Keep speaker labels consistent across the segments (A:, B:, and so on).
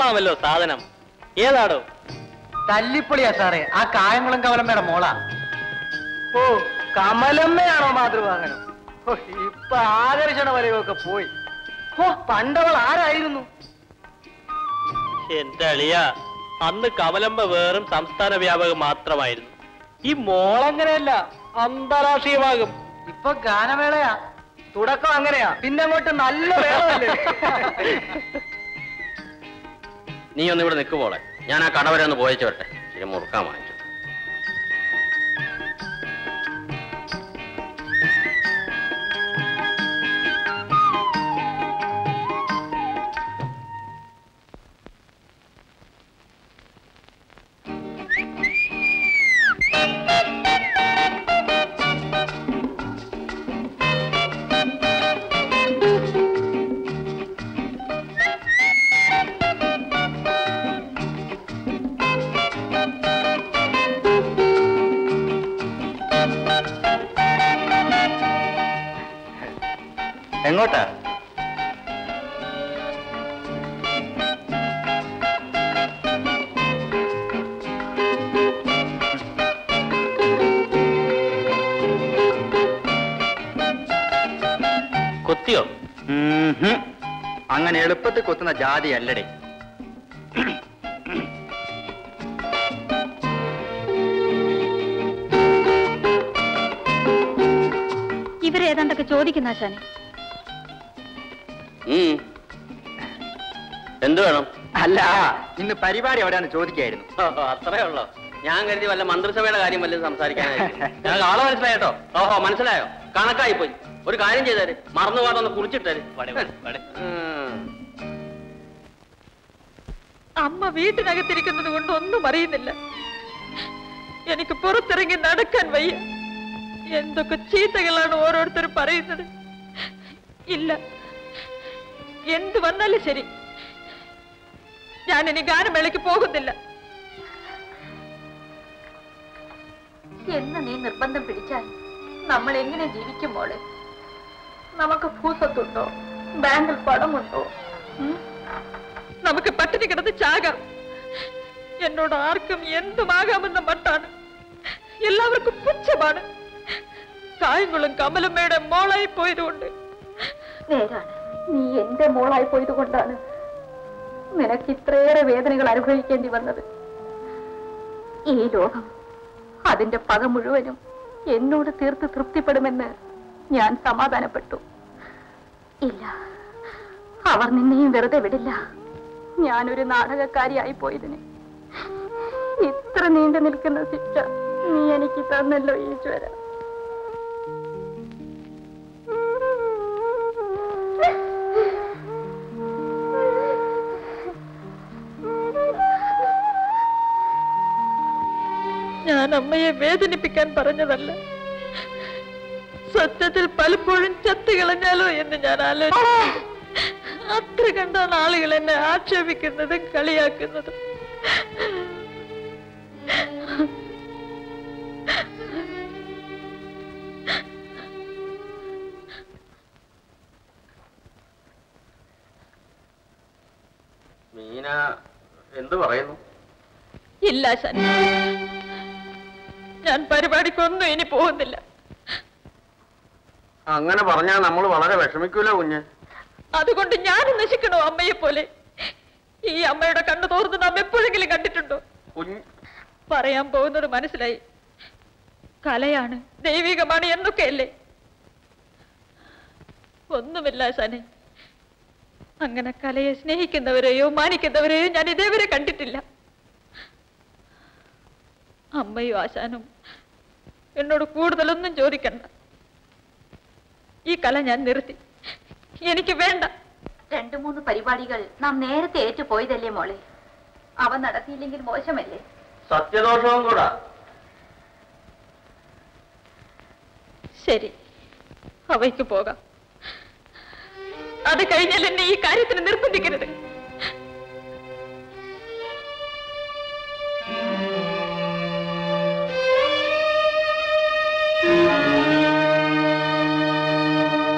A: കൊള്ളാമല്ലോ സാധനം ഏതാടോ
B: തല്ലിപ്പൊളിയാ സാറേ ആ കായംകുളം കവലമ്മയുടെ മോളാ ഓ കമലമ്മയാണോ മാതൃവാഹനം ഓ ഇപ്പൊ ആകർഷണ വലയൊക്കെ പോയി ഓ പണ്ടവൾ ആരായിരുന്നു
A: എന്റെ അളിയ അന്ന് കമലമ്പ വേറും സംസ്ഥാന വ്യാപകം മാത്രമായിരുന്നു ഈ മോളങ്ങനെയല്ല അന്താരാഷ്ട്രീയമാകും
B: ഇപ്പൊ ഗാനമേളയാ തുടക്കം അങ്ങനെയാ പിന്നെ അങ്ങോട്ട് നല്ല വേളമല്ലേ
C: നീ ഒന്ന് ഇവിടെ നിൽക്ക് പോളെ ഞാൻ ആ കട വരെ ഒന്ന് പോയച്ചു വരട്ടെ ശരി മുറുക്കാൻ വാങ്ങിച്ചു
B: എങ്ങോട്ടാ
A: കൊത്തിയോ
B: അങ്ങനെ എളുപ്പത്തിൽ കൊത്തുന്ന ജാതി അല്ലടേ
D: ഇവരേതാണ്ടൊക്കെ ചോദിക്കുന്ന ആശാനെ
C: ഉം. എന്ത് വേണം
B: അല്ല ഇന്ന് പരിപാടി എവിടെയാന്ന് ചോദിക്കായിരുന്നു
C: ഓഹോ, അത്രേ ഉള്ളോ ഞാൻ കരുതി വല്ല മന്ത്രിസഭയുടെ കാര്യം വല്ലതും സംസാരിക്കാനായിരിക്കും ഞങ്ങൾക്ക് ആളെ മനസ്സിലായോ ഓഹോ മനസ്സിലായോ കണക്കായി പോയി ഒരു കാര്യം ചെയ്തേര് മറന്നു പോകാതൊന്ന് കുറിച്ചിട്ടേര് ഉം.
E: അമ്മ വീട്ടിനകത്തിരിക്കുന്നത് കൊണ്ട് ഒന്നും അറിയുന്നില്ല എനിക്ക് പുറത്തിറങ്ങി നടക്കാൻ വയ്യ എന്തൊക്കെ ചീത്തകളാണ് ഓരോരുത്തരും പറയുന്നത് ഇല്ല എന്ത് വന്നാലും ശരി ഞാൻ ഇനി ഗാനമേളയ്ക്ക് പോകുന്നില്ല
D: എന്ന് നീ നിർബന്ധം പിടിച്ചാൽ നമ്മൾ എങ്ങനെ ജീവിക്കും മോളെ നമുക്ക് ഭൂസത്തുണ്ടോ ബാങ്കിൽ പണമുണ്ടോ ഉം?
E: നമുക്ക് പട്ടിണി കിടന്ന് ചാകാം എന്നോട് ആർക്കും എന്തുമാകാമെന്ന മട്ടാണ് എല്ലാവർക്കും പുച്ഛമാണ് കായംകുളം കമലമ്മയുടെ മോളായി പോയതുകൊണ്ട്
D: നേരാണ് നീ എന്റെ മോളായി പോയത് കൊണ്ടാണ് നിനക്ക് ഇത്രയേറെ വേദനകൾ അനുഭവിക്കേണ്ടി വന്നത് ഈ ലോകം അതിന്റെ പക മുഴുവനും എന്നോട് തീർത്ത് തൃപ്തിപ്പെടുമെന്ന് ഞാൻ സമാധാനപ്പെട്ടു ഇല്ല അവർ നിന്നെയും വെറുതെ വിടില്ല ഞാനൊരു നാടകക്കാരിയായി പോയതിന് ഇത്ര നീണ്ടു നിൽക്കുന്ന ശിക്ഷ നീ എനിക്ക് തന്നല്ലോ ഈശ്വര
E: ഞാൻ അമ്മയെ വേദനിപ്പിക്കാൻ പറഞ്ഞതല്ല സത്യത്തിൽ പലപ്പോഴും ചത്തു കളഞ്ഞാലോ എന്ന് ഞാൻ ആലോചിച്ചു അത്ര കണ്ടാണ് ആളുകൾ എന്നെ ആക്ഷേപിക്കുന്നതും കളിയാക്കുന്നതും
C: മീന എന്ത് പറയുന്നു
E: ഇല്ല ശൻ ഞാൻ പരിപാടിക്കൊന്നും ഇനി പോകുന്നില്ല
C: അങ്ങനെ പറഞ്ഞാൽ നമ്മൾ വളരെ വിഷമിക്കൂല കുഞ്ഞ്
E: അതുകൊണ്ട് ഞാൻ നശിക്കണോ അമ്മയെ പോലെ ഈ അമ്മയുടെ കണ്ണു തോർന്ന് നാം എപ്പോഴെങ്കിലും കണ്ടിട്ടുണ്ടോ
C: കുഞ്ഞ്
E: പറയാൻ പോകുന്നത് മനസ്സിലായി കലയാണ് ദൈവികമാണ് എന്നൊക്കെയല്ലേ ഒന്നുമില്ല സനെ അങ്ങനെ കലയെ സ്നേഹിക്കുന്നവരെയോ മാനിക്കുന്നവരെയോ ഞാൻ ഇതേവരെ കണ്ടിട്ടില്ല അമ്മയും ആശാനും എന്നോട് കൂടുതലൊന്നും ചോദിക്കണ്ട ഈ കല ഞാൻ നിർത്തി എനിക്ക് വേണ്ട
D: രണ്ടു മൂന്ന് പരിപാടികൾ നാം നേരത്തെ ഏറ്റുപോയതല്ലേ മോളെ അവ നടത്തിയില്ലെങ്കിൽ മോശമല്ലേ
C: സത്യദോഷവും കൂടാ
E: ശരി അവയ്ക്ക് പോകാം അത് കഴിഞ്ഞാൽ എന്നെ ഈ കാര്യത്തിന് നിർബന്ധിക്കരുത്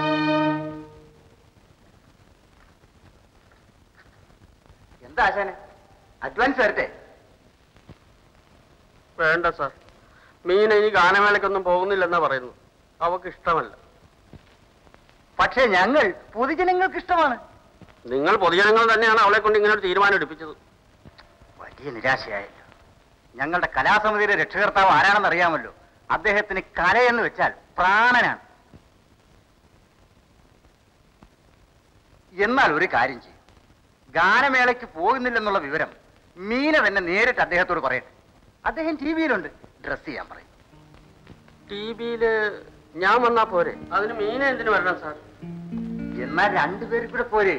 B: എന്താ ആശാനെ
C: വേണ്ട സാർ മീന ഇനി ഗാനമേളയ്ക്കൊന്നും പോകുന്നില്ലെന്നാ പറയുന്നു അവക്ക് ഇഷ്ടമല്ല
B: പക്ഷേ ഞങ്ങൾ പൊതുജനങ്ങൾക്ക് ഇഷ്ടമാണ്
C: നിങ്ങൾ പൊതുജനങ്ങൾ തന്നെയാണ് അവളെ കൊണ്ട് ഇങ്ങനെ ഒരു തീരുമാനം എടുപ്പിച്ചത്
B: വലിയ നിരാശയായല്ലോ ഞങ്ങളുടെ കലാസമിതിയുടെ രക്ഷകർത്താവ് ആരാണെന്ന് അറിയാമല്ലോ അദ്ദേഹത്തിന് കലയെന്ന് വെച്ചാൽ പ്രാണനാണ് എന്നാൽ ഒരു കാര്യം ചെയ്യും ഗാനമേളയ്ക്ക് പോകുന്നില്ലെന്നുള്ള വിവരം മീന തന്നെ നേരിട്ട് അദ്ദേഹത്തോട് പറയട്ടെ അദ്ദേഹം ടി വിയിലുണ്ട് ഡ്രസ് ചെയ്യാൻ പറയും
C: ടി വിയില് ഞാൻ വന്നാ പോരെ അതിന് മീന എന്തിനു വരണം സാർ
B: എന്നാൽ രണ്ടുപേരും കൂടെ പോരെ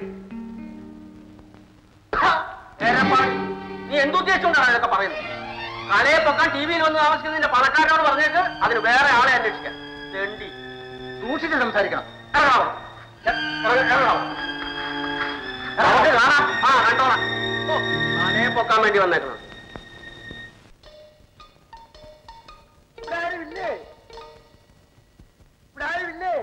C: ഏരപ്പാടി, നീ എന്തുദ്ദേശിച്ചുകൊണ്ടാണ് അതൊക്കെ പറയുന്നത് കലയെ പൊക്കാൻ ടി വിയിൽ വന്ന് താമസിക്കുന്നതിന്റെ പണക്കാരോട് പറഞ്ഞേക്ക് അതിന് വേറെ ആളെ അന്വേഷിക്കാം തെണ്ടി
B: സൂക്ഷിച്ച് സംസാരിക്കണം
C: ഇറങ്ങാവോ? എ- ഇറങ്ങ- ഇറങ്ങാവോ? നമുക്ക് കാണാം ആ കണ്ടോളാം ഓ, കലയെ പൊക്കാൻ വേണ്ടി വന്നേക്കണം
B: ഇവിടെ ആരുമില്ലേ ഇവിടെ ആരുമില്ലേ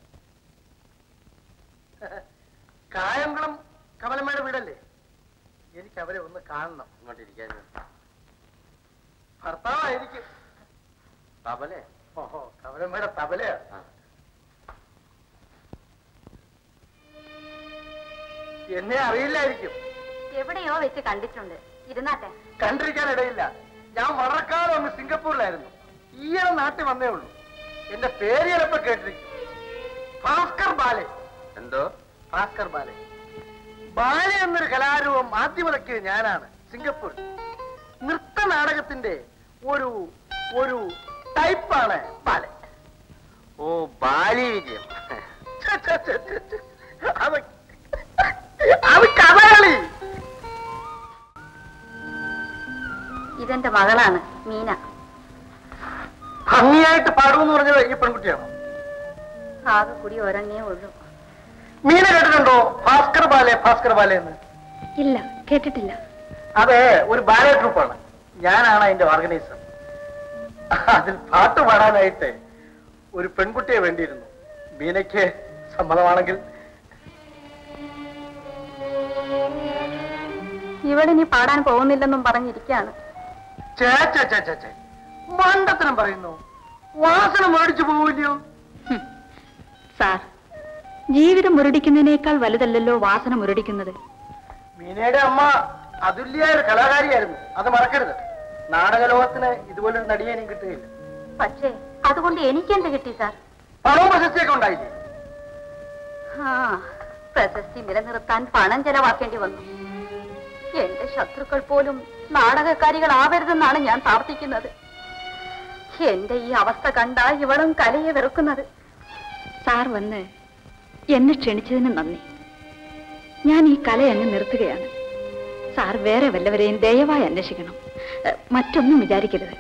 B: കായംകുളം കമലമ്മയുടെ വീടല്ലേ എനിക്ക് അവരെ ഒന്ന് കാണണം
C: ഇങ്ങോട്ടിരിക്കാൻ
B: ഭർത്താവായിരിക്കും
C: തപലേ
B: ഓഹോ കമലമ്മയുടെ തബലയാ എന്നെ അറിയില്ലായിരിക്കും
D: എവിടെയോ വെച്ച് കണ്ടിട്ടുണ്ട് ഇരുന്നാട്ടെ
B: കണ്ടിരിക്കാനിടയില്ല ഞാൻ വളർക്കാലം ഒന്ന് സിംഗപ്പൂരിലായിരുന്നു ഈയിടെ നാട്ടിൽ വന്നേ ഉള്ളൂ എന്റെ പേര് ചിലപ്പോ കേട്ടിരിക്കും ഭാസ്കർ ബാലെ
C: എന്തോ
B: ഭാസ്കർ ബാലെ ബാലെ എന്നൊരു കലാരൂപം ആദ്യമിറക്കിയത് ഞാനാണ് സിംഗപ്പൂരിൽ നൃത്ത നാടകത്തിന്റെ ഒരു ഒരു ടൈപ്പാണ് ബാലെ
C: ഓ ബാലി വിജയം
B: ഛെ, ഛെ, ഛെ, ഛെ, ഛെ. അത് അത് കഥകളി
D: ഇതെന്റെ മകളാണ് മീന
B: ഭംഗിയായിട്ട് പാടുമെന്ന് പറഞ്ഞത് ഈ പെൺകുട്ടിയാണോ
D: ആകെ കൂടി ഒരെണ്ണേ ഉള്ളൂ
B: മീന കേട്ടിട്ടുണ്ടോ ഭാസ്കർ ബാലെ ഭാസ്കർ ബാലെ എന്ന്
D: ഇല്ല കേട്ടിട്ടില്ല
B: അതെ ഒരു ബാലെ ട്രൂപ്പാണ് ഞാനാണ് അതിന്റെ ഓർഗനൈസർ അതിൽ പാട്ട് പാടാനായിട്ട് ഒരു പെൺകുട്ടിയെ വേണ്ടിയിരുന്നു മീനയ്ക്ക് സമ്മതമാണെങ്കിൽ
D: ഇവളിനി പാടാൻ പോകുന്നില്ലെന്നും പറഞ്ഞിരിക്കുകയാണ്
B: ചേ ചേ ചേ ചേ ചേ മണ്ടത്തരം പറയുന്നു വാസന മേടിച്ചു പോവില്ലയോ
E: സാർ ജീവിതം മുരടിക്കുന്നതിനേക്കാൾ വലുതല്ലല്ലോ വാസന മുരടിക്കുന്നത്
B: മീനയുടെ അമ്മ അതുല്യായ ഒരു കലാകാരിയായിരുന്നു അത് മറക്കരുത് നാടക ലോകത്തിന് ഇതുപോലൊരു നടിയെ ഇനിയും കിട്ടുകയില്ല
D: പക്ഷേ അതുകൊണ്ട് എനിക്കെന്ത് കിട്ടി സാർ
B: പണവും പ്രശസ്തിയൊക്കെ ഉണ്ടായില്ലേ
D: ആ പ്രശസ്തി നിലനിർത്താൻ പണം ചെലവാക്കേണ്ടി വന്നു എന്റെ ശത്രുക്കൾ പോലും നാടകക്കാരികളാവരുതെന്നാണ് ഞാൻ പ്രാർത്ഥിക്കുന്നത് എന്റെ ഈ അവസ്ഥ കണ്ടാ ഇവളും കലയെ വെറുക്കുന്നത്
E: സാർ വന്ന് എന്നെ ക്ഷണിച്ചതിന് നന്ദി ഞാൻ ഈ കല അങ്ങ് നിർത്തുകയാണ് സാർ വേറെ വല്ലവരെയും ദയവായി അന്വേഷിക്കണം എ, മറ്റൊന്നും വിചാരിക്കരുത്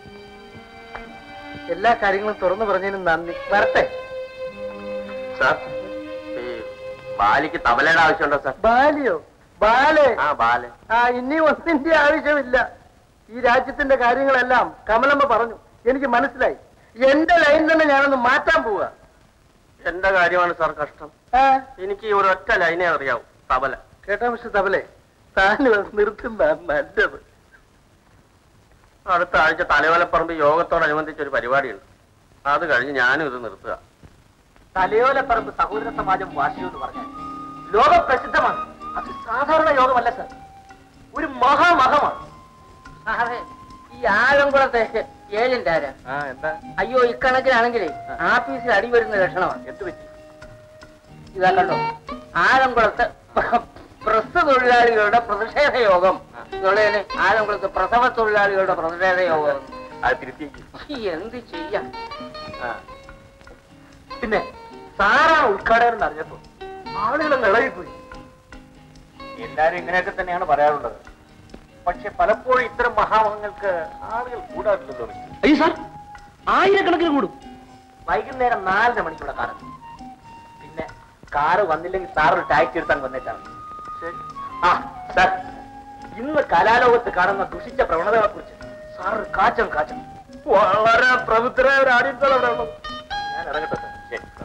B: എല്ലാ കാര്യങ്ങളും തുറന്നു പറഞ്ഞതിനും നന്ദി വരട്ടെ
C: സാർ ഈ ബാലിക്ക് തബലയുടെ ആവശ്യമുണ്ടോ സാർ
B: ബാലിയോ ബാലെ
C: ആ ബാല
B: ആ ഇനി ഒന്നിന്റെ ആവശ്യമില്ല ഈ രാജ്യത്തിന്റെ കാര്യങ്ങളെല്ലാം കമലമ്മ പറഞ്ഞു എനിക്ക് മനസ്സിലായി എന്റെ ലൈൻ തന്നെ ഞാനൊന്ന് മാറ്റാൻ പോവുക
C: എന്റെ കാര്യമാണ് സാർ കഷ്ടം
B: ആ,
C: എനിക്ക് ഈ ഒരൊറ്റ ലൈനേ അറിയാവൂ തബല
B: കേട്ടോ മിസ്റ്റർ തബലെ താൻ നിർത്തുന്ന നല്ലത്
C: അടുത്ത ആഴ്ച തലയോലപ്പറമ്പ് യോഗത്തോടനുബന്ധിച്ച് ഒരു പരിപാടിയുണ്ട് അത് കഴിഞ്ഞ് ഞാനും ഇത് നിർത്തുക
B: തലയോലപ്പറമ്പ് സഹോദര സമാജം വാശിയോ എന്ന് പറഞ്ഞാൽ ലോക പ്രസിദ്ധമാണ് അത് സാധാരണ യോഗമല്ല സർ ഒരു മഹാമഹമാണ്
F: സാറേ ഈ ആലംകുളത്തെ ഏജന്റ് ആരാ
B: ആ എന്താ
F: അയ്യോ ഇക്കണക്കിനാണെങ്കിലേ ആഫീസിൽ അടി വരുന്ന ലക്ഷണമാണ്
B: എന്ത് പറ്റി
F: ഇതാ കണ്ടോ ആലംകുളത്ത് പ്രസ് തൊഴിലാളികളുടെ പ്രതിഷേധ യോഗം എന്നുള്ളതിന് ആലംകുളത്ത് പ്രസവ തൊഴിലാളികളുടെ പ്രതിഷേധ യോഗം
B: അത് തിരുത്തിയേക്ക്
F: ഈ എന്ത് ചെയ്യാം
B: ആ. പിന്നെ സാറാണ് ഉദ്ഘാടകൻ എന്ന് അറിഞ്ഞപ്പോ ആളുകൾ നിളകിപ്പോയി എല്ലാരും ഇങ്ങനെയൊക്കെ തന്നെയാണ് പറയാറുള്ളത് പക്ഷെ പലപ്പോഴും ഇത്തരം മഹാമഹങ്ങൾക്ക് ആളുകൾ കൂടാറില്ലല്ലോ
F: അയ്യോ സാർ ആയിരക്കണക്കിന് കൂടും
B: വൈകുന്നേരം നാലര മണിക്കൂടെ കാറ് പിന്നെ കാറ് വന്നില്ലെങ്കിൽ സാർ ഒരു ടാക്സി എടുത്താൻ വന്നേച്ചാണ് ആ സാർ ഇന്ന് കലാലോകത്ത് കാണുന്ന ദുഷിച്ച പ്രവണതകളെ കുറിച്ച് സാർ ഒരു കാച്ചം കാച്ചം വളരെ പ്രബുദ്ധരായ ഒരു ആദ്യത്തോടെ അവിടെ ഉള്ളത് ഞാൻ ഇറങ്ങട്ടെ സാർ ശരി സാർ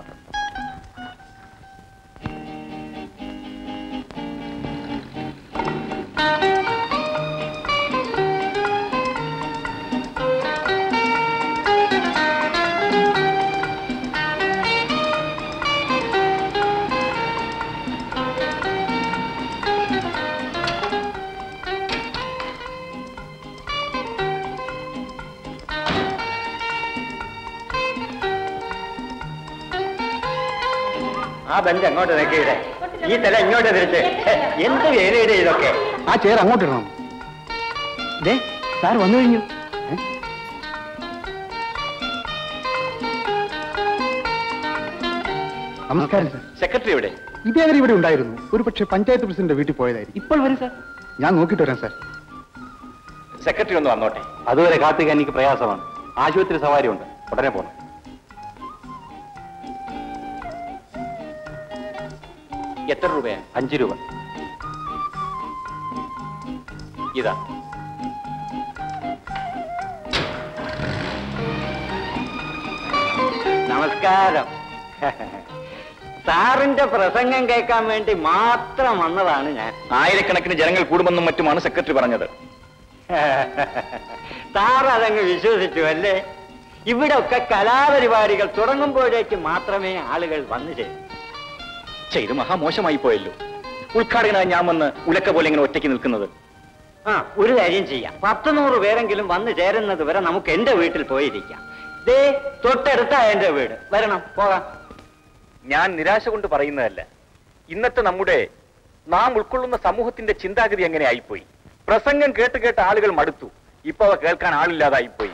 G: ആ ബെഞ്ച് അങ്ങോട്ട് നിൽക്കിയിടെ ഈ തല ഇങ്ങോട്ട് തിരിച്ച് ഹെ, എന്ത് വേലയുടെ ഇതൊക്കെ
H: ആ ചെയർ അങ്ങോട്ട് ഇടണം ദേ സാർ വന്നു കഴിഞ്ഞു ഏ? നമസ്കാരം സാർ
I: സെക്രട്ടറി എവിടെ
H: ഇതേവരെ ഇവിടെ ഉണ്ടായിരുന്നു ഒരു പക്ഷേ പഞ്ചായത്ത് പ്രസിഡന്റ് വീട്ടിൽ പോയതായിരിക്കും ഇപ്പോൾ വരും സാർ ഞാൻ നോക്കിയിട്ട് വരാം സാർ
I: സെക്രട്ടറി ഒന്ന് വന്നോട്ടെ
G: അതുവരെ കാത്തുക എനിക്ക് പ്രയാസമാണ് ആശുപത്രി സവാരി ഉണ്ട് ഉടനെ പോകണം
I: എത്ര രൂപയാ
G: അഞ്ച് രൂപ
I: ഇതാ
G: നമസ്കാരം സാറിന്റെ പ്രസംഗം കേൾക്കാൻ വേണ്ടി മാത്രം വന്നതാണ് ഞാൻ
I: ആയിരക്കണക്കിന് ജനങ്ങൾ കൂടുമെന്നും മറ്റുമാണ് സെക്രട്ടറി പറഞ്ഞത്
G: സാർ അതങ്ങ് വിശ്വസിച്ചു അല്ലേ ഇവിടെ ഒക്കെ കലാപരിപാടികൾ തുടങ്ങുമ്പോഴേക്ക് മാത്രമേ ആളുകൾ വന്നു ചേരും
I: ഛെ, ഇത് മഹാമോശമായി പോയല്ലോ ഉദ്ഘാടകനായി ഞാൻ വന്ന് ഉലക്ക പോലെ ഇങ്ങനെ ഒറ്റയ്ക്ക് നിൽക്കുന്നത്
G: ആ ഒരു കാര്യം ചെയ്യാം പത്ത് നൂറ് പേരെങ്കിലും വന്നു ചേരുന്നത് വരെ നമുക്ക് എന്റെ വീട്ടിൽ പോയിരിക്കാം ദേ തൊട്ടടുത്താ എന്റെ വീട് വരണം പോകാം
I: ഞാൻ നിരാശ കൊണ്ട് പറയുന്നതല്ല ഇന്നത്തെ നമ്മുടെ നാം ഉൾക്കൊള്ളുന്ന സമൂഹത്തിന്റെ ചിന്താഗതി എങ്ങനെ ആയിപ്പോയി പ്രസംഗം കേട്ട് കേട്ട് ആളുകൾ മടുത്തു ഇപ്പൊ അവ കേൾക്കാൻ ആളില്ലാതായിപ്പോയി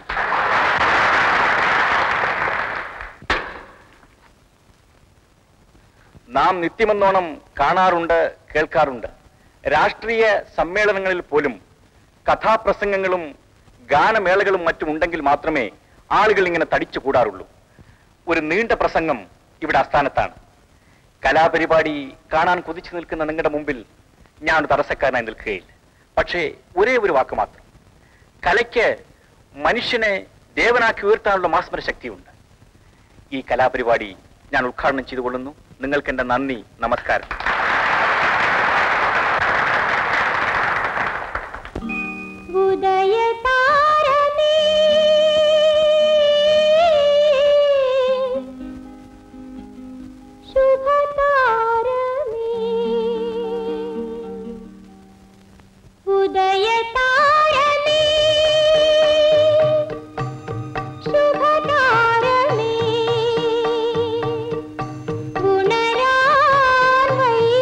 I: നാം നിത്യമെന്നോണം കാണാറുണ്ട് കേൾക്കാറുണ്ട് രാഷ്ട്രീയ സമ്മേളനങ്ങളിൽ പോലും കഥാപ്രസംഗങ്ങളും ഗാനമേളകളും മറ്റും ഉണ്ടെങ്കിൽ മാത്രമേ ആളുകൾ ഇങ്ങനെ തടിച്ചു കൂടാറുള്ളൂ ഒരു നീണ്ട പ്രസംഗം ഇവിടെ ആസ്ഥാനത്താണ് കലാപരിപാടി കാണാൻ കൊതിച്ചു നിൽക്കുന്ന നിങ്ങളുടെ മുമ്പിൽ ഞാൻ ഒരു തടസ്സക്കാരനായി നിൽക്കുകയില്ല പക്ഷേ ഒരേ ഒരു വാക്ക് മാത്രം കലയ്ക്ക് മനുഷ്യനെ ദേവനാക്കി ഉയർത്താനുള്ള മാസ്മര ശക്തിയുണ്ട് ഈ കലാപരിപാടി ഞാൻ ഉദ്ഘാടനം ചെയ്തുകൊള്ളുന്നു നിങ്ങൾക്ക് എന്റെ നന്ദി നമസ്കാരം
J: ഉദയതാരമേ ശുഭതാരമേ ഉദയതാരമേ ശുഭതാരമേ ഉണരാൻ വയ്യ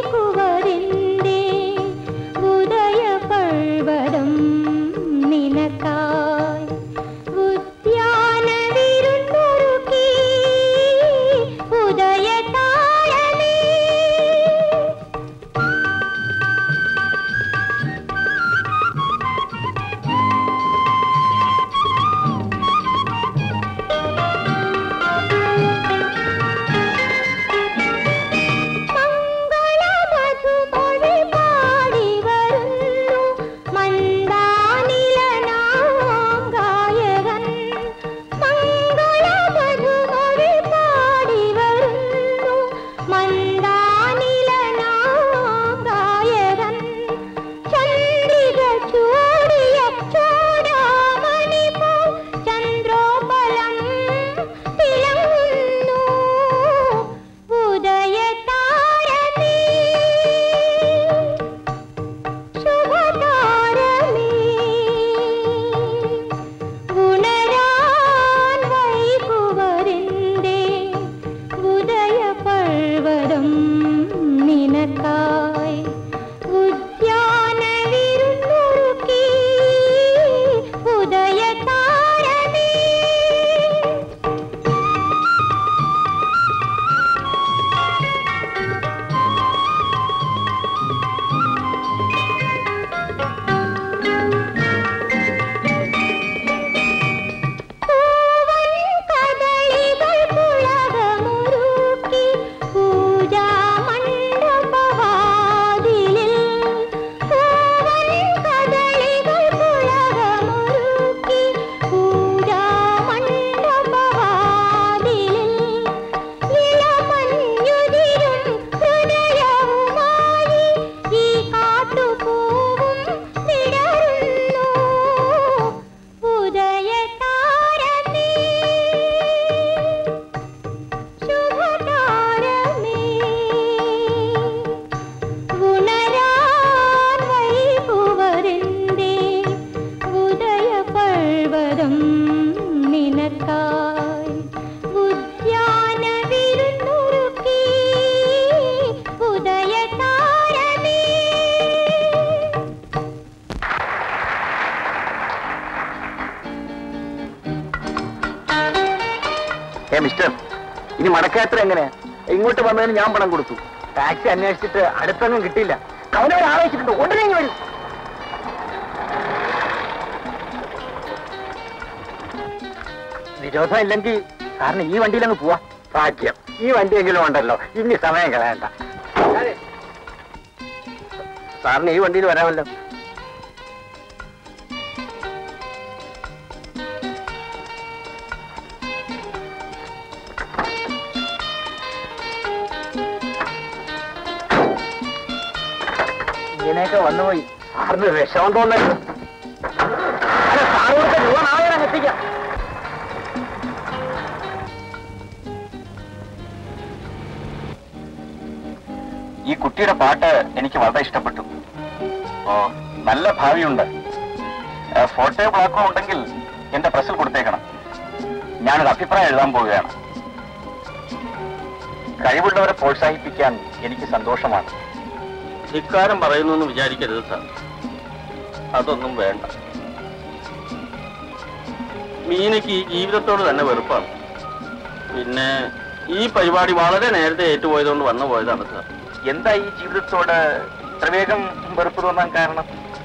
I: ഏ മിസ്റ്റർ ഇനി മടക്കയാത്ര എങ്ങനെയാ ഇങ്ങോട്ട് വന്നതിന് ഞാൻ പണം കൊടുത്തു
G: ടാക്സി അന്വേഷിച്ചിട്ട് അടുത്തൊന്നും കിട്ടിയില്ല അവനവർ ആലോചിച്ചിട്ടുണ്ട് ഉടനെ ഇങ്ങ് വരും വിരോധം ഇല്ലെങ്കിൽ സാറിന് ഈ വണ്ടിയിൽ അങ്ങ് പോവാ ഭാഗ്യം ഈ വണ്ടിയെങ്കിലും ഉണ്ടല്ലോ ഇനി സമയം കളയണ്ട സാറിന് ഈ വണ്ടിയിൽ വരാമല്ലോ ഇങ്ങനെയൊക്കെ വന്നുപോയി സാറിന് വിഷമം തോന്നല്ലോ അല്ല സാറ് കൊടുത്ത രൂപ നാളെ ഞാൻ എത്തിക്കാം
I: ഈ കുട്ടിയുടെ പാട്ട് എനിക്ക് വളരെ ഇഷ്ടപ്പെട്ടു ഓ നല്ല ഭാവിയുണ്ട് ഏ, ഫോട്ടോയോ ബ്ലോക്കോ ഉണ്ടെങ്കിൽ എന്റെ പ്രസിൽ കൊടുത്തേക്കണം ഞാനൊരു അഭിപ്രായം എഴുതാൻ പോവുകയാണ് കഴിവുള്ളവരെ പ്രോത്സാഹിപ്പിക്കാൻ എനിക്ക് സന്തോഷമാണ്
C: ധിക്കാരം പറയുന്നു എന്ന് വിചാരിക്കരുത് സാർ അതൊന്നും വേണ്ട മീനയ്ക്ക് ഈ ജീവിതത്തോട് തന്നെ വെറുപ്പാണ് പിന്നെ ഈ പരിപാടി വളരെ നേരത്തെ ഏറ്റുപോയതുകൊണ്ട് വന്നു പോയതാണ് സാർ
I: എന്താ ഈ ജീവിതത്തോട് ഇത്ര വേഗം വെറുപ്പ് തോന്നാൻ കാരണം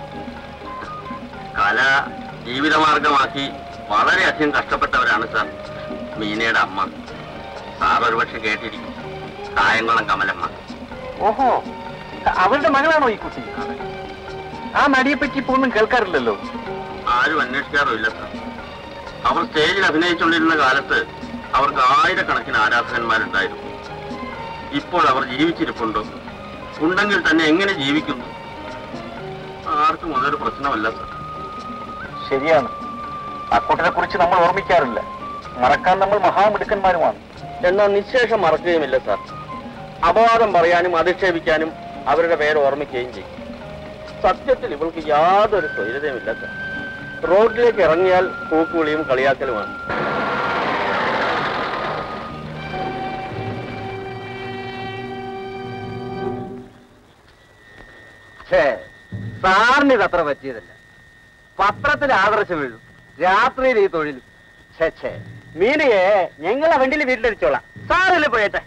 C: കല ജീവിതമാർഗമാക്കി വളരെയധികം കഷ്ടപ്പെട്ടവരാണ് സാർ മീനയുടെ അമ്മ സാർ ഒരുപക്ഷെ കേട്ടിരിക്കും കായംകുളം കമലമ്മ
I: ഓഹോ അവരുടെ മകളാണോ ഈ കുട്ടി ആ നടിയെ പറ്റി ഇപ്പൊ ഒന്നും കേൾക്കാറില്ലല്ലോ
C: ആരും അന്വേഷിക്കാറുമില്ല സാർ അവർ സ്റ്റേജിൽ അഭിനയിച്ചുകൊണ്ടിരുന്ന കാലത്ത് അവർക്ക് ആയിരക്കണക്കിന് ആരാധകന്മാരുണ്ടായിരുന്നു ഇപ്പോൾ അവർ ജീവിച്ചിരിപ്പുണ്ടോ ഉണ്ടെങ്കിൽ തന്നെ എങ്ങനെ ജീവിക്കുന്നു ആർക്കും അതൊരു പ്രശ്നമല്ല സാർ
I: ശരിയാണ് അക്കൂട്ടിനെ കുറിച്ച് നമ്മൾ ഓർമ്മിക്കാറില്ല മറക്കാൻ നമ്മൾ മഹാമിടുക്കന്മാരുമാണ്
C: എന്നാൽ നിശേഷം മറക്കുകയുമില്ല സാർ അപവാദം പറയാനും അധിക്ഷേപിക്കാനും അവരുടെ പേര് ഓർമ്മിക്കുകയും ചെയ്യും സത്യത്തിൽ ഇവൾക്ക് യാതൊരു സ്വൈര്യതയുമില്ല സാർ റോഡിലേക്ക് ഇറങ്ങിയാൽ പൂക്കുവിളിയും കളിയാക്കലുമാണ്
G: ഛേ സാറിന് ഇത് അത്ര പറ്റിയതല്ല പത്രത്തിൽ ആദർശം വീഴും രാത്രിയിൽ ഈ തൊഴിൽ ഛേ ഛേ മീനയെ ഞങ്ങളെ വണ്ടിയിൽ വീട്ടിലെത്തിച്ചോളാം സാറില്ലേ പോയട്ടെ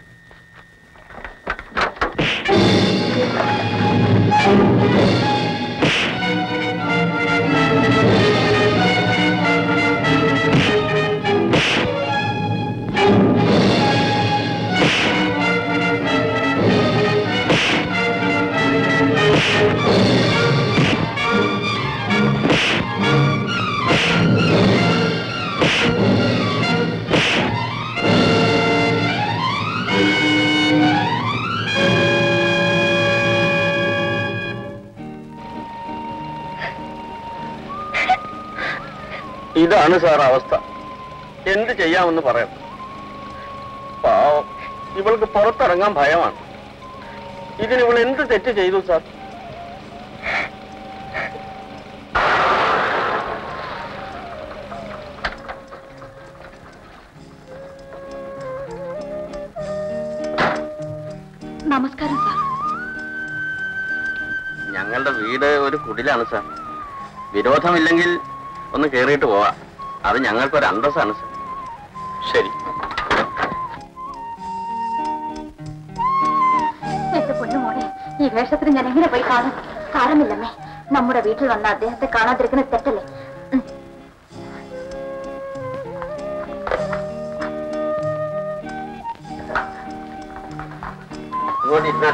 C: ഇതാണ് സാർ അവസ്ഥ എന്ത് ചെയ്യാമെന്ന് പറയാം പാവം ഇവൾക്ക് പുറത്തിറങ്ങാൻ ഭയമാണ് ഇതിന് ഇവൾ എന്ത് തെറ്റ് ചെയ്തു സാർ
E: നമസ്കാരം സാർ
C: ഞങ്ങളുടെ വീട് ഒരു കുടിലാണ് സാർ വിരോധമില്ലെങ്കിൽ ഒന്ന് കേറിയിട്ട് പോവാം അത് ഞങ്ങൾക്കൊരു അന്തസ്സാണ് സാർ ശരി
D: എന്റെ പൊന്നുമോളെ ഈ വേഷത്തിന് ഞാൻ എങ്ങനെ പോയി കാണും സാരമില്ലമ്മേ നമ്മുടെ വീട്ടിൽ വന്ന അദ്ദേഹത്തെ കാണാതിരിക്കുന്നത് തെറ്റല്ലേ ഉം.
C: ഇങ്ങോട്ട് ഇരുന്നാ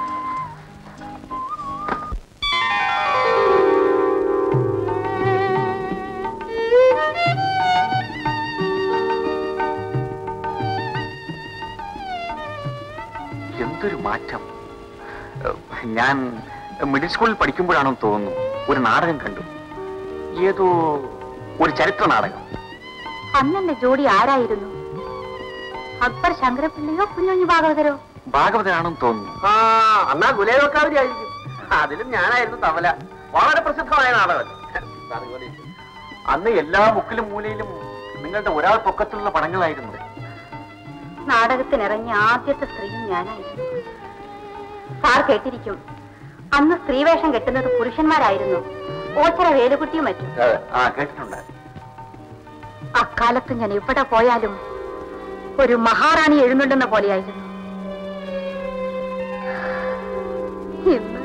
I: എന്തൊരു മാറ്റം ഏഹ്, ഞാൻ മിഡിൽ സ്കൂളിൽ പഠിക്കുമ്പോഴാണെന്ന് തോന്നുന്നു ഒരു നാടകം കണ്ടു ഏതോ ഒരു ചരിത്ര നാടകം
D: അന്നെന്റെ ജോഡി ആരായിരുന്നു അക്ബർ ശങ്കരപ്പിള്ളയോ കുഞ്ഞുഞ്ഞു ഭാഗവതരോ
I: ഭാഗവതനാണെന്ന് തോന്നുന്നു
G: ആ എന്നാ ഗുലേവക്കാവരി ആയിരിക്കും അതിലും ഞാനായിരുന്നു തവല വളരെ പ്രസിദ്ധമായ നാടകം സാർ ഇങ്ങോട്ട് ഇരിക്ക്.
I: അന്ന് എല്ലാ മുക്കിലും മൂലയിലും നിങ്ങളുടെ ഒരാൾ പൊക്കത്തിലുള്ള പടങ്ങളായിരുന്നു
D: നാടകത്തിനിറങ്ങിയ ആദ്യത്തെ സ്ത്രീയും ഞാനായിരുന്നു സാർ കേട്ടിരിക്കും അന്ന് സ്ത്രീവേഷം കെട്ടുന്നത് പുരുഷന്മാരായിരുന്നു ഓച്ചറ വേലുകുട്ടിയും മറ്റും
I: ആ കേട്ടിട്ടുണ്ട്
D: അക്കാലത്ത് ഞാൻ എവിടെ പോയാലും ഒരു മഹാറാണി എഴുന്നള്ളുന്ന പോലെയായിരുന്നു ഇന്ന്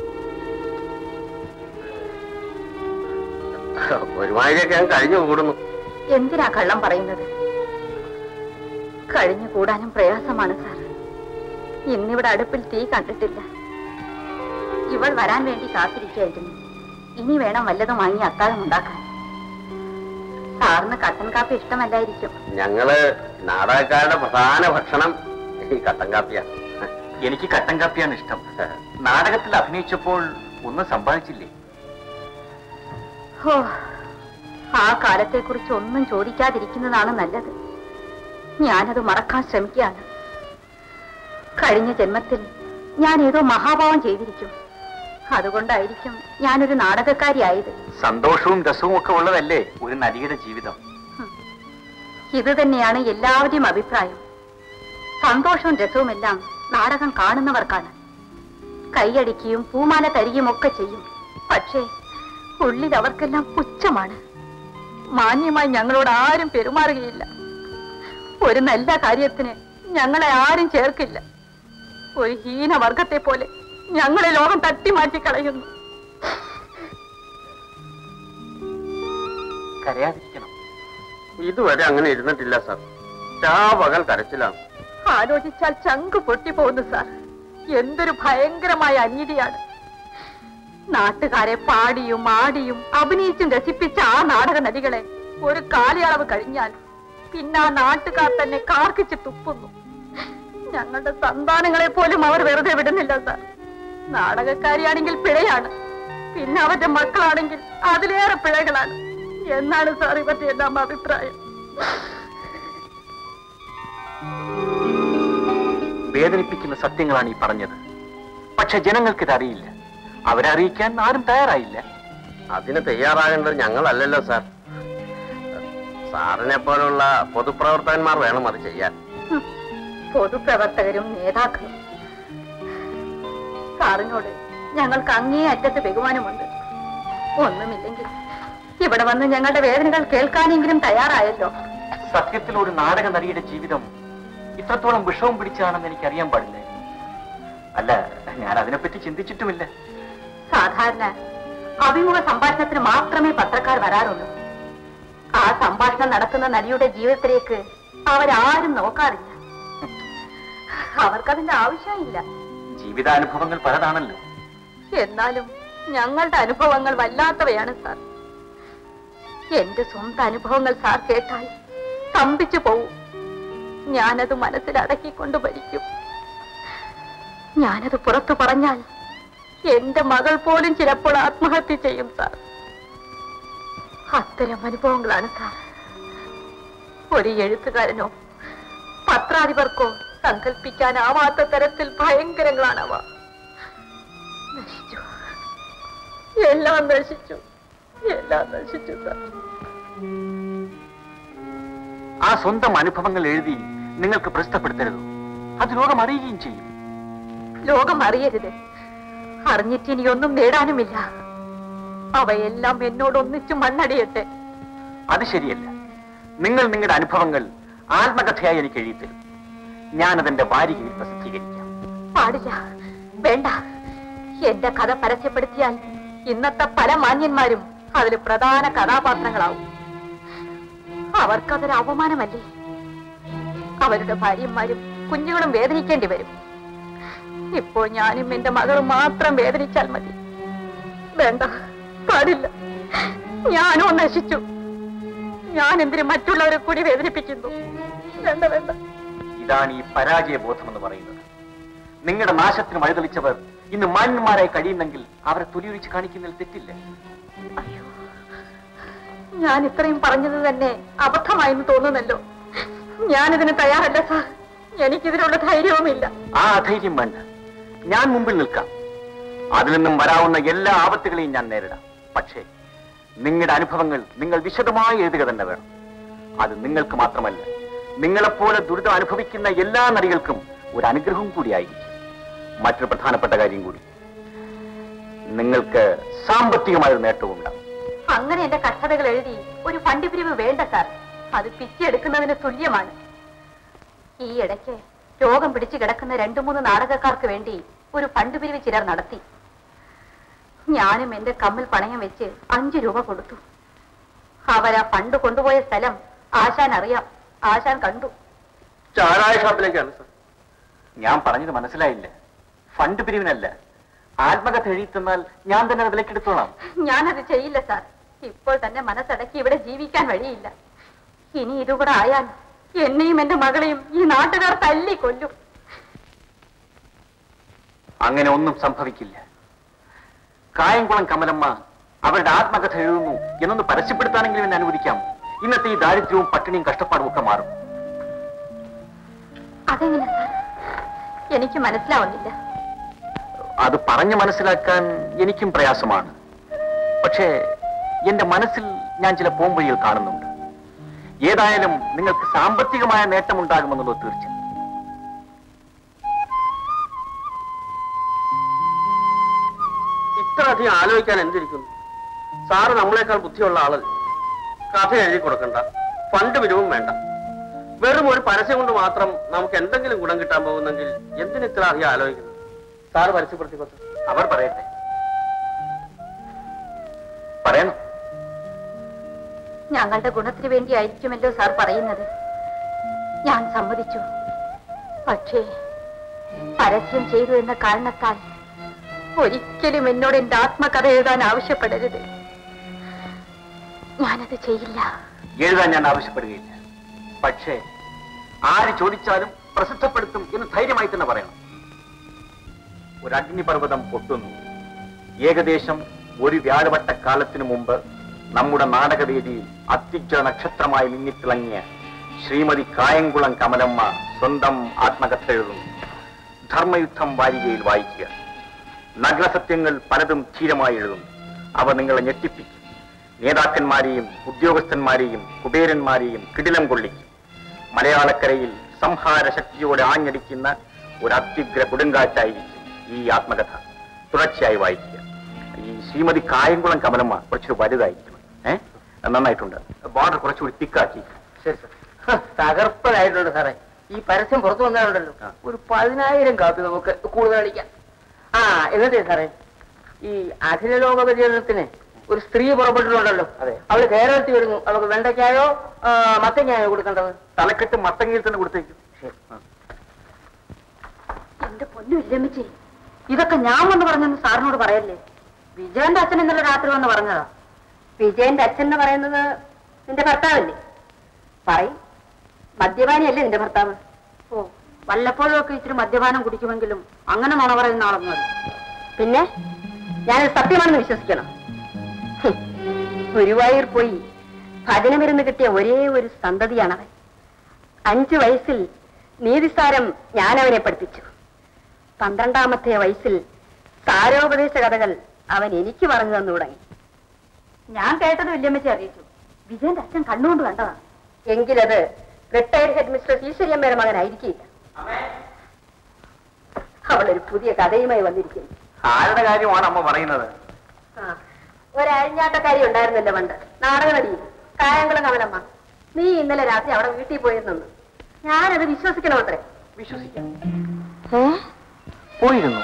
C: ഒരുമാതിരിയൊക്കെ ഞാൻ കഴിഞ്ഞു കൂടുന്നു
D: എന്തിനാ കള്ളം പറയുന്നത് കഴിഞ്ഞു കൂടാനും പ്രയാസമാണ് സാർ ഇന്നിവിടെ അടുപ്പിൽ തീ കണ്ടിട്ടില്ല ഇവൾ വരാൻ വേണ്ടി കാത്തിരിക്കുകയായിരുന്നു ഇനി വേണം വല്ലതും വാങ്ങി അത്താഴം ഉണ്ടാക്കാൻ സാറിന് കട്ടൻ കാപ്പി ഇഷ്ടമല്ലായിരിക്കും
C: ഞങ്ങള് നാടകക്കാരുടെ പ്രധാന ഭക്ഷണം ഈ കട്ടൻ കാപ്പിയാണ്
I: എനിക്ക് കട്ടൻ കാപ്പിയാണ് ഇഷ്ടം നാടകത്തിൽ അഭിനയിച്ചപ്പോൾ ഒന്നും സമ്പാദിച്ചില്ലേ
D: ഹോ ആ കാലത്തെക്കുറിച്ച് ഒന്നും ചോദിക്കാതിരിക്കുന്നതാണ് നല്ലത് ഞാനത് മറക്കാൻ ശ്രമിക്കുകയാണ് കഴിഞ്ഞ ജന്മത്തിൽ ഞാൻ ഏതോ മഹാഭാവം ചെയ്തിരിക്കും അതുകൊണ്ടായിരിക്കും ഞാനൊരു നാടകക്കാരിയായത്
I: സന്തോഷവും രസവും ഒക്കെ ഉള്ളതല്ലേ ഒരു നടിയുടെ ജീവിതം
D: ഇത് തന്നെയാണ് എല്ലാവരുടെയും അഭിപ്രായം സന്തോഷവും രസവുമെല്ലാം നാടകം കാണുന്നവർക്കാണ് കൈയടിക്കുകയും പൂമാല തരികയും ഒക്കെ ചെയ്യും പക്ഷേ ഉള്ളിൽ അവർക്കെല്ലാം പുച്ഛമാണ് മാന്യമായി ഞങ്ങളോട് ആരും പെരുമാറുകയില്ല ഒരു നല്ല കാര്യത്തിന് ഞങ്ങളെ ആരും ചേർക്കില്ല ഒരു ഹീനവർഗത്തെ പോലെ ഞങ്ങളെ ലോകം തട്ടിമാറ്റി കളയുന്നു
I: കരയാതിരിക്കണം
C: ഇതുവരെ അങ്ങനെ ഇരുന്നിട്ടില്ല സാർ പകൽ കരച്ചിലാണ്
D: ആലോചിച്ചാൽ ചങ്ക് പൊട്ടിപ്പോകുന്നു സാർ എന്തൊരു ഭയങ്കരമായ അനീതിയാണ് നാട്ടുകാരെ പാടിയും ആടിയും അഭിനയിച്ചും രസിപ്പിച്ച ആ നാടക നടികളെ ഒരു കാലയളവ് കഴിഞ്ഞാൽ പിന്നെ ആ നാട്ടുകാർ തന്നെ കാർക്കിച്ച് തുപ്പുന്നു ഞങ്ങളുടെ സന്താനങ്ങളെ പോലും അവർ വെറുതെ വിടുന്നില്ല സാർ നാടകക്കാരിയാണെങ്കിൽ പിഴയാണ് പിന്നെ അവരുടെ മക്കളാണെങ്കിൽ അതിലേറെ പിഴകളാണ് എന്നാണ് സാർ ഇവരുടെ എല്ലാം അഭിപ്രായം
I: വേദനിപ്പിക്കുന്ന സത്യങ്ങളാണ് ഈ പറഞ്ഞത് പക്ഷെ ജനങ്ങൾക്കിത് അറിയില്ല അവരറിയിക്കാൻ ആരും തയ്യാറായില്ല
C: അതിന് തയ്യാറാകേണ്ടത് ഞങ്ങളല്ലല്ലോ സാർ സാറിനെ പോലുള്ള പൊതുപ്രവർത്തകന്മാർ വേണം അത് ചെയ്യാൻ
D: പൊതുപ്രവർത്തകരും നേതാക്കളും സാറിനോട് ഞങ്ങൾക്ക് അങ്ങേ അറ്റത്ത് ബഹുമാനമുണ്ട് ഒന്നുമില്ലെങ്കിൽ ഇവിടെ വന്ന് ഞങ്ങളുടെ വേദനകൾ കേൾക്കാനെങ്കിലും തയ്യാറായല്ലോ
I: സത്യത്തിൽ ഒരു നാടക നടിയുടെ ജീവിതം ഇത്രത്തോളം വിഷവും പിടിച്ചതാണെന്ന് എനിക്ക് അറിയാൻ പാടില്ലായിരുന്നു അല്ല ഞാൻ അതിനെപ്പറ്റി ചിന്തിച്ചിട്ടുമില്ല
D: സാധാരണ അഭിമുഖ സംഭാഷണത്തിന് മാത്രമേ പത്രക്കാർ വരാറുള്ളൂ ആ സംഭാഷണം നടത്തുന്ന നടിയുടെ ജീവിതത്തിലേക്ക് അവരാരും നോക്കാറില്ല അവർക്കതിന്റെ ആവശ്യമില്ല
I: ജീവിതാനുഭവങ്ങൾ പലതാണല്ലോ
D: എന്നാലും ഞങ്ങളുടെ അനുഭവങ്ങൾ വല്ലാത്തവയാണ് സാർ എന്റെ സ്വന്തം അനുഭവങ്ങൾ സാർ കേട്ടാൽ സ്തംഭിച്ചു പോവും ഞാനത് മനസ്സിൽ അടക്കിക്കൊണ്ട് ഭരിക്കും ഞാനത് പുറത്തു പറഞ്ഞാൽ എന്റെ മകൾ പോലും ചിലപ്പോൾ ആത്മഹത്യ ചെയ്യും സാർ അത്തരം അനുഭവങ്ങളാണ് സാർ ഒരു എഴുത്തുകാരനോ പത്രാധിപർക്കോ സങ്കല്പിക്കാനാവാത്ത തരത്തിൽ ഭയങ്കരങ്ങളാണവ നശിച്ചു എല്ലാം നശിച്ചു എല്ലാം നശിച്ചു സാർ
I: ആ സ്വന്തം അനുഭവങ്ങൾ എഴുതി നിങ്ങൾക്ക് പ്രസിദ്ധപ്പെടുത്തരുത് അത് ലോകം അറിയുകയും ചെയ്യും
D: ലോകം അറിയരുത് അറിഞ്ഞിട്ട് ഇനി ഒന്നും നേടാനുമില്ല അവയെല്ലാം എന്നോട് ഒന്നിച്ചു മണ്ണടിയട്ടെ
I: അത് ശരിയല്ല നിങ്ങൾ നിങ്ങളുടെ അനുഭവങ്ങൾ ആത്മകഥയായി എനിക്ക് എഴുതിത്തരും ഞാനതെന്റെ വാരികയിൽ പ്രസിദ്ധീകരിക്കാം
D: പാടില്ല വേണ്ട എന്റെ കഥ പരസ്യപ്പെടുത്തിയാൽ ഇന്നത്തെ പല മാന്യന്മാരും അതിൽ പ്രധാന കഥാപാത്രങ്ങളാവും അവർക്കതൊരു അവമാനമല്ലേ അവരുടെ ഭാര്യന്മാരും കുഞ്ഞുങ്ങളും വേദനിക്കേണ്ടി വരും ഇപ്പോൾ ഞാനും എന്റെ മകളും മാത്രം വേദനിച്ചാൽ മതി വേണ്ട പാടില്ല ഞാനോ നശിച്ചു ഞാൻ എന്തിനു മറ്റുള്ളവരെ കൂടി വേദനിപ്പിക്കുന്നു വേണ്ട വേണ്ട
I: ഇതാണ് ഈ പരാജയ ബോധം എന്ന് പറയുന്നത് നിങ്ങളുടെ നാശത്തിന് വഴിതെളിച്ചവർ ഇന്ന് മാന്യന്മാരായി കഴിയുന്നെങ്കിൽ അവരെ തൊലിയൊഴിച്ച് കാണിക്കുന്നതിൽ തെറ്റില്ല
D: അയ്യോ ഞാൻ ഇത്രയും പറഞ്ഞത് തന്നെ അബദ്ധമായെന്ന് തോന്നുന്നല്ലോ ഞാനിതിന് തയ്യാറല്ല സാർ എനിക്കിതിനുള്ള ധൈര്യവുമില്ല
I: ആ അധൈര്യം വേണ്ട ഞാൻ മുമ്പിൽ നിൽക്കാം അതിൽ നിന്നും വരാവുന്ന എല്ലാ ആപത്തുകളെയും ഞാൻ നേരിടാം പക്ഷേ നിങ്ങളുടെ അനുഭവങ്ങൾ നിങ്ങൾ വിശദമായി എഴുതുക തന്നെ വേണം അത് നിങ്ങൾക്ക് മാത്രമല്ല നിങ്ങളെപ്പോലെ ദുരിതം അനുഭവിക്കുന്ന എല്ലാ നടികൾക്കും ഒരു അനുഗ്രഹം കൂടിയായിരിക്കും മറ്റൊരു പ്രധാനപ്പെട്ട കാര്യം കൂടി നിങ്ങൾക്ക് സാമ്പത്തികമായ ഒരു നേട്ടവും ഉണ്ടാവും
D: അങ്ങനെ എന്റെ കഷ്ടതകൾ എഴുതി ഒരു ഫണ്ട് പിരിവ് വേണ്ട സാർ അത് പിച്ചെടുക്കുന്നതിന് തുല്യമാണ് ഈ ഇടയ്ക്ക് രോഗം പിടിച്ചു കിടക്കുന്ന രണ്ടു മൂന്ന് നാടകക്കാർക്ക് വേണ്ടി ഒരു ഫണ്ട് പിരിവ് ചിലർ നടത്തി ഞാനും എന്റെ കമ്മിൽ പണയം വെച്ച് അഞ്ചു രൂപ കൊടുത്തു അവരാ ഫണ്ട് കൊണ്ടുപോയ സ്ഥലം ആശാൻ അറിയാം ആശാൻ കണ്ടു
C: ചാരായ ഷാപ്പിലേക്കാണ് സർ ഞാൻ പറഞ്ഞത് മനസ്സിലായില്ല ഫണ്ട് പിരിവിനല്ല ആത്മകഥ എഴുതി തന്നാൽ ഞാൻ തന്നെ അത് വിലക്കെടുത്തോളാം
D: ഞാനത് ചെയ്യില്ല സാർ ഇപ്പോൾ തന്നെ മനസ്സടക്കി ഇവിടെ ജീവിക്കാൻ വഴിയില്ല ഇനി ഇതുകൂടെ ആയാൽ എന്നെയും എന്റെ മകളെയും ഈ നാട്ടുകാർ തല്ലി കൊല്ലും
C: അങ്ങനെ ഒന്നും സംഭവിക്കില്ല കായംകുളം കമലമ്മ അവരുടെ ആത്മകഥ എഴുതുന്നു എന്നൊന്ന് പരസ്യപ്പെടുത്താനെങ്കിലും എന്നെ അനുവദിക്കാം ഇന്നത്തെ ഈ ദാരിദ്ര്യവും പട്ടിണിയും കഷ്ടപ്പാടും ഒക്കെ മാറും
D: അതെങ്ങനെ സാർ എനിക്ക് മനസ്സിലാവുന്നില്ല
C: അത് പറഞ്ഞു മനസ്സിലാക്കാൻ എനിക്കും പ്രയാസമാണ് പക്ഷേ എന്റെ മനസ്സിൽ ഞാൻ ചില പോംവഴികൾ കാണുന്നുണ്ട് ഏതായാലും നിങ്ങൾക്ക് സാമ്പത്തികമായ നേട്ടമുണ്ടാകുമെന്നുള്ളത് തീർച്ച
B: ഇത്ര അധികം ആലോചിക്കാൻ എന്തിരിക്കുന്നു സാറ് നമ്മളെക്കാൾ ബുദ്ധിയുള്ള ആളല്ല കഥ എഴുതി കൊടുക്കണ്ട ഫണ്ട് പിരിവും വേണ്ട വെറും ഒരു പരസ്യം കൊണ്ട് മാത്രം നമുക്ക് എന്തെങ്കിലും ഗുണം കിട്ടാൻ പോകുന്നെങ്കിൽ എന്തിന് ഇത്ര അധികം ആലോചിക്കുന്നത് സാറ് പരസ്യപ്പെടുത്തിക്കൊത്ത
C: അവർ പറയട്ടെ പറയണം
D: ഞങ്ങളുടെ ഗുണത്തിന് വേണ്ടിയായിരിക്കുമല്ലോ സാർ പറയുന്നത് ഞാൻ സമ്മതിച്ചു പക്ഷേ പരസ്യം ചെയ്തു എന്ന കാരണത്താൽ ഒരിക്കലും എന്നോട് എന്റെ ആത്മകഥ എഴുതാൻ ആവശ്യപ്പെടരുത് ഞാനത് ചെയ്യില്ല
C: എഴുതാൻ ഞാൻ ആവശ്യപ്പെടുകയില്ല പക്ഷേ ആര് ചോദിച്ചാലും പ്രസിദ്ധപ്പെടുത്തും എന്ന് ധൈര്യമായി തന്നെ പറയണം ഒരു അഗ്നിപർവ്വതം പൊട്ടുന്നു ഏകദേശം ഒരു വ്യാഴവട്ട കാലത്തിനു മുമ്പ് നമ്മുടെ നാടകവേദിയിൽ അത്യുജ്ജ നക്ഷത്രമായി മിന്നിത്തിളങ്ങിയ ശ്രീമതി കായംകുളം കമലമ്മ സ്വന്തം ആത്മകഥ എഴുതുന്നു ധർമ്മയുദ്ധം വാരികയിൽ വായിക്കുക നഗ്നസത്യങ്ങൾ പലതും ധീരമായി എഴുതുന്നു അവ നിങ്ങളെ ഞെട്ടിപ്പിക്കും നേതാക്കന്മാരെയും ഉദ്യോഗസ്ഥന്മാരെയും കുബേരന്മാരെയും കിടിലം കൊള്ളിക്കും മലയാളക്കരയിൽ സംഹാര ശക്തിയോടെ ആഞ്ഞടിക്കുന്ന ഒരു അത്യുഗ്ര കൊടുങ്കാറ്റായിരിക്കും ഈ ആത്മകഥ തുടർച്ചയായി വായിക്കുക ഈ ശ്രീമതി കായംകുളം കമലമ്മ കുറച്ചുകൂടി വലുതായിരിക്കണം ഏഹ് നന്നായിട്ടുണ്ട് ബോർഡർ കുറച്ചുകൂടി തിക്കാക്കി
F: ശരി സാർ തകർപ്പനായിട്ടുണ്ട് സാറേ ഈ പരസ്യം പുറത്തു വന്നാലുണ്ടല്ലോ ഒരു പതിനായിരം കാപ്പി നമുക്ക് കൂടുതൽ അടിക്കാം ആ എന്നിട്ടേ സാറേ ഈ അഖില ലോക പര്യടനത്തിന് ഒരു സ്ത്രീ പുറപ്പെട്ടിട്ടുണ്ടല്ലോ
C: അതെ.
F: അവള് കേരളത്തിൽ വരുന്നു അവൾക്ക് വെണ്ടയ്ക്കായോ ആ, മത്തങ്ങായോ കൊടുക്കേണ്ടത്
C: തലക്കെട്ട് മത്തങ്ങയിൽ തന്നെ കൊടുത്തേക്കും
D: എന്റെ പൊന്നു ഇല്ലമ്മച്ചി ഇതൊക്കെ ഞാൻ വന്ന് പറഞ്ഞെന്ന് സാറിനോട് പറയല്ലേ വിജയന്റെ അച്ഛൻ ഇന്നലെ രാത്രി വന്ന് പറഞ്ഞതാ വിജയന്റെ അച്ഛൻ എന്ന് പറയുന്നത് നിന്റെ ഭർത്താവല്ലേ പറയും മദ്യപാനിയല്ലേ നിന്റെ ഭർത്താവ് ഓ വല്ലപ്പോഴും ഒക്കെ ഇച്ചിരി മദ്യപാനം കുടിക്കുമെങ്കിലും അങ്ങനെ നുണ പറയുന്ന ആളൊന്നും അല്ല പിന്നെ ഞാൻ സത്യമാണെന്ന് വിശ്വസിക്കണം ഹും. ഗുരുവായൂർ പോയി ഭജനമിരുന്ന് കിട്ടിയ ഒരേ ഒരു സന്തതിയാണവൻ അഞ്ചു വയസ്സിൽ നീതിസാരം ഞാൻ അവനെ പഠിപ്പിച്ചു പന്ത്രണ്ടാമത്തെ വയസ്സിൽ സാരോപദേശ കഥകൾ അവൻ എനിക്ക് പറഞ്ഞു തന്നു തുടങ്ങി ഞാൻ കേട്ടത് വല്യമ്മച്ചി അറിയിച്ചു വിജയന്റെ അച്ഛൻ കണ്ണുകൊണ്ട് കണ്ടതാ എങ്കിലത് റിട്ടയർഡ് ഹെഡ് മിസ്റ്റർ ഈശ്വര്യമ്മയുടെ മകനായിരിക്കില്ല അവളൊരു പുതിയ കഥയുമായി വന്നിരിക്കുന്നു
C: ആരുടെ കാര്യമാണ് അമ്മ പറയുന്നത്
D: ആ, ഒരഴിഞ്ഞാട്ടക്കാരി ഉണ്ടായിരുന്നല്ലോ പണ്ട് നാടകനടി കായംകുളം കമലമ്മ നീ ഇന്നലെ രാത്രി അവിടെ വീട്ടിൽ പോയിരുന്നു ഞാനത് വിശ്വസിക്കണോ അത്രേ
C: വിശ്വസിക്കാം
D: ഏ
C: പോയിരുന്നു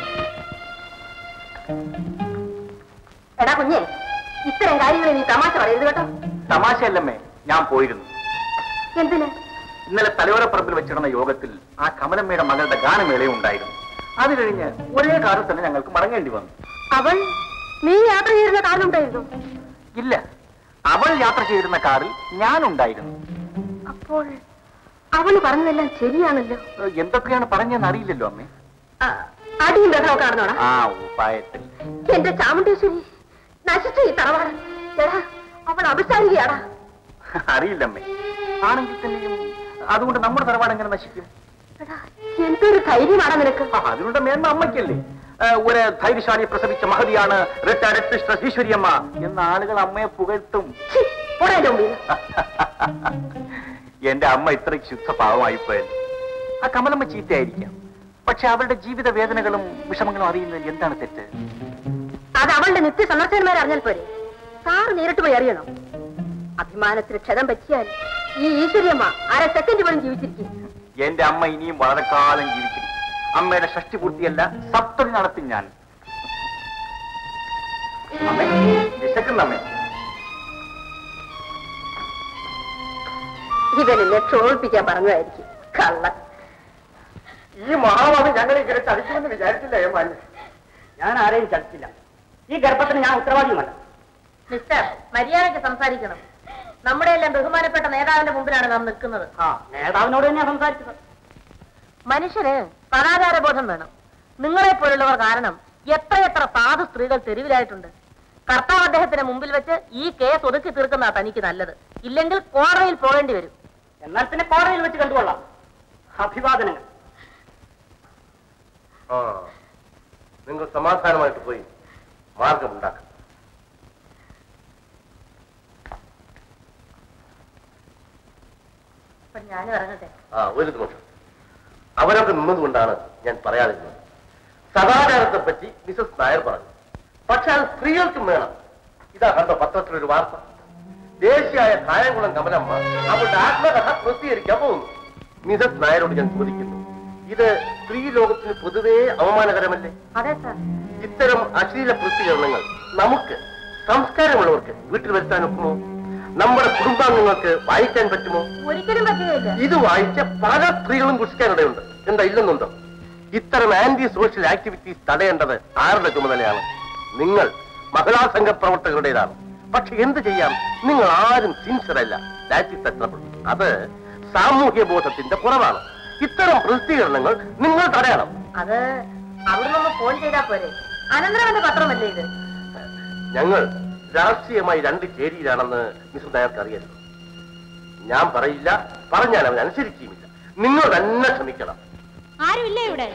D: എടാ കുഞ്ഞെ ഇത്തരം കാര്യങ്ങൾ നീ തമാശ പറയരുത് കേട്ടോ
C: തമാശയല്ലമ്മേ ഞാൻ പോയിരുന്നു
D: എന്തിന്
C: ഇന്നലെ തലയോരപ്പറമ്പിൽ വെച്ചിരുന്ന യോഗത്തിൽ ആ കമലമ്മയുടെ മകളുടെ ഗാനമേളയും ഉണ്ടായിരുന്നു അത് കഴിഞ്ഞ് ഒരേ കാറിൽ തന്നെ ഞങ്ങൾക്ക് മടങ്ങേണ്ടി വന്നു
D: അവൾ നീ യാത്ര ചെയ്യുന്ന കാലുണ്ടായിരുന്നു
C: ഇല്ല അവൾ യാത്ര ചെയ്തിരുന്ന കാറിൽ ഞാനുണ്ടായിരുന്നു
D: അപ്പോൾ അവള് പറഞ്ഞതെല്ലാം ശരിയാണല്ലോ
C: ഏഹ്, എന്തൊക്കെയാണ് പറഞ്ഞതെന്ന് അറിയില്ലല്ലോ അമ്മേ
D: ആ, അടിയും ബഹളമൊക്കെ നടന്നോടാ
C: ആ ഉപായത്തിൽ
D: എന്റെ ചാമുണ്ടേശ്വരി നശിച്ചു ഈ തറവാട് എടാ അവൾ അഭിസാരികയാടാ
C: അറിയില്ലമ്മേ ആണെങ്കിൽ തന്നെയും അതുകൊണ്ട് നമ്മുടെ തറവാട് എങ്ങനെ നശിക്കും
D: എടാ എന്തൊരു ധൈര്യമാണ് നിനക്ക്
C: ആ, അതിനുള്ള മേന്മ അമ്മയ്ക്കല്ലേ ഏ, ഒരു ധൈര്യശാലി പ്രസവിച്ച മഹതിയാണ് റിട്ടയർഡ് സിസ്റ്റർ ഈശ്വരിയമ്മ എന്ന ആളുകൾ അമ്മയെ പുകഴ്ത്തും
D: ഛീ, പോടാ എന്റെ മുമ്പിൽ നിന്ന്.
C: എന്റെ അമ്മ ഇത്രയ്ക്ക് ശുദ്ധ പാവമായിപ്പോയത് ആ കമലമ്മ ചീത്തയായിരിക്കാം പക്ഷെ അവരുടെ ജീവിത വേദനകളും വിഷമങ്ങളും അറിയുന്നതിൽ എന്താണ് തെറ്റ്
D: അത് അവളുടെ നിത്യ സന്ദർശകന്മാർ അറിഞ്ഞാൽ പോരെ സാറ് നേരിട്ട് പോയി അറിയണോ അഭിമാനത്തിന് ക്ഷതം പറ്റിയാൽ ഈ ഈശ്വരിയമ്മ അര സെക്കൻഡ് പോലും ജീവിച്ചിരിക്കും
I: എന്റെ അമ്മ ഇനിയും വളരെ കാലം ജീവിച്ചിരിക്കും അമ്മയുടെ ഷഷ്ടി പൂർത്തിയല്ല സപ്തമി നടത്തി ഞാൻ അമ്മേ വിശക്കുന്ന അമ്മേ
D: ഇവനെന്നെ ക്ഷോഭിപ്പിക്കാൻ പറഞ്ഞതായിരിക്കും കള്ള
G: ഈ മഹാഭാവി ഞങ്ങളെ ഇങ്ങനെ ചതിക്കുമെന്ന് വിചാരിച്ചില്ല ഏമാന് ഞാൻ ആരെയും ചതിച്ചില്ല ഈ ഗർഭത്തിന് ഞാൻ ഉത്തരവാദിയുമല്ല
D: മിസ്റ്റർ മര്യാദയ്ക്ക് സംസാരിക്കണം നമ്മുടെ എല്ലാം ബഹുമാനപ്പെട്ട നേതാവിന്റെ മുമ്പിലാണ് നാം നിൽക്കുന്നത്
G: ആ നേതാവിനോട് തന്നെയാ സംസാരിച്ചത്
D: മനുഷ്യന് സദാചാരബോധം വേണം നിങ്ങളെ പോലുള്ളവർ കാരണം എത്രയെത്ര സാധു സ്ത്രീകൾ തെരുവിലായിട്ടുണ്ട് കർത്താവ് അദ്ദേഹത്തിന് മുമ്പിൽ വെച്ച് ഈ കേസ് ഒതുക്കി തീർക്കുന്ന തനിക്ക് നല്ലത് ഇല്ലെങ്കിൽ കോടതിയിൽ പോകേണ്ടി വരും
G: എന്നാൽ പിന്നെ കോടതിയിൽ വെച്ച് കണ്ടുകൊള്ളാം അഭിവാദനങ്ങൾ
K: ആ നിങ്ങൾ സമാധാനമായിട്ട് പോയി മാർഗമുണ്ടാക്കാം
D: അപ്പൊ ഞാനും ഇറങ്ങട്ടെ
K: ആ ഒരു നിമിഷം അവരൊക്കെ നിന്നതുകൊണ്ടാണ് ഞാൻ പറയാതിരുന്നത് സദാചാരത്തെ പറ്റി മിസസ് നായർ പറഞ്ഞു പക്ഷെ അത് സ്ത്രീകൾക്കും വേണം ഇതാ കണ്ടോ പത്രത്തിലൊരു വാർത്ത ദേശീയായ കായംകുളം കമലമ്മ അവരുടെ ആത്മകഥ പ്രസിദ്ധീകരിക്കാൻ പോകുന്നു മിസസ് നായരോട് ഞാൻ ചോദിക്കുന്നു ഇത് സ്ത്രീ ലോകത്തിന് പൊതുവേ അവമാനകരമല്ലേ
D: അതെ സാർ
K: ഇത്തരം അശ്ലീല പ്രസിദ്ധീകരണങ്ങൾ നമുക്ക് സംസ്കാരമുള്ളവർക്ക് വീട്ടിൽ വരുത്താൻ ഒക്കുമോ നമ്മുടെ കുടുംബാംഗങ്ങൾക്ക് വായിക്കാൻ പറ്റുമോ
D: ഒരിക്കലും പറ്റുകയില്ല
K: ഇത് വായിച്ച പല സ്ത്രീകളും കുഷിക്കാനിടയുണ്ട് എന്താ ഇല്ലെന്നുണ്ടോ ഇത്തരം ആന്റി സോഷ്യൽ ആക്ടിവിറ്റീസ് തടയേണ്ടത് ആരുടെ ചുമതലയാണ് നിങ്ങൾ മഹിളാ സംഘ പ്രവർത്തകരുടേതാണ് പക്ഷെ എന്ത് ചെയ്യാം നിങ്ങൾ ആരും സിൻസിയർ അല്ല ദാറ്റ് ഇസ് ട്രബിൾ അത് സാമൂഹ്യ ബോധത്തിന്റെ കുറവാണ് ഇത്തരം പ്രസിദ്ധീകരണങ്ങൾ നിങ്ങൾ തടയണം
D: അത് അവിടെ നിന്ന് ഫോൺ ചെയ്താ പോരെ അനന്തരവന്റെ പത്രമല്ലേ ഇത്
K: ഞങ്ങൾ രാഷ്ട്രീയമായി രണ്ട് ചേരിയിലാണെന്ന് മിസ്റ്റർ നായർക്ക് അറിയരുത് ഞാൻ പറയില്ല പറഞ്ഞാൽ അവൻ അനുസരിക്കുകയുമില്ല നിങ്ങൾ തന്നെ ക്ഷമിക്കണം
J: ആരുമില്ല ഇവിടെ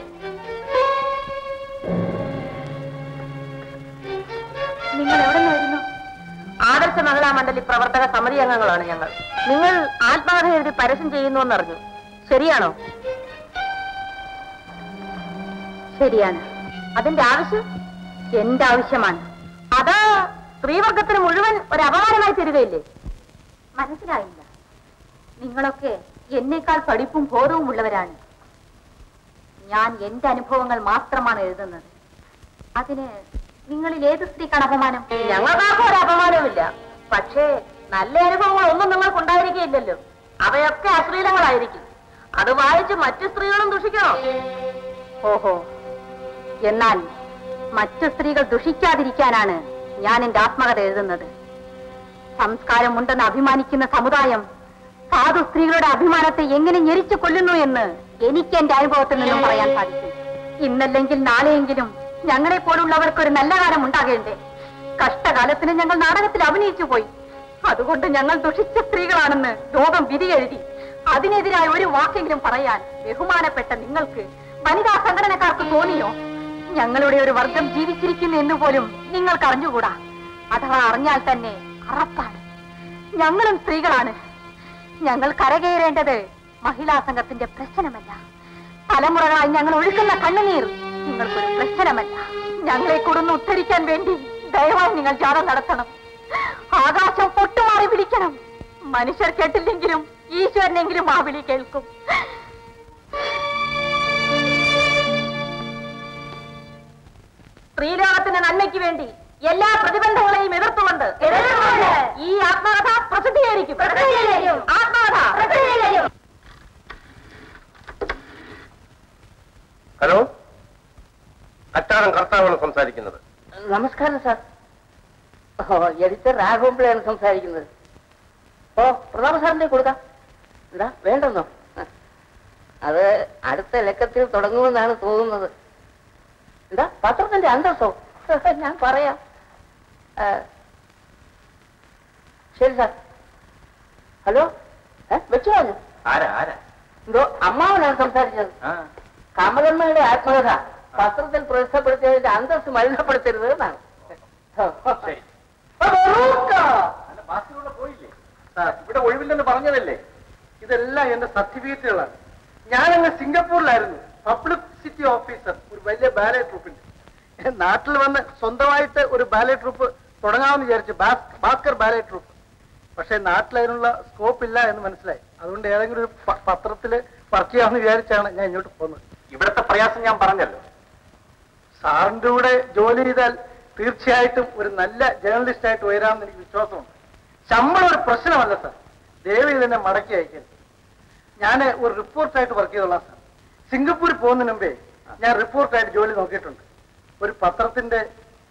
D: നിങ്ങൾ എവിടെ നിന്നായിരുന്നു ആദർശ മഹിളാ മണ്ഡലി പ്രവർത്തക സമിതി അംഗങ്ങളാണ് ഞങ്ങൾ നിങ്ങൾ ആത്മകഥ എഴുതി പരസ്യം ചെയ്യുന്നു എന്നറിഞ്ഞു ശരിയാണോ ശരിയാണ് അതിന്റെ ആവശ്യം എന്റെ ആവശ്യമാണ് അത് സ്ത്രീവർഗത്തിന് മുഴുവൻ ഒരു അപമാനമായി തരികയില്ലേ മനസ്സിലായില്ല നിങ്ങളൊക്കെ എന്നേക്കാൾ പഠിപ്പും ബോധവും ഉള്ളവരാണ് ഞാൻ എന്റെ അനുഭവങ്ങൾ മാത്രമാണ് എഴുതുന്നത് അതിന് നിങ്ങളിൽ ഏത് സ്ത്രീക്കാണ് അപമാനം ഞങ്ങൾക്കാർക്കും ഒരു അപമാനവുമില്ല പക്ഷേ നല്ല അനുഭവങ്ങൾ ഒന്നും നിങ്ങൾക്ക് ഉണ്ടായിരിക്കില്ലല്ലോ അവയൊക്കെ അശ്ലീലങ്ങളായിരിക്കും അത് വായിച്ച് മറ്റു സ്ത്രീകളും ദുഷിക്കണോ ഓഹോ എന്നാൽ മറ്റു സ്ത്രീകൾ ദുഷിക്കാതിരിക്കാനാണ് ഞാൻ എന്റെ ആത്മകഥ എഴുതുന്നത് സംസ്കാരമുണ്ടെന്ന് അഭിമാനിക്കുന്ന സമുദായം സാധു സ്ത്രീകളുടെ അഭിമാനത്തെ എങ്ങനെ ഞെരിച്ചു കൊല്ലുന്നു എന്ന് എനിക്ക് എന്റെ അനുഭവത്തിൽ നിന്നും പറയാൻ സാധിക്കും ഇന്നല്ലെങ്കിൽ നാളെയെങ്കിലും ഞങ്ങളെ പോലുള്ളവർക്ക് ഒരു നല്ല കാലം ഉണ്ടാകേണ്ടേ കഷ്ടകാലത്തിന് ഞങ്ങൾ നാടകത്തിൽ അഭിനയിച്ചു പോയി അതുകൊണ്ട് ഞങ്ങൾ ദുഷിച്ച സ്ത്രീകളാണെന്ന് ലോകം വിധി എഴുതി അതിനെതിരായ ഒരു വാക്കെങ്കിലും പറയാൻ ബഹുമാനപ്പെട്ട നിങ്ങൾക്ക് വനിതാ സംഘടനക്കാർക്ക് തോന്നിയോ ഞങ്ങളുടെ ഒരു വർഗം ജീവിച്ചിരിക്കുന്നു എന്ന് പോലും നിങ്ങൾക്ക് അറിഞ്ഞുകൂടാ അഥവാ അറിഞ്ഞാൽ തന്നെ അറപ്പാണ് ഞങ്ങളും സ്ത്രീകളാണ് ഞങ്ങൾ കരകയറേണ്ടത് മഹിളാ സംഘത്തിന്റെ പ്രശ്നമല്ല തലമുറകളായി ഞങ്ങൾ ഒഴുക്കുന്ന കണ്ണുനീർ നിങ്ങൾക്കൊരു പ്രശ്നമല്ല ഞങ്ങളെ കൊടുന്ന് ഉദ്ധരിക്കാൻ വേണ്ടി ദയവായി നിങ്ങൾ ജാഥ നടത്തണം ആകാശം പൊട്ടുമാറി വിളിക്കണം മനുഷ്യർ കേട്ടില്ലെങ്കിലും ഈശ്വരനെങ്കിലും ആ വിളി കേൾക്കും സ്ത്രീലോകത്തിന്റെ നന്മയ്ക്ക് വേണ്ടി എല്ലാ പ്രതിബന്ധങ്ങളെയും എതിർത്തുകൊണ്ട് ഈ ആത്മകഥ പ്രസിദ്ധീകരിക്കും ആത്മകഥ
K: ഹലോ അച്ചാടൻ കർത്താവാണ് സംസാരിക്കുന്നത്
F: നമസ്കാരം സാർ ഓ എഡിറ്റർ രാഘവൻപിള്ളയാണ് സംസാരിക്കുന്നത് ഓ പ്രതാപ സാറിന്റെ കൊടുക്കാം എന്താ വേണ്ടെന്നോ അത് അടുത്ത ലക്കത്തിൽ തുടങ്ങുമെന്നാണ് തോന്നുന്നത് എന്താ പത്രത്തിന്റെ അന്തസ്സോ ഞാൻ പറയാം ആ, ശരി സാർ ഹലോ ഏ വെച്ചു പറഞ്ഞു
I: ആരാ ആരാ
F: എന്തോ അമ്മാവനാണ് സംസാരിച്ചത്
I: ആ
F: കമലമ്മയുടെ ആത്മകഥ പത്രത്തിൽ പ്രസിദ്ധപ്പെടുത്തിയതിന്റെ അന്തസ് മലിനപ്പെടുത്തരുത് എന്നാണ്
I: ശരി
F: ഓ, ബറൂക്ക.
I: അല്ല ബാക്കിയുള്ള പോയില്ലേ ഇവിടെ ഒഴിവില്ലെന്ന് പറഞ്ഞതല്ലേ
H: ഇതെല്ലാം എന്റെ സർട്ടിഫിക്കറ്റുകളാണ് ഞാനങ്ങ് സിംഗപ്പൂരിലായിരുന്നു പബ്ലിസിറ്റി ഓഫീസർ ഒരു വലിയ ബാലെ ട്രൂപ്പിന്റെ നാട്ടിൽ വന്ന് സ്വന്തമായിട്ട് ഒരു ബാലെ ട്രൂപ്പ് തുടങ്ങാമെന്ന് വിചാരിച്ചു ഭാസ്- ഭാസ്കർ ബാലെ ട്രൂപ്പ് പക്ഷെ നാട്ടിൽ അതിനുള്ള സ്കോപ്പ് ഇല്ല എന്ന് മനസ്സിലായി അതുകൊണ്ട് ഏതെങ്കിലും ഒരു പ- പത്രത്തില് വർക്ക് ചെയ്യാമെന്ന് വിചാരിച്ചാണ് ഞാൻ ഇങ്ങോട്ട് പോകുന്നത്
I: ഇവിടുത്തെ പ്രയാസം ഞാൻ പറഞ്ഞല്ലോ
H: സാറിന്റെ കൂടെ ജോലി ചെയ്താൽ തീർച്ചയായിട്ടും ഒരു നല്ല ജേർണലിസ്റ്റ് ആയിട്ട് ഉയരാമെന്ന് എനിക്ക് വിശ്വാസമുണ്ട് ശമ്പളം ഒരു പ്രശ്നമല്ല സാർ ദയവ് തന്നെ മടക്കി അയക്കരുത് ഞാൻ ഒരു റിപ്പോർട്ടായിട്ട് വർക്ക് ചെയ്തോളാം സാർ സിംഗപ്പൂരിൽ പോകുന്നതിന് മുമ്പേ ഞാൻ റിപ്പോർട്ടായിട്ട് ജോലി നോക്കിയിട്ടുണ്ട് ഒരു പത്രത്തിന്റെ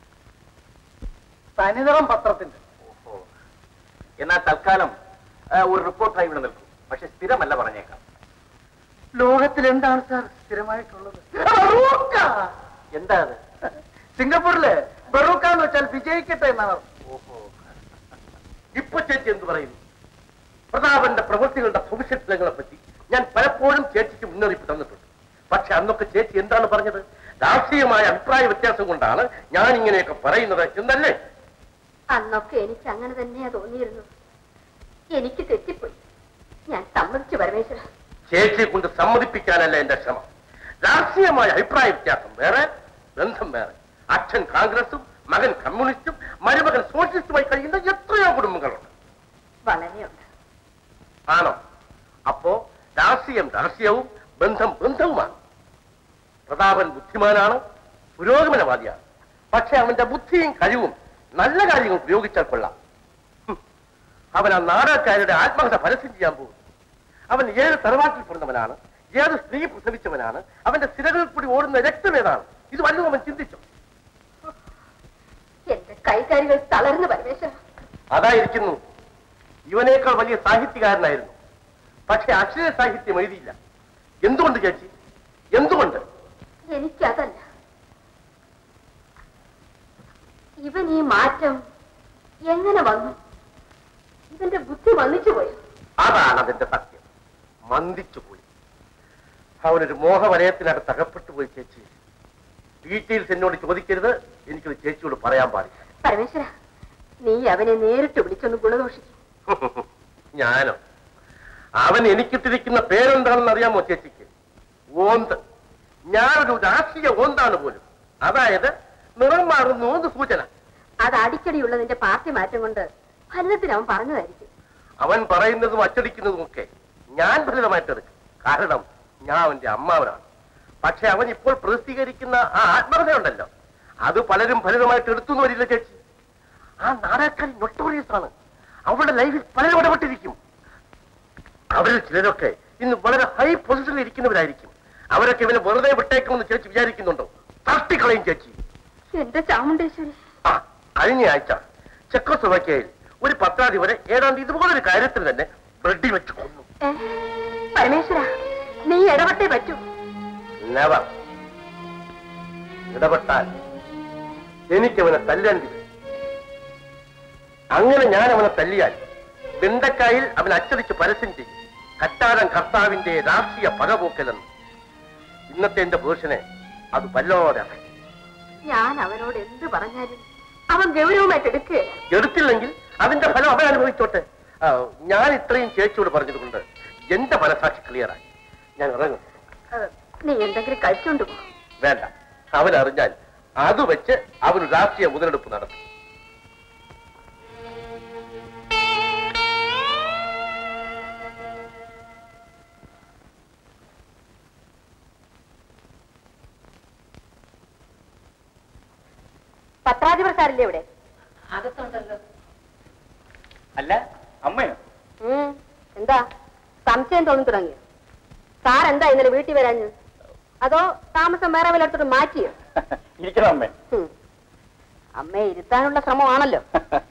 H: തനിനിറം പത്രത്തിന്റെ
I: എന്നാൽ തൽക്കാലം ആ, ഒരു റിപ്പോർട്ടായി ഇവിടെ നിൽക്കും പക്ഷെ സ്ഥിരമല്ല പറഞ്ഞേക്കാം
H: ലോകത്തിൽ എന്താണ് സാർ സ്ഥിരമായിട്ടുള്ളത് ബറൂക്ക!
I: എന്താ അത്
H: സിംഗപ്പൂരിലെ ബറൂക്ക എന്ന് വെച്ചാൽ വിജയിക്കട്ടെ എന്നാണ്
K: ഇപ്പൊ ചേച്ചി എന്ത് പറയുന്നു പ്രതാപന്റെ പ്രവൃത്തികളുടെ ഭവിഷ്യത്തുകളെ പറ്റി ഞാൻ പലപ്പോഴും ചേച്ചിക്ക് മുന്നറിയിപ്പ് തന്നിട്ടുണ്ട് പക്ഷെ അന്നൊക്കെ ചേച്ചി എന്താണ് പറഞ്ഞത് രാഷ്ട്രീയമായ അഭിപ്രായ വ്യത്യാസം കൊണ്ടാണ് ഞാൻ ഇങ്ങനെയൊക്കെ പറയുന്നത് എന്നല്ലേ
D: അന്നൊക്കെ എനിക്ക് അങ്ങനെ തന്നെയാ തോന്നിയിരുന്നു എനിക്ക് തെറ്റിപ്പോയി ഞാൻ സമ്മതിച്ചു പരമേശ്വര
K: ചേച്ചിയെ കൊണ്ട് സമ്മതിപ്പിക്കാനല്ല എന്റെ ശ്രമം രാഷ്ട്രീയമായ അഭിപ്രായ വ്യത്യാസം വേറെ ബന്ധം വേറെ അച്ഛൻ കോൺഗ്രസും മകൻ കമ്മ്യൂണിസ്റ്റും മരുമകൻ സോഷ്യലിസ്റ്റുമായി കഴിയുന്ന എത്രയോ കുടുംബങ്ങളുണ്ട്
D: വളരെയുണ്ട്
K: ആണോ അപ്പോ രാഷ്ട്രീയം രാഷ്ട്രീയവും ബന്ധം ബന്ധവുമാണ് പ്രതാപൻ ബുദ്ധിമാനാണ് പുരോഗമനവാദിയാണ് പക്ഷെ അവന്റെ ബുദ്ധിയും കഴിവും നല്ല കാര്യങ്ങൾ ഉപയോഗിച്ചാൽ കൊള്ളാം ഹും. അവൻ ആ നാടകക്കാരുടെ ആത്മകഥ പരസ്യം ചെയ്യാൻ പോകുന്നു അവൻ ഏത് തറവാട്ടിൽ പിറന്നവനാണ് ഏത് സ്ത്രീ പ്രസവിച്ചവനാണ് അവന്റെ സിരകളിൽ കൂടി ഓടുന്ന രക്തം ഏതാണ് ഇത് വല്ലതും അവൻ ചിന്തിച്ചു
D: എന്റെ കൈകാരികൾ തളർന്നു പരമേശ്വര
K: അതായിരിക്കുന്നു ഇവനേക്കാൾ വലിയ സാഹിത്യകാരനായിരുന്നു പക്ഷെ അക്ഷര സാഹിത്യം എഴുതിയില്ല എന്തുകൊണ്ട് ചേച്ചി എന്തുകൊണ്ട്
D: എനിക്കതല്ല ഇവൻ ഈ മാറ്റം എങ്ങനെ വന്നു ഇവന്റെ ബുദ്ധി വന്നിച്ചു പോയി
K: അതാണ് അതിന്റെ സത്യം മന്ദിച്ചു പോയി അവനൊരു മോഹവലയത്തിനകത്ത് അകപ്പെട്ടു പോയി ചേച്ചി ഡീറ്റെയിൽസ് എന്നോട് ചോദിക്കരുത് എനിക്കത് ചേച്ചിയോട് പറയാൻ പാടില്ല
D: പരമേശ്വര നീ അവനെ നേരിട്ട് വിളിച്ചൊന്ന് ഗുണദോഷിക്കും
K: ഞാനോ അവൻ എനിക്കിട്ടിരിക്കുന്ന പേരെന്താണെന്ന് അറിയാമോ ചേച്ചിക്ക് ഓന്ത് ഞാനൊരു രാഷ്ട്രീയ ഓന്താണ് പോലും അതായത് നിറം മാറുന്നു എന്ന് സൂചന
D: അത് അടിക്കടിയുള്ള നിന്റെ പാർട്ടി മാറ്റം കൊണ്ട് ഫലിതത്തിന് അവൻ പറഞ്ഞതായിരിക്കും
K: അവൻ പറയുന്നതും അച്ചടിക്കുന്നതും ഒക്കെ ഞാൻ ഫലിതമായിട്ട് എടുക്കും കാരണം ഞാൻ അവന്റെ അമ്മാവനാണ് പക്ഷെ അവൻ ഇപ്പോൾ പ്രസിദ്ധീകരിക്കുന്ന ആ ആത്മകഥയുണ്ടല്ലോ അത് പലരും ഫലിതമായിട്ട് എടുത്തു എന്ന് വരില്ല ചേച്ചി ആ നാടകക്കാരി നൊട്ടോറിയസ് ആണ് അവളുടെ ലൈഫിൽ പലരും ഇടപെട്ടിരിക്കും അവരിൽ ചിലരൊക്കെ ഇന്ന് വളരെ ഹൈ പൊസിഷനിൽ ഇരിക്കുന്നവരായിരിക്കും അവരൊക്കെ ഇവനെ വെറുതെ വിട്ടേക്കുമെന്ന് ചേച്ചി വിചാരിക്കുന്നുണ്ടോ തട്ടിക്കളയും ചേച്ചി
D: എന്റെ ചാമുണ്ടേശ്വരി
K: ആ കഴിഞ്ഞ ആഴ്ച ചെക്കോസ്ലോവാക്യയിൽ ഒരു പത്രാധിപരെ ഏതാണ്ട് ഇതുപോലൊരു കാര്യത്തിൽ തന്നെ ബ്രെഡി വെച്ച് കൊന്നു
D: ഏ? പരമേശ്വര നീ ഇടപെട്ടേ പറ്റൂ
K: നെവർ ഇടപെട്ടാൽ എനിക്കവനെ തല്ലേണ്ടി വരും അങ്ങനെ ഞാൻ അവനെ തല്ലിയാൽ ബിണ്ടക്കായിൽ അവൻ അച്ചടിച്ച് പരസ്യം ചെയ്യും കറ്റാടൻ കർത്താവിന്റെ രാഷ്ട്രീയ പകപോക്കലെന്ന് ഇന്നത്തെ എന്റെ പുരുഷനെ അത് വല്ലാതെ അഫക്റ്റ്
D: ഞാൻ അവനോട് എന്ത് പറഞ്ഞാലും അവൻ ഗൗരവമായിട്ട് എടുക്കുകയില്ല
K: എടുത്തില്ലെങ്കിൽ അതിന്റെ ഫലം അവൻ അനുഭവിച്ചോട്ടെ ആ, ഞാൻ ഇത്രയും ചേച്ചിയോട് പറഞ്ഞതുകൊണ്ട് എന്റെ മനസാക്ഷി ക്ലിയറായി ഞാൻ ഇറങ്ങും
D: ഏ, നീ എന്തെങ്കിലും കഴിച്ചോണ്ട് പോ
K: വേണ്ട അവൻ അറിഞ്ഞാൽ അത് വെച്ച് അവൻ രാഷ്ട്രീയ മുതലെടുപ്പ് നടത്തും
D: പത്രാധിപർ സാറില്ലേ ഇവിടെ
I: അല്ല അമ്മയോ
D: ഉം. എന്താ സംശയം തോന്നി തുടങ്ങി സാർ എന്താ ഇന്നലെ വീട്ടിൽ വരാഞ്ഞ് അതോ താമസം വേറെ വല്ലയിടത്തോട്ട് മാറ്റിയോ
I: ഇരിക്കണം അമ്മേ
D: ഉം. അമ്മയെ ഇരുത്താനുള്ള ശ്രമമാണല്ലോ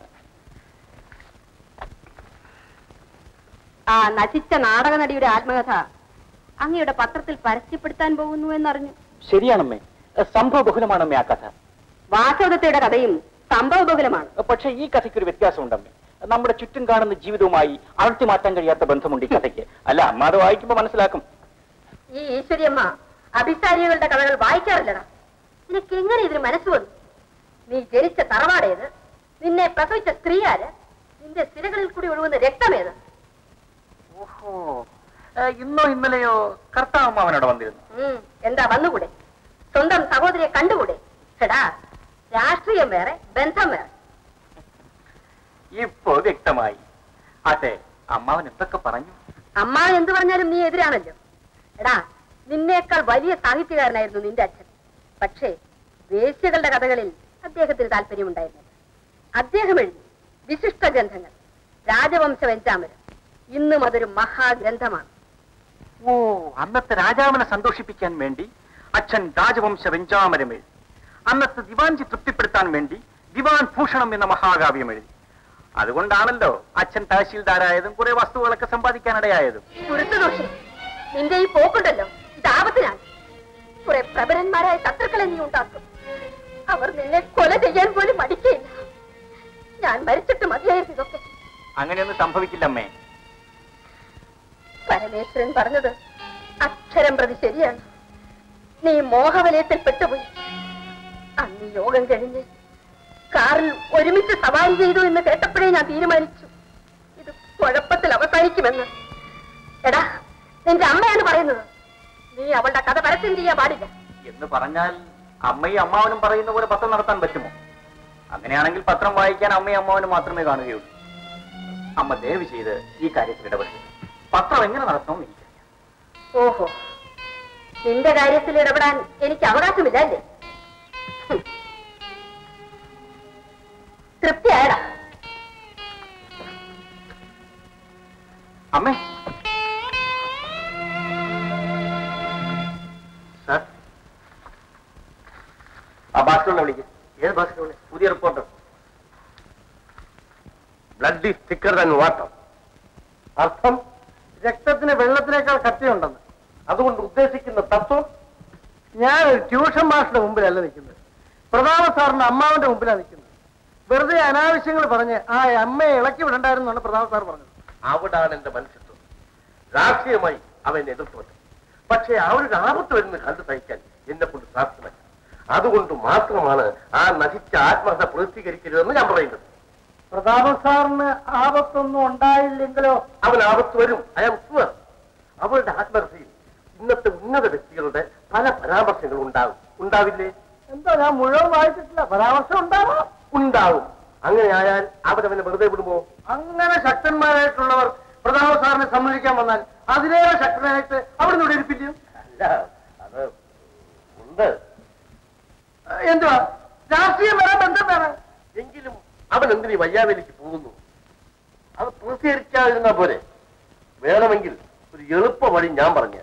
D: ആ നശിച്ച നാടക നടിയുടെ ആത്മകഥ അങ്ങയുടെ പത്രത്തിൽ പരസ്യപ്പെടുത്താൻ പോകുന്നു എന്നറിഞ്ഞു
I: ശരിയാണമ്മേ സംഭവ ബഹുലമാണമ്മേ ആ കഥ
D: വാസവദത്തയുടെ കഥയും സംഭവബഹുലമാണ്
I: പക്ഷെ ഈ കഥയ്ക്ക് ഒരു വ്യത്യാസമുണ്ടമ്മേ നമ്മുടെ ചുറ്റും കാണുന്ന ജീവിതവുമായി അളർത്തി മാറ്റാൻ കഴിയാത്ത ബന്ധമുണ്ട് ഈ കഥയ്ക്ക് അല്ല അമ്മ അത് വായിക്കുമ്പോ മനസ്സിലാക്കും
D: ഈ ഈശ്വരിയമ്മ അഭിസാരികളുടെ കഥകൾ വായിക്കാറില്ലടാ നിനക്ക് എങ്ങനെ ഇതിന് മനസ്സ് വന്നു നീ ജനിച്ച തറവാടേത് നിന്നെ പ്രസവിച്ച സ്ത്രീ ആര് നിന്റെ സിരകളിൽ കൂടി ഒഴുകുന്ന രക്തമേത്
I: ഓഹോ ഇന്നോ ഇന്നലെയോ കർത്താവ് അവനോട് വന്നിരുന്നു
D: ഉം, എന്താ വന്നുകൂടെ സ്വന്തം സഹോദരിയെ കണ്ടുകൂടെ എടാ രാഷ്ട്രീയം വേറെ ബന്ധം വേറെ
I: ഇപ്പോ വ്യക്തമായി അതെ അമ്മാവൻ എന്തൊക്കെ പറഞ്ഞു
D: അമ്മ എന്ത് പറഞ്ഞാലും നീ എതിരാണല്ലോ എടാ നിന്നേക്കാൾ വലിയ സാഹിത്യകാരനായിരുന്നു നിന്റെ അച്ഛൻ പക്ഷേ വേശ്യകളുടെ കഥകളിൽ അദ്ദേഹത്തിന് താല്പര്യമുണ്ടായിരുന്നില്ല അദ്ദേഹം എഴുതി വിശിഷ്ട ഗ്രന്ഥങ്ങൾ രാജവംശ വെഞ്ചാമരം ഇന്നും അതൊരു മഹാഗ്രന്ഥമാണ്
I: ഓ അന്നത്തെ രാജാവിനെ സന്തോഷിപ്പിക്കാൻ വേണ്ടി അച്ഛൻ രാജവംശ വെഞ്ചാമരം എഴുതി അന്നത്തെ ദിവാൻജി തൃപ്തിപ്പെടുത്താൻ വേണ്ടി ദിവാൻ ഭൂഷണം എന്ന മഹാകാവ്യം എഴുതി അതുകൊണ്ടാണല്ലോ അച്ഛൻ തഹശീൽദാരായതും കുറെ വസ്തുക്കളൊക്കെ സമ്പാദിക്കാനിടയായതും
D: പുരുഷദോഷം നിന്റെ ഈ പോക്കുണ്ടല്ലോ ഇത് ആപത്തിനാണ് കുറെ പ്രബലന്മാരായ ശത്രുക്കളെ നീ ഉണ്ടാക്കും അവർ നിന്നെ കൊല ചെയ്യാൻ പോലും മടിക്കയില്ല ഞാൻ മരിച്ചിട്ട് മതിയായിരുന്നു ഇതൊക്കെ
I: അങ്ങനെയൊന്നും സംഭവിക്കില്ല അമ്മേ
D: പരമേശ്വരൻ പറഞ്ഞത് അക്ഷരം പ്രതി ശരിയാണ് നീ മോഹവലയത്തിൽ പെട്ടുപോയി അന്ന് യോഗം കഴിഞ്ഞ് കാറിൽ ഒരുമിച്ച് സവാരി ചെയ്തു എന്ന് കേട്ടപ്പോഴേ ഞാൻ തീരുമാനിച്ചു ഇത് കുഴപ്പത്തിൽ അവസാനിക്കുമെന്ന് എടാ നിന്റെ അമ്മയാണ് പറയുന്നത് നീ അവളുടെ കഥ പരസ്യം ചെയ്യാൻ പാടില്ല
I: എന്ന് പറഞ്ഞാൽ അമ്മയും അമ്മാവനും പറയുന്ന പോലെ പത്രം നടത്താൻ പറ്റുമോ അങ്ങനെയാണെങ്കിൽ പത്രം വായിക്കാൻ അമ്മയും അമ്മാവനും മാത്രമേ കാണുകയുള്ളൂ അമ്മ ദയവ് ചെയ്ത് ഈ കാര്യത്തിൽ ഇടപെടുക പത്രം എങ്ങനെ നടത്തണമെന്ന് എനിക്ക്
D: ഓഹോ നിന്റെ കാര്യത്തിൽ ഇടപെടാൻ എനിക്ക് അവകാശമില്ല അല്ലേ ഹും. തൃപ്തിയായടാ
I: അമ്മേ
K: സാർ
I: ആ ഭാസ്കറിനെ വിളിക്കും
K: ഏത് ഭാഷ
I: പുതിയ reporter
K: blood is thicker than water അർത്ഥം
H: രക്തത്തിന് വെള്ളത്തിനേക്കാൾ കട്ടിയുണ്ടെന്ന്
K: അതുകൊണ്ട് ഉദ്ദേശിക്കുന്ന തത്വം
H: ഞാൻ ഒരു ട്യൂഷൻ മാസ്റ്ററുടെ മുമ്പിലല്ല നിൽക്കുന്നത് പ്രധാന സാറിന്റെ അമ്മാവന്റെ മുമ്പിലാണ് നിൽക്കുന്നത് വെറുതെ അനാവശ്യങ്ങൾ പറഞ്ഞ് ആ അമ്മയെ ഇളക്കി വിടണ്ടായിരുന്നാണ് പ്രധാന സാർ പറഞ്ഞത്
K: അവിടാണ് എന്റെ മനുഷ്യത്വം രാഷ്ട്രീയമായി അവൻ എതിർത്തു വന്നു പക്ഷേ ആ ഒരു ആപത്ത് വരുന്ന കണ്ടു സഹിക്കാൻ എന്നെ കൊണ്ട് സാധ്യമല്ല അതുകൊണ്ട് മാത്രമാണ് ആ നശിച്ച ആത്മഹത്യ പ്രസിദ്ധീകരിക്കരുതെന്ന് ഞാൻ പറയുന്നത്
H: പ്രതാപ സാറിന് ആപത്തൊന്നും ഉണ്ടായില്ലെങ്കിലോ
K: അവൻ ആപത്ത് വരും ഐ ആം ഷുവർ അവളുടെ ആത്മഹത്യയിൽ ഇന്നത്തെ ഉന്നത വ്യക്തികളുടെ പല പരാമർശങ്ങളും ഉണ്ടാവും ഉണ്ടാവില്ലേ
H: എന്താ ഞാൻ മുഴുവൻ വായിച്ചിട്ടില്ല പരാമർശം ഉണ്ടാവാം
K: ഉണ്ടാവും അങ്ങനെ ആയാൽ അവരവനെ വെറുതെ വിടുമോ
H: അങ്ങനെ ശക്തന്മാരായിട്ടുള്ളവർ പ്രതാപ സാറിനെ സമ്മതിക്കാൻ വന്നാൽ അതിലേറെ ശക്തനായിട്ട് അവിടുന്ന് ഇവിടെ ഇരിപ്പില്ലയോ
K: അല്ല അത് ഉണ്ട്
H: എന്തുവാ രാഷ്ട്രീയം വരാൻ ബന്ധം വേണം
K: എങ്കിലും അവൻ എന്തിനീ വയ്യാവേലിക്ക് പോകുന്നു അത് പൂർത്തീകരിക്കാതിരുന്ന പോലെ വേണമെങ്കിൽ ഒരു എളുപ്പ വഴി ഞാൻ പറഞ്ഞുതരാം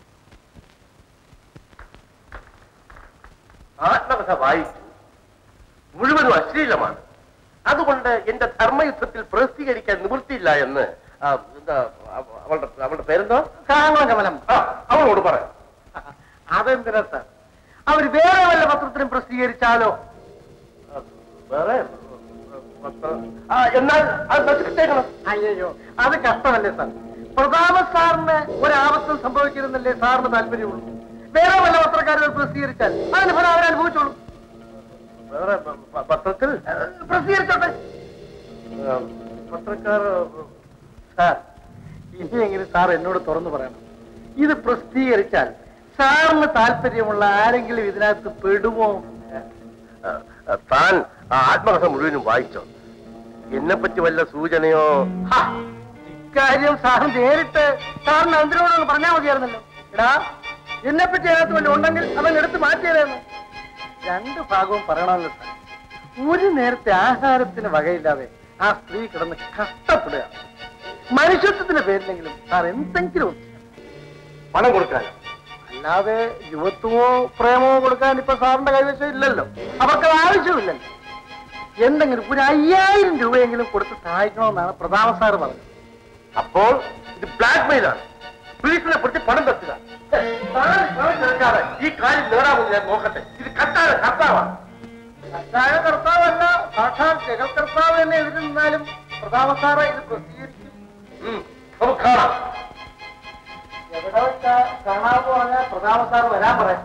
K: ആത്മകഥ വായിച്ചു മുഴുവനും അശ്ലീലമാണ് അതുകൊണ്ട് എന്റെ ധർമ്മയുദ്ധത്തിൽ പ്രസിദ്ധീകരിക്കാൻ നിവൃത്തിയില്ല എന്ന് ആ, എന്താ, അവ- അവളുടെ അവളുടെ പേരെന്തോ
H: കാങ്ങളം കമലം
K: ആ അവളോട് പറയാം
H: അതെന്തിനാ സാർ അവർ വേറെ വല്ല പത്രത്തിനും പ്രസിദ്ധീകരിച്ചാലോ
K: വേറെ പത്രം- ആ, എന്നാൽ അത് നശിപ്പിച്ചേക്കണം
H: അയ്യോ അത് കഷ്ടമല്ലേ സാർ പ്രതാപ സാറിന് ഒരാപത്തും സംഭവിക്കരുന്നല്ലേ സാറിന് താല്പര്യമുള്ളൂ വേറെ വല്ല പത്രക്കാരുകൾ പ്രസിദ്ധീകരിച്ചാൽ അതിന് ഫലം അവർ അനുഭവിച്ചോളൂ
K: വേറെ പ- പ- പത്രത്തിൽ
H: ഏഹ്, പ്രസിദ്ധീകരിച്ചോട്ടെ
K: ആ, പത്രക്കാർ
H: സാർ ഇനിയെങ്കിലും സാർ എന്നോട് തുറന്നു പറയണം ഇത് പ്രസിദ്ധീകരിച്ചാൽ സാറിന് താല്പര്യമുള്ള ആരെങ്കിലും ഇതിനകത്ത് പെടുമോ
K: ആ, ആ, താൻ ആ ആത്മകഥ മുഴുവനും വായിച്ചോ എന്നെ പറ്റി വല്ല സൂചനയോ
H: ഹാ, ഇക്കാര്യം സാർ നേരിട്ട് സാറിന് എന്തിനോടൊന്ന് പറഞ്ഞാൽ മതിയായിരുന്നല്ലോ എടാ എന്നെ പറ്റി അതിനകത്ത് വല്ല ഉണ്ടെങ്കിൽ അവൻ എടുത്ത് മാറ്റിയതായിരുന്നു രണ്ട് ഭാഗവും പറയണമല്ലോ സാർ ഒരു നേരത്തെ ആഹാരത്തിന് വകയില്ലാതെ ആ സ്ത്രീ കിടന്ന് കഷ്ടപ്പെടുക മനുഷ്യത്വത്തിന്റെ പേരിലെങ്കിലും സാർ എന്തെങ്കിലും ഒന്ന്
K: പണം കൊടുക്കാൻ
H: അല്ലാതെ യുവത്വമോ പ്രേമമോ കൊടുക്കാൻ ഇപ്പൊ സാറിന്റെ കൈവശം ഇല്ലല്ലോ അവർക്ക് ആവശ്യമില്ലല്ലോ എന്തെങ്കിലും ഒരു അയ്യായിരം രൂപയെങ്കിലും കൊടുത്ത് സഹായിക്കണമെന്നാണ് പ്രധാന സാറ് പറഞ്ഞത്
K: അപ്പോൾ ഇത് ബ്ലാക്ക് മെയിലാണ് പോലീസിനെ പിടിച്ച് പണം തട്ടുക ഹേ, താൻ പണം ചേർക്കാതെ ഈ കാര്യം നേടാമെന്ന് ഞാൻ നോക്കട്ടെ ഇത് കത്താന കർത്താവാണ്
H: കർത്താവ് കർത്താവല്ല സാക്ഷാൽ ജഗൽ കർത്താവ് തന്നെ എതിര് നിന്നാലും പ്രധാന സാറ് ഇത് പ്രസിദ്ധീകരിക്കും
K: ഉം, നമുക്ക് കാണാം
H: എവിടെ വെച്ചാ കാണാമെന്ന് പറഞ്ഞാൽ പ്രധാന സാറ് വരാൻ പറയാം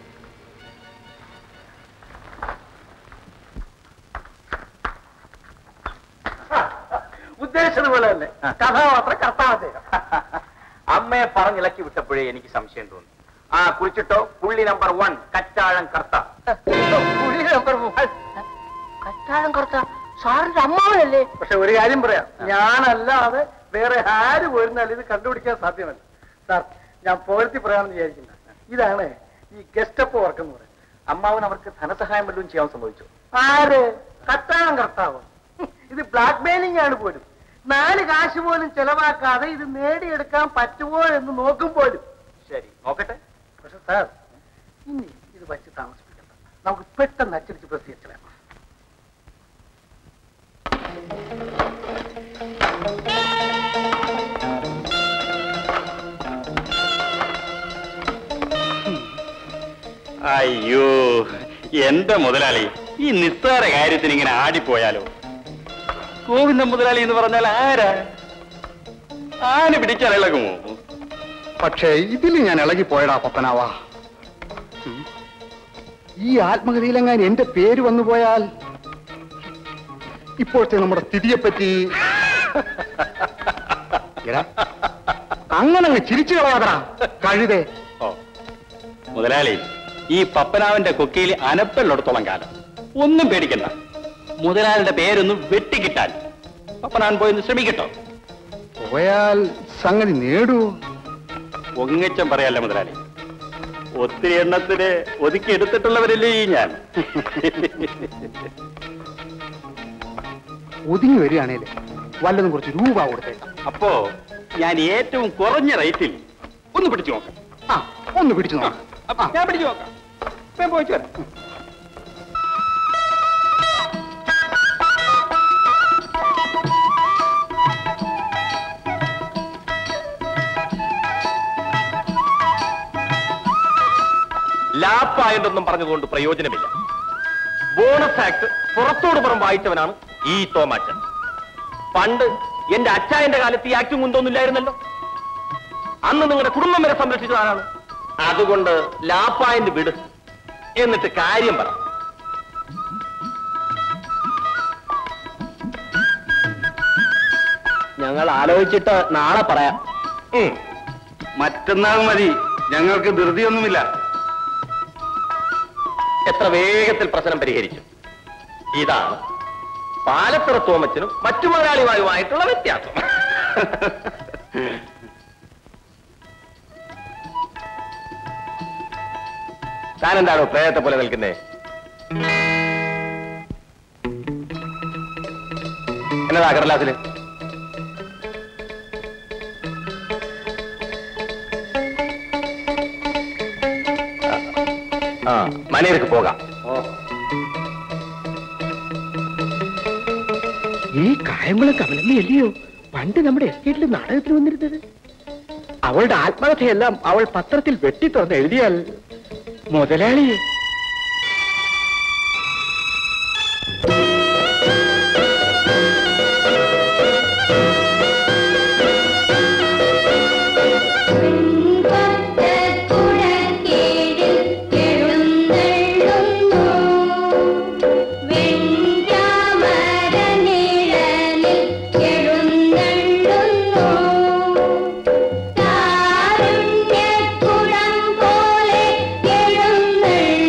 K: ഉദ്ദേശിച്ചതുപോലെ തന്നെ കഥാപാത്രം കർത്താവ്
I: അമ്മയെ പറഞ്ഞിളക്കി വിട്ടപ്പോഴേ എനിക്ക് സംശയം തോന്നി ആ കുറിച്ചിട്ടോ പുള്ളി നമ്പർ വൺ കറ്റാഴം കർത്ത
H: കുഴി നമ്പർ മൂന്ന്. കറ്റാഴം കറുത്ത സാറിന്റെ അമ്മാവനല്ലേ പക്ഷെ ഒരു കാര്യം പറയാം ഞാനല്ലാതെ വേറെ ആര് പോയിരുന്നാലും ഇത് കണ്ടുപിടിക്കാൻ സാധ്യമല്ല സാർ ഞാൻ പുകഴ്ത്തി പറയാമെന്ന് വിചാരിക്കുന്ന ഇതാണ് ഈ ഗസ്റ്റപ്പ് വർക്ക് എന്ന് പറയുന്നത്
I: അമ്മാവൻ അവർക്ക് ധനസഹായം വല്ലതും ചെയ്യാൻ സംഭവിച്ചു
H: ആര് കർത്താവും കർത്താവും ഇത് ബ്ലാക്ക് മെയിലിംഗ് ആണ് പോലും നാല് കാശ് പോലും ചെലവാക്കാതെ ഇത് നേടിയെടുക്കാൻ പറ്റുമോ എന്ന് നോക്കും പോലും
I: ശരി നോക്കട്ടെ
H: പക്ഷെ സാർ ഇനി ഇത് വച്ച് താമസിപ്പിക്കണ്ട നമുക്ക് പെട്ടെന്ന് അച്ചടിച്ച് പ്രസിദ്ധീകരിച്ചതാണ്
I: അയ്യോ എന്റെ മുതലാളി ഈ നിസ്സാര കാര്യത്തിന് ഇങ്ങനെ ആടിപ്പോയാലോ ഗോവിന്ദ മുതലാളി എന്ന് പറഞ്ഞാൽ ആരാ ആന പിടിക്കാൻ ഇളകുമോ
L: പക്ഷേ ഇതിൽ ഞാൻ ഇളകി പോയടാ പപ്പനാവാ ഉം. ഈ ആത്മകഥയിലെങ്ങാൻ എന്റെ പേര് വന്നു പോയാൽ ഇപ്പോഴത്തെ നമ്മുടെ സ്ഥിതിയെപ്പറ്റി എടാ, അങ്ങനെ അങ്ങ് ചിരിച്ചു കളയാതടാ കഴുതേ
I: ഓ മുതലാളി ഈ പപ്പനാവന്റെ കൊക്കയിൽ അനപ്പല്ലോടത്തോളം കാലം ഒന്നും പേടിക്കണ്ട മുതലാളിയുടെ പേരൊന്ന് വെട്ടിക്കിട്ടാൻ പപ്പനാൻ പോയി ശ്രമിക്കട്ടോ
L: പോയാൽ സംഗതി നേടൂ
I: പൊങ്ങച്ചം പറയല്ല മുതലാളി ഒത്തിരി എണ്ണത്തിന് ഒതുക്കി എടുത്തിട്ടുള്ളവരല്ലേ ഈ ഞാൻ
L: ഒതുങ്ങി വരികയാണേല് വല്ലതും കുറച്ച് രൂപ കൊടുത്തേക്കാം
I: അപ്പോ ഞാൻ ഏറ്റവും കുറഞ്ഞ റേറ്റിൽ ഒന്ന് പിടിച്ചു നോക്കാം
L: ആ ഒന്ന് പിടിച്ചു നോക്കാം
I: അപ്പൊ ഞാൻ പിടിച്ചു നോക്കാം ഞാൻ പോയിച്ചു വരാം ലാപ്പായതൊന്നും പറഞ്ഞതുകൊണ്ട് പ്രയോജനമില്ല ബോണസ് ആക്ട് പുറത്തോട് പുറം വായിച്ചവനാണ് ഈ തോമാച്ചൻ പണ്ട് എന്റെ അച്ചായന്റെ കാലത്ത് ഈ ആക്ടും കുന്തോന്നില്ലായിരുന്നല്ലോ അന്ന് നിങ്ങളുടെ കുടുംബം വരെ സംരക്ഷിച്ചത് ആരാണ് അതുകൊണ്ട് ലാപ്പായന്റെ വിട് എന്നിട്ട് കാര്യം പറ
C: ഞങ്ങൾ ആലോചിച്ചിട്ട് നാളെ പറയാം
I: മറ്റന്നാൾ മതി ഞങ്ങൾക്ക് ധൃതിയൊന്നുമില്ല എത്ര വേഗത്തിൽ പ്രശ്നം പരിഹരിച്ചു ഇതാണ് പാലത്തറ തോമച്ചനും മറ്റു മുതലാളിമാരുമായിട്ടുള്ള വ്യത്യാസം താനെന്താണോ പ്രേതത്തെ പോലെ നിൽക്കുന്നേ എന്നതാ കടലാസില് ആ മനയിലേക്ക് പോകാം
F: ഈ കായംകുളം കമലമ്മയല്ലയോ പണ്ട് നമ്മുടെ എസ്റ്റേറ്റിൽ നാടകത്തിൽ വന്നിരുന്നത് അവളുടെ ആത്മകഥയെല്ലാം അവൾ പത്രത്തിൽ വെട്ടി തുറന്ന് എഴുതിയാൽ മുതലാളി
J: കുഴക്കേടിൽ എഴുന്നള്ളുന്നു വെൺചാമരനിഴലിൽ എഴുന്നള്ളുന്നു താരുണ്യക്കുടം പോലെ എഴുന്നള്ളുന്നു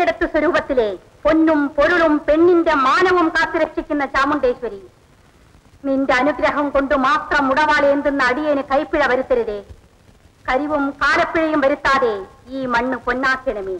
M: ഒരേയിടത്ത് സ്വരൂപത്തിലെ പൊന്നും പൊരുളും പെണ്ണിന്റെ മാനവും കാത്തുരക്ഷിക്കുന്ന ചാമുണ്ടേശ്വരി നിന്റെ അനുഗ്രഹം കൊണ്ട് മാത്രം ഉടവാളേന്തുന്ന അടിയന് കൈപ്പിഴ വരുത്തരുതേ കരിവും കാലപ്പിഴയും വരുത്താതെ ഈ മണ്ണ് പൊന്നാക്കണമേ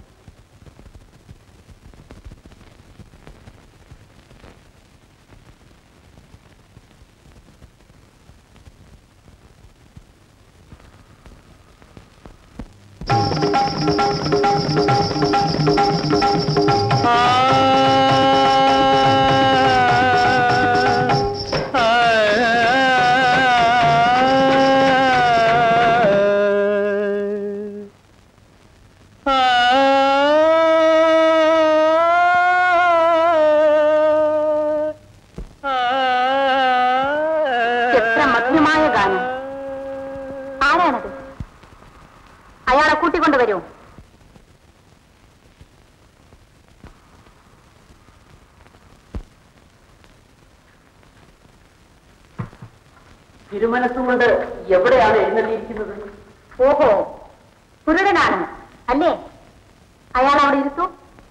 M: എത്ര മധുരമായ ഗാനം ആരാണത് അയാളെ കൂട്ടിക്കൊണ്ടുവരൂ
F: തിരുമനസ്സുകൊണ്ട് എവിടെയാണ് എഴുന്നള്ളിയിരിക്കുന്നത്
M: ഓഹോ കുരുടനാണ് അല്ലേ അയാൾ അവിടെ ഇരുത്തു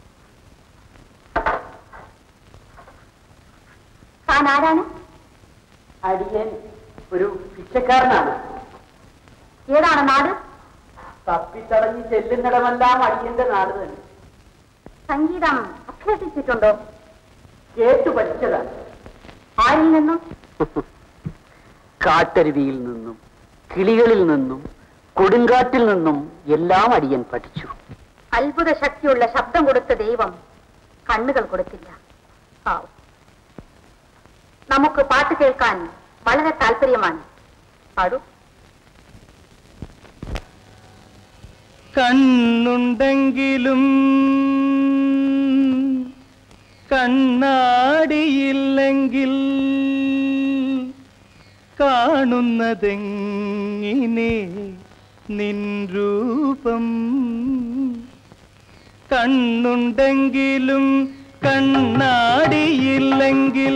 M: താൻ ആരാണ്
F: അടിയൻ ഒരു പിച്ചക്കാരനാണ്
M: ഏതാണ് നാട്
F: തപ്പിത്തടഞ്ഞ് ചെല്ലുന്നിടമെല്ലാം അടിയന്റെ നാട് തന്നെ
M: സംഗീതം അഭ്യസിച്ചിട്ടുണ്ടോ
F: കേട്ടു പഠിച്ചതാണ്
M: ആരിൽ നിന്നും
F: കാട്ടരുവിയിൽ നിന്നും കിളികളിൽ നിന്നും കൊടുങ്കാറ്റിൽ നിന്നും എല്ലാം അടിയൻ പഠിച്ചു
M: അത്ഭുത ശക്തിയുള്ള ശബ്ദം കൊടുത്ത ദൈവം കണ്ണുകൾ കൊടുത്തില്ല പാവം. നമുക്ക് പാട്ട് കേൾക്കാൻ വളരെ താല്പര്യമാണ് പാടൂ
N: കണ്ണുണ്ടെങ്കിലും കണ്ണാടിയില്ലെങ്കിൽ കാണുന്നതെങ്ങിനെ നിൻ രൂപം കണ്ണുണ്ടെങ്കിലും കണ്ണാടിയില്ലെങ്കിൽ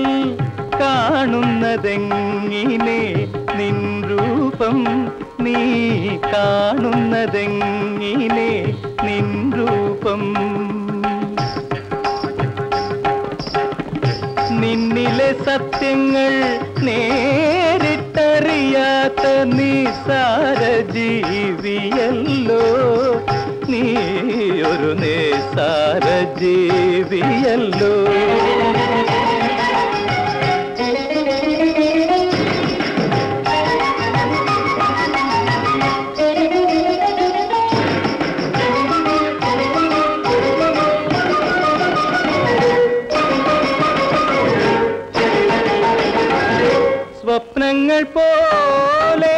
N: കാണുന്നതെങ്ങിനെ നിൻ രൂപം നീ കാണുന്നതെങ്ങിനെ നിൻ രൂപം നിന്നിലെ സത്യങ്ങൾ നേരിട്ടറിയാത്ത നിസാര ജീവിയല്ലോ നീ ഒരു നിസാര ജീവിയല്ലോ സ്വപ്നങ്ങൾ പോലെ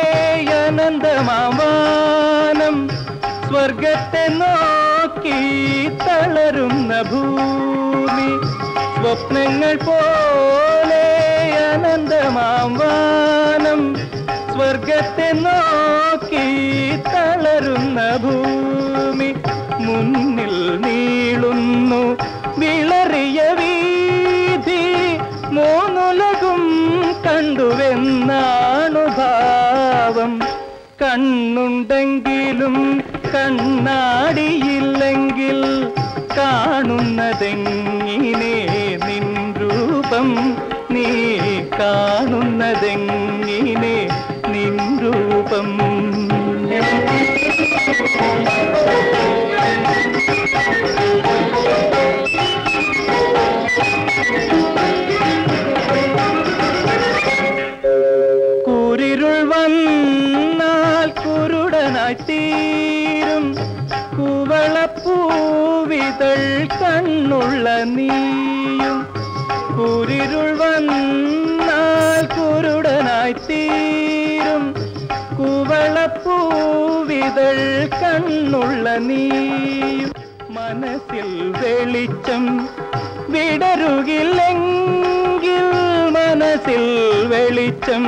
N: അനന്തമാവാനം സ്വർഗത്തെ നോക്കി തളരുന്ന ഭൂമി സ്വപ്നങ്ങൾ പോലെ അനന്തമാവാനം സ്വർഗത്തെ നോക്കി തളരുന്ന ഭൂമി മുന്നിൽ നീളുന്നു വിളറിയ വീതി മൂന്നുലകും കണ്ടുവെന്നാണു ഭാവം കണ്ണുണ്ടെങ്കിലും കണ്ണാടിയില്ലെങ്കിൽ കാണുന്നതെങ്ങിനെ നിൻ രൂപം നീ കാണുന്നതെങ്ങിനെ നിൻ രൂപം കൂരിരുൾ വന്നാൽ കുരുടനായി തീരും കുവളപ്പൂവിതൾ കണ്ണുള്ള നീയും കൂരിരുൾ വന്നാൽ കുരുടനായി തീരും കുവളപ്പൂവിതൾ കണ്ണുള്ള നീയും മനസ്സിൽ വെളിച്ചം വിടരുകില്ലെങ്കിൽ മനസ്സിൽ വെളിച്ചം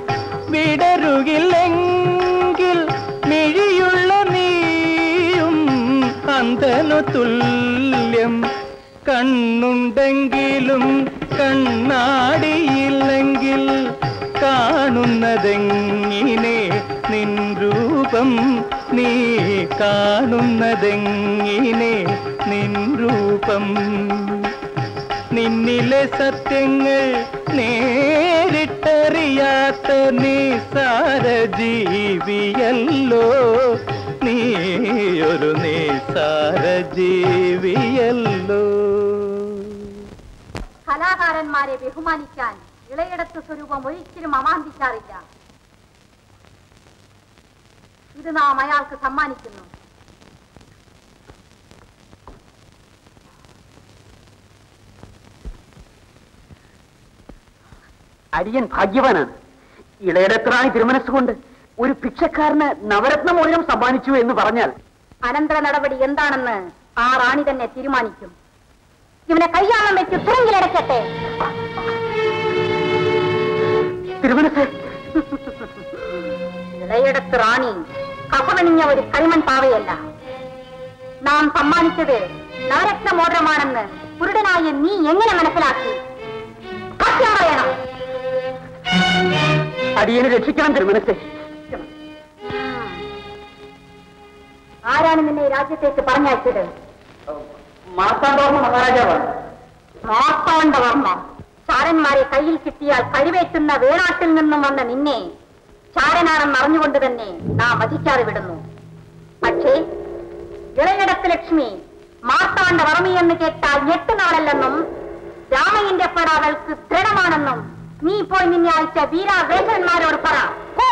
N: വിടരുകില്ലെങ്കിൽ മിഴിയുള്ള നീയും അന്ധനു തുല്യം കണ്ണുണ്ടെങ്കിലും കണ്ണാടിയില്ലെങ്കിൽ കാണുന്നതെങ്ങിനെ നിൻ രൂപം നീ കാണുന്നതെങ്ങിനെ നിൻ രൂപം നിന്നിലെ സത്യങ്ങൾ നേരിട്ടറിയാത്ത നിസാര ജീവിയല്ലോ നീ ഒരു നിസാര ജീവിയല്ലോ
M: കലാകാരന്മാരെ ബഹുമാനിക്കാൻ ഇളയിടത്ത് സ്വരൂപം ഒരിക്കലും അമാന്തിക്കാറില്ല ഇത് നാം അയാൾക്ക് സമ്മാനിക്കുന്നു
F: അടിയൻ ഭാഗ്യവാനാണ് ഇളയടത്രാണി തിരുമനസ്സുകൊണ്ട് ഒരു ഭിക്ഷക്കാരന് നവരത്ന മോതിരം സമ്മാനിച്ചു എന്ന് പറഞ്ഞാൽ
M: അനന്തര നടപടി എന്താണെന്ന് ആ റാണി തന്നെ തീരുമാനിക്കും ഇവനെ കയ്യാളം വെച്ച് തുറങ്കിലടക്കട്ടെ
F: തിരുമനസ്
M: ഇളയിടത്ത് റാണി കസവണിഞ്ഞ ഒരു കളിമൺ പാവയല്ല നാം സമ്മാനിച്ചത് നവരത്ന മോതിരമാണെന്ന് കുരുടനായ നീ എങ്ങനെ മനസ്സിലാക്കി സത്യം പറയണം
F: അടിയനെ രക്ഷിക്കണം തിരുമനസ്
M: ആരാണ് നിന്നെ ഈ രാജ്യത്തേക്ക് പറഞ്ഞയച്ചത്
F: മാർത്താണ്ഡവർമ്മ മഹാരാജാവാണ്
M: മാർത്താണ്ഡവർമ്മ ചാരന്മാരെ കയ്യിൽ കിട്ടിയാൽ കഴിവേറ്റുന്ന വേണാട്ടിൽ നിന്നും വന്ന നിന്നെ ചാരനാണെന്ന് അറിഞ്ഞുകൊണ്ട് തന്നെ നാം വധിക്കാതെ വിടുന്നു പക്ഷേ ഇളയിടത്ത് ലക്ഷ്മി മാർത്താണ്ഡവർമ്മി എന്ന് കേട്ടാൽ ഞെട്ടുനാളല്ലെന്നും രാമയ്യന്റെ പടാകൾക്ക് ദൃഢമാണെന്നും നീ പോയി നിന്നെ അയച്ച വീരാവേശന്മാരോട് പറ പോ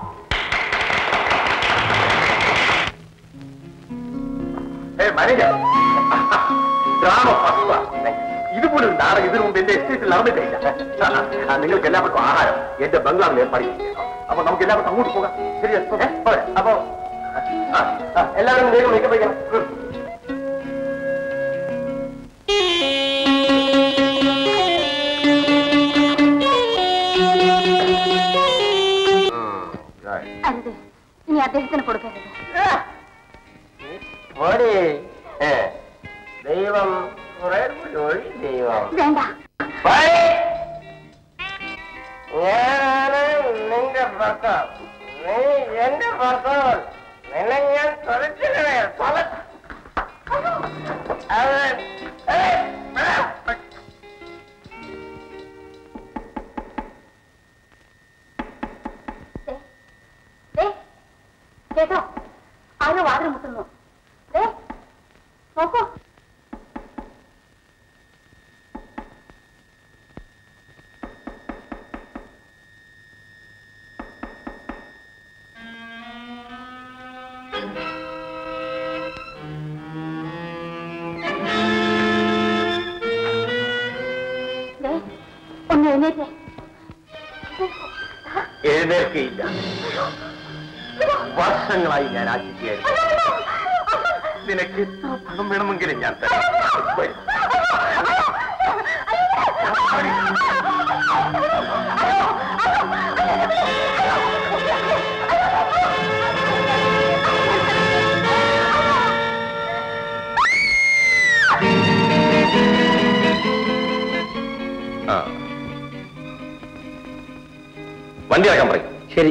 K: ഏ മാനേജർ ഡ്രാമ ഫസ്വാ. ഇതുപോലൊരു നാടകം ഇതിനു മുമ്പ് എന്റെ എസ്റ്റേറ്റിൽ നടന്നിട്ടില്ല ആ, നിങ്ങൾക്ക് എല്ലാവർക്കും ആഹാരം എന്റെ ബംഗ്ലാവിൽ ഏർപ്പാടി അപ്പൊ നമുക്ക് എല്ലാവർക്കും അങ്ങോട്ട് പോകാം ശരിയാ ഏ, പോരെ? അപ്പൊ ആ, ആ, എല്ലാവരും വേഗം മേക്കപ്പ് വയ്ക്കണം ഉം.
M: അരുത് ഇനി അദ്ദേഹത്തിന് കൊടുക്കരുത്
K: മോനെ ഏ, ദൈവം കുറെ കൂടി ഒഴി ദൈവം
M: വേണ്ട
K: പോരെ. ഞാനാണ് നിന്റെ ഭർത്താവ് നീ എന്റെ ഭർത്താവ് നിന്നെ ഞാൻ തുറച്ചില്ലേ അവൻ ഏയ്, ആ.
M: ദേ, കേട്ടോ ആരോ വാതിൽ മുട്ടുന്നു ദേ, നോക്കൂ ദേ, ഒന്ന് എഴുന്നേറ്റേ
K: എഴുന്നേൽക്കയില്ല വർഷങ്ങളായി ഞാൻ ആശിക്കുകയായിരുന്നു നിനക്ക് എത്ര പണം വേണമെങ്കിലും ഞാൻ തരാം വരൂ. ആ. വണ്ടി ഇറക്കാൻ പറയും
F: ശരി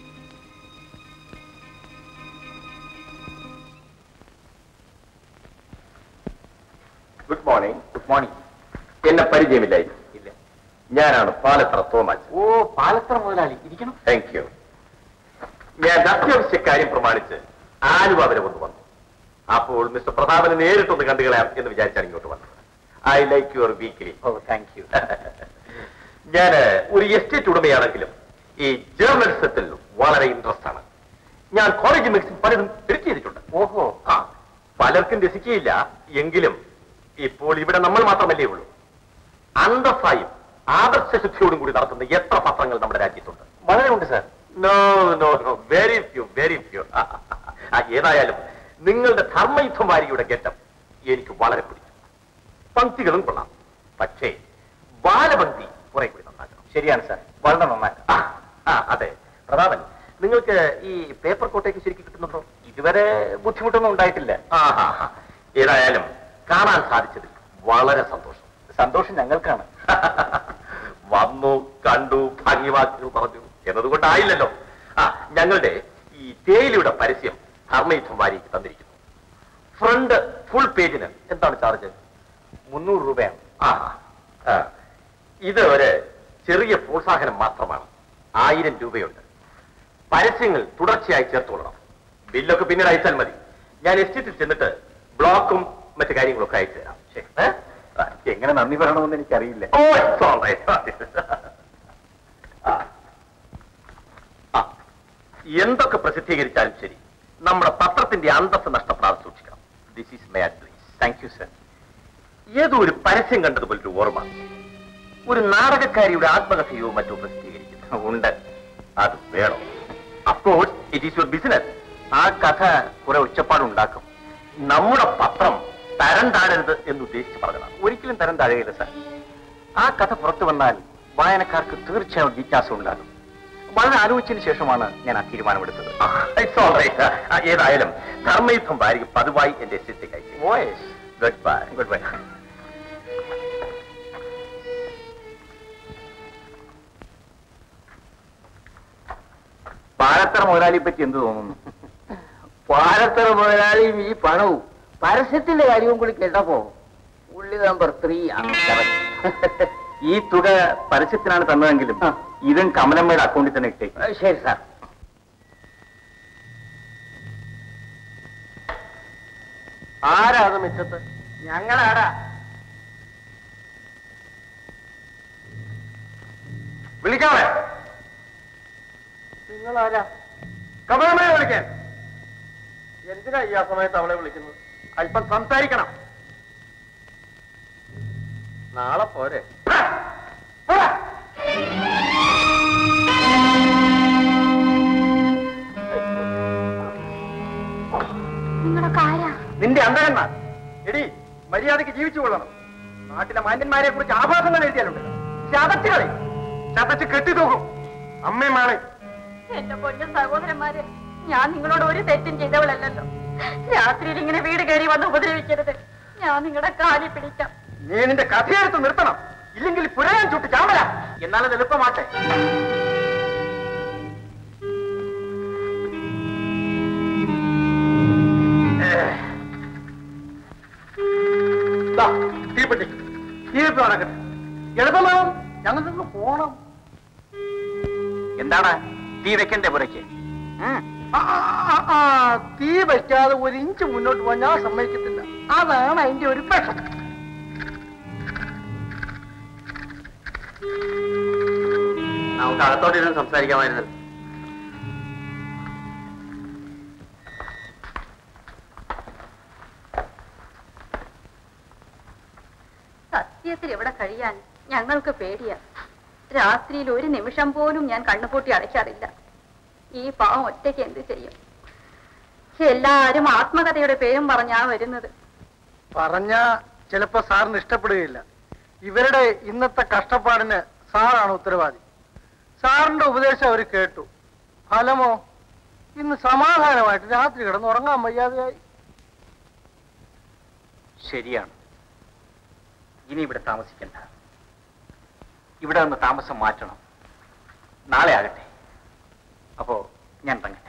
K: ഗുഡ് മോർണിംഗ് ഗുഡ് മോർണിംഗ് എന്നെ പരിചയമില്ലായിരുന്നു ഇല്ല ഞാനാണ് പാലത്ര തോമസ്
F: ഓ പാലത്ര മുതലാളി ഇരിക്കണം
K: താങ്ക് യു ഞാൻ അത്യാവശ്യ കാര്യം പ്രമാണിച്ച് ആലുവ വരെ ഒന്ന് വന്നു അപ്പോൾ മിസ്റ്റർ പ്രതാപനെ നേരിട്ടൊന്ന് കണ്ടുകളയാം എന്ന് വിചാരിച്ചാണ് ഇങ്ങോട്ട് വന്നത് I like your weekly
F: oh thank you
K: ഞാൻ ഒരു എസ്റ്റേറ്റ് ഉടമയാണെങ്കിലും ഈ ജേർണലിസത്തിൽ വളരെ ഇൻട്രസ്റ്റ് ആണ് ഞാൻ കോളേജ് മെഡിസിൻ പലതും എഡിറ്റ് ചെയ്തിട്ടുണ്ട്
F: ഓഹോ
K: ആ പലർക്കും രസിക്കുകയില്ല എങ്കിലും ഇപ്പോൾ ഇവിടെ നമ്മൾ മാത്രമല്ലേ ഉള്ളൂ അന്തസ്സായും ആദർശശുദ്ധിയോടും കൂടി നടത്തുന്ന എത്ര പത്രങ്ങൾ നമ്മുടെ രാജ്യത്തുണ്ട്
F: വളരെ ഉണ്ട് sir
K: no no no very few very few ഏതായാലും നിങ്ങളുടെ ധർമ്മയുദ്ധമാരിയുടെ ഗെറ്റം എനിക്ക് വളരെ പിടിച്ചു പങ്ക്തികളും കൊള്ളാം പക്ഷേ ബാലപങ്ക്തി കുറെ കൂടി നന്നാക്കണം
F: ശരിയാണ് സാർ വളരെ നന്നാക്കാം
K: ആ, ആ അതെ പ്രതാപൻ നിങ്ങൾക്ക് ഈ പേപ്പർ കോട്ടയ്ക്ക് ശരിക്കും കിട്ടുന്നുണ്ടോ
F: ഇതുവരെ ബുദ്ധിമുട്ടൊന്നും ഉണ്ടായിട്ടില്ല
K: ആ ആ, ആ. ഏതായാലും കാണാൻ സാധിച്ചതിൽ വളരെ സന്തോഷം
F: സന്തോഷം ഞങ്ങൾക്കാണ്
K: വന്നു കണ്ടു ഭംഗിവാക്കുകൾ പറഞ്ഞു എന്നതുകൊണ്ടായില്ലല്ലോ ആ ഞങ്ങളുടെ ഈ തേയിലയുടെ പരസ്യം ധർമ്മയുദ്ധം വാരിക്ക് തന്നിരിക്കുന്നു ഫ്രണ്ട് ഫുൾ പേജിന് എന്താണ് ചാർജ് മുന്നൂറ് രൂപയാണ് ആ ആ. ഇത് ഒരു ചെറിയ പ്രോത്സാഹനം മാത്രമാണ് ആയിരം രൂപയുണ്ട് പരസ്യങ്ങൾ തുടർച്ചയായി ചേർത്തോളണം ബില്ലൊക്കെ പിന്നീട് അയച്ചാൽ മതി ഞാൻ എസ്റ്റേറ്റിൽ ചെന്നിട്ട് ബ്ലോക്കും മറ്റു കാര്യങ്ങളൊക്കെ അയച്ചു തരാം ശരി ഏ? ആ,
I: എങ്ങനെ നന്ദി പറയണമെന്ന് എനിക്കറിയില്ല
K: ഓ it's all right. ആ. ആ, എന്തൊക്കെ പ്രസിദ്ധീകരിച്ചാലും ശരി നമ്മുടെ പത്രത്തിന്റെ അന്തസ് നഷ്ടപ്പെടാതെ സൂക്ഷിക്കണം this is my advice thank you sir ഏതോ ഒരു പരസ്യം കണ്ടതുപോലെ ഒരു ഓർമ്മ ഒരു നാടകക്കാരിയുടെ ആത്മകഥയോ മറ്റോ പ്രസിദ്ധീകരിക്കുന്നു ഉണ്ട് അത് വേണം of course it is your business ആ കഥ കുറെ ഉച്ചപ്പാടുണ്ടാക്കും നമ്മുടെ പത്രം തരം താഴരുത് എന്ന് ഉദ്ദേശിച്ച് പറഞ്ഞതാണ് ഒരിക്കലും തരം താഴെയില്ല സാർ ആ കഥ പുറത്തു വന്നാൽ വായനക്കാർക്ക് തീർച്ചയായും ജിജ്ഞാസ ഉണ്ടാകും വളരെ ആലോചിച്ചതിന് ശേഷമാണ് ഞാൻ ആ തീരുമാനമെടുത്തത് It's all right. ആ, ഏതായാലും ധർമ്മയുദ്ധം വാരിക പതിവായി എന്റെ എസ്റ്റേറ്റിലേക്ക് അയച്ചു goodbye goodbye
I: Palathara മുതലാളിയെ പറ്റി എന്ത് തോന്നുന്നു
F: പാലത്തറ മുതലാളിയും ഈ പണവും പരസ്യത്തിന്റെ കാര്യവും കൂടി കേട്ടപ്പോ ഉള്ളി നമ്പർ ത്രീ
I: ഈ തുക പരസ്യത്തിനാണ് തന്നതെങ്കിലും ഇതും കമലമ്മയുടെ അക്കൗണ്ടിൽ തന്നെ ഇട്ടേ
F: ശരി സാർ
K: ആരാ അത് മിറ്റത്ത്
F: ഞങ്ങളാടാ
K: വിളിക്കാവേ നിങ്ങളാരാ കമലമ്മയെ വിളിക്കാൻ എന്തിനാ ഈ ആ സമയത്ത് അവളെ വിളിക്കുന്നത് അല്പം സംസാരിക്കണം നാളെ പോരെ
M: നിങ്ങളൊക്കെ ആരാ
K: നിന്റെ അന്തരന്മാർ എടി മര്യാദയ്ക്ക് ജീവിച്ചു കൊള്ളണം നാട്ടിലെ മാന്യന്മാരെ കുറിച്ച് ആഭാസങ്ങൾ എഴുതിയാലുണ്ട് ചതച്ചുകളി ചതച്ച് കെട്ടിത്തൂക്കും അമ്മയുമാണ്
D: എന്റെ പൊന്നു സഹോദരന്മാരെ ഞാൻ നിങ്ങളോട് ഒരു തെറ്റും ചെയ്തവളല്ലല്ലോ രാത്രിയിൽ ഇങ്ങനെ വീട് കയറി വന്ന് ഉപദ്രവിക്കരുത് ഞാൻ നിങ്ങളുടെ കാലി പിടിക്കാം
K: നീ നിന്റെ കഥയെടുത്ത് നിർത്തണം ഇല്ലെങ്കിൽ പുരയാൻ ചുട്ട് ചാമല എന്നാലത് എളുപ്പമാട്ടെ ദാ, തീപ്പെട്ടി തീർപ്പ് നടക്കട്ടെ എളുപ്പമാവും ഞങ്ങൾക്ക് പോണം
I: എന്താണ് തീ വെക്കണ്ടേ പുരയ്ക്ക്
H: ആ, ആ, ആ, തീ വയ്ക്കാതെ ഒരു ഇഞ്ച് മുന്നോട്ട് പോകാൻ ഞാൻ സമ്മതിക്കത്തില്ല അതാണ് അതിന്റെ ഒരു പ്രശ്നം
K: നമുക്ക് അകത്തോട്ടിരുന്ന് സംസാരിക്കാമായിരുന്നു
D: സത്യത്തിൽ ഇവിടെ കഴിയാൻ ഞങ്ങൾക്ക് പേടിയാ രാത്രിയിൽ ഒരു നിമിഷം പോലും ഞാൻ കണ്ണുപൂട്ടി അടയ്ക്കാറില്ല ഈ പാവം ഒറ്റയ്ക്ക് എന്ത് ചെയ്യും എല്ലാരും ആത്മകഥയുടെ പേരും പറഞ്ഞാ വരുന്നത്
H: പറഞ്ഞ ചിലപ്പോ സാറിന് ഇഷ്ടപ്പെടുകയില്ല ഇവരുടെ ഇന്നത്തെ കഷ്ടപ്പാടിന് സാറാണ് ഉത്തരവാദി സാറിന്റെ ഉപദേശം അവർ കേട്ടു ഫലമോ ഇന്ന് സമാധാനമായിട്ട് രാത്രി കിടന്ന് ഉറങ്ങാൻ വയ്യാതെയായി
I: ശരിയാണ് ഇനി ഇവിടെ താമസിക്കണ്ട ഇവിടെ നിന്ന് താമസം മാറ്റണം നാളെ ആകട്ടെ അപ്പോ ഞാൻ തങ്ങട്ടെ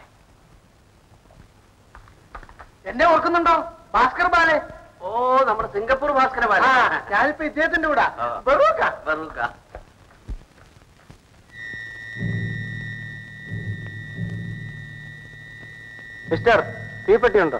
H: എന്നെ ഓർക്കുന്നുണ്ടോ ഭാസ്കർ ബാലെ
K: ഓ നമ്മുടെ സിംഗപ്പൂർ ഭാസ്കര
H: ആ, ഞാനിപ്പോ ഇദ്ദേഹത്തിന്റെ കൂടെ ബറൂക്ക
K: മിസ്റ്റർ തീപ്പെട്ടി ഉണ്ടോ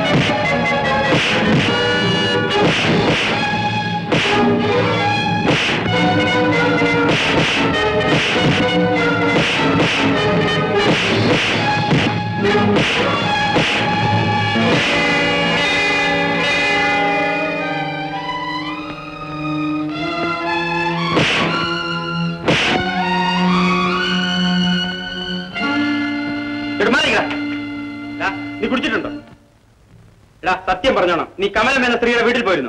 G: നീ കുടിച്ചിട്ടുണ്ടോ എടാ സത്യം പറഞ്ഞോണം നീ കമലം എന്ന സ്ത്രീയുടെ വീട്ടിൽ പോയിരുന്നു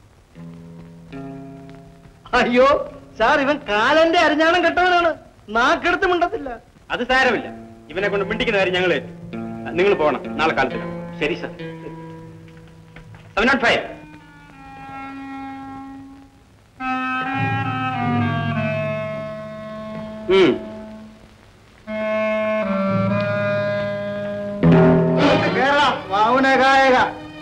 H: അയ്യോ സാർ ഇവൻ കാലന്റെ അരിഞ്ഞാണം കെട്ടവനാണ് നാക്കെടുത്ത് മിണ്ടത്തില്ല
G: അത് സാരമില്ല ഇവനെ കൊണ്ട് മിണ്ടിക്കുന്ന കാര്യം ഞങ്ങൾ നിങ്ങൾ പോകണം നാളെ കാലത്ത് ശരി sir seven note five
H: Kerala വാവുനകായക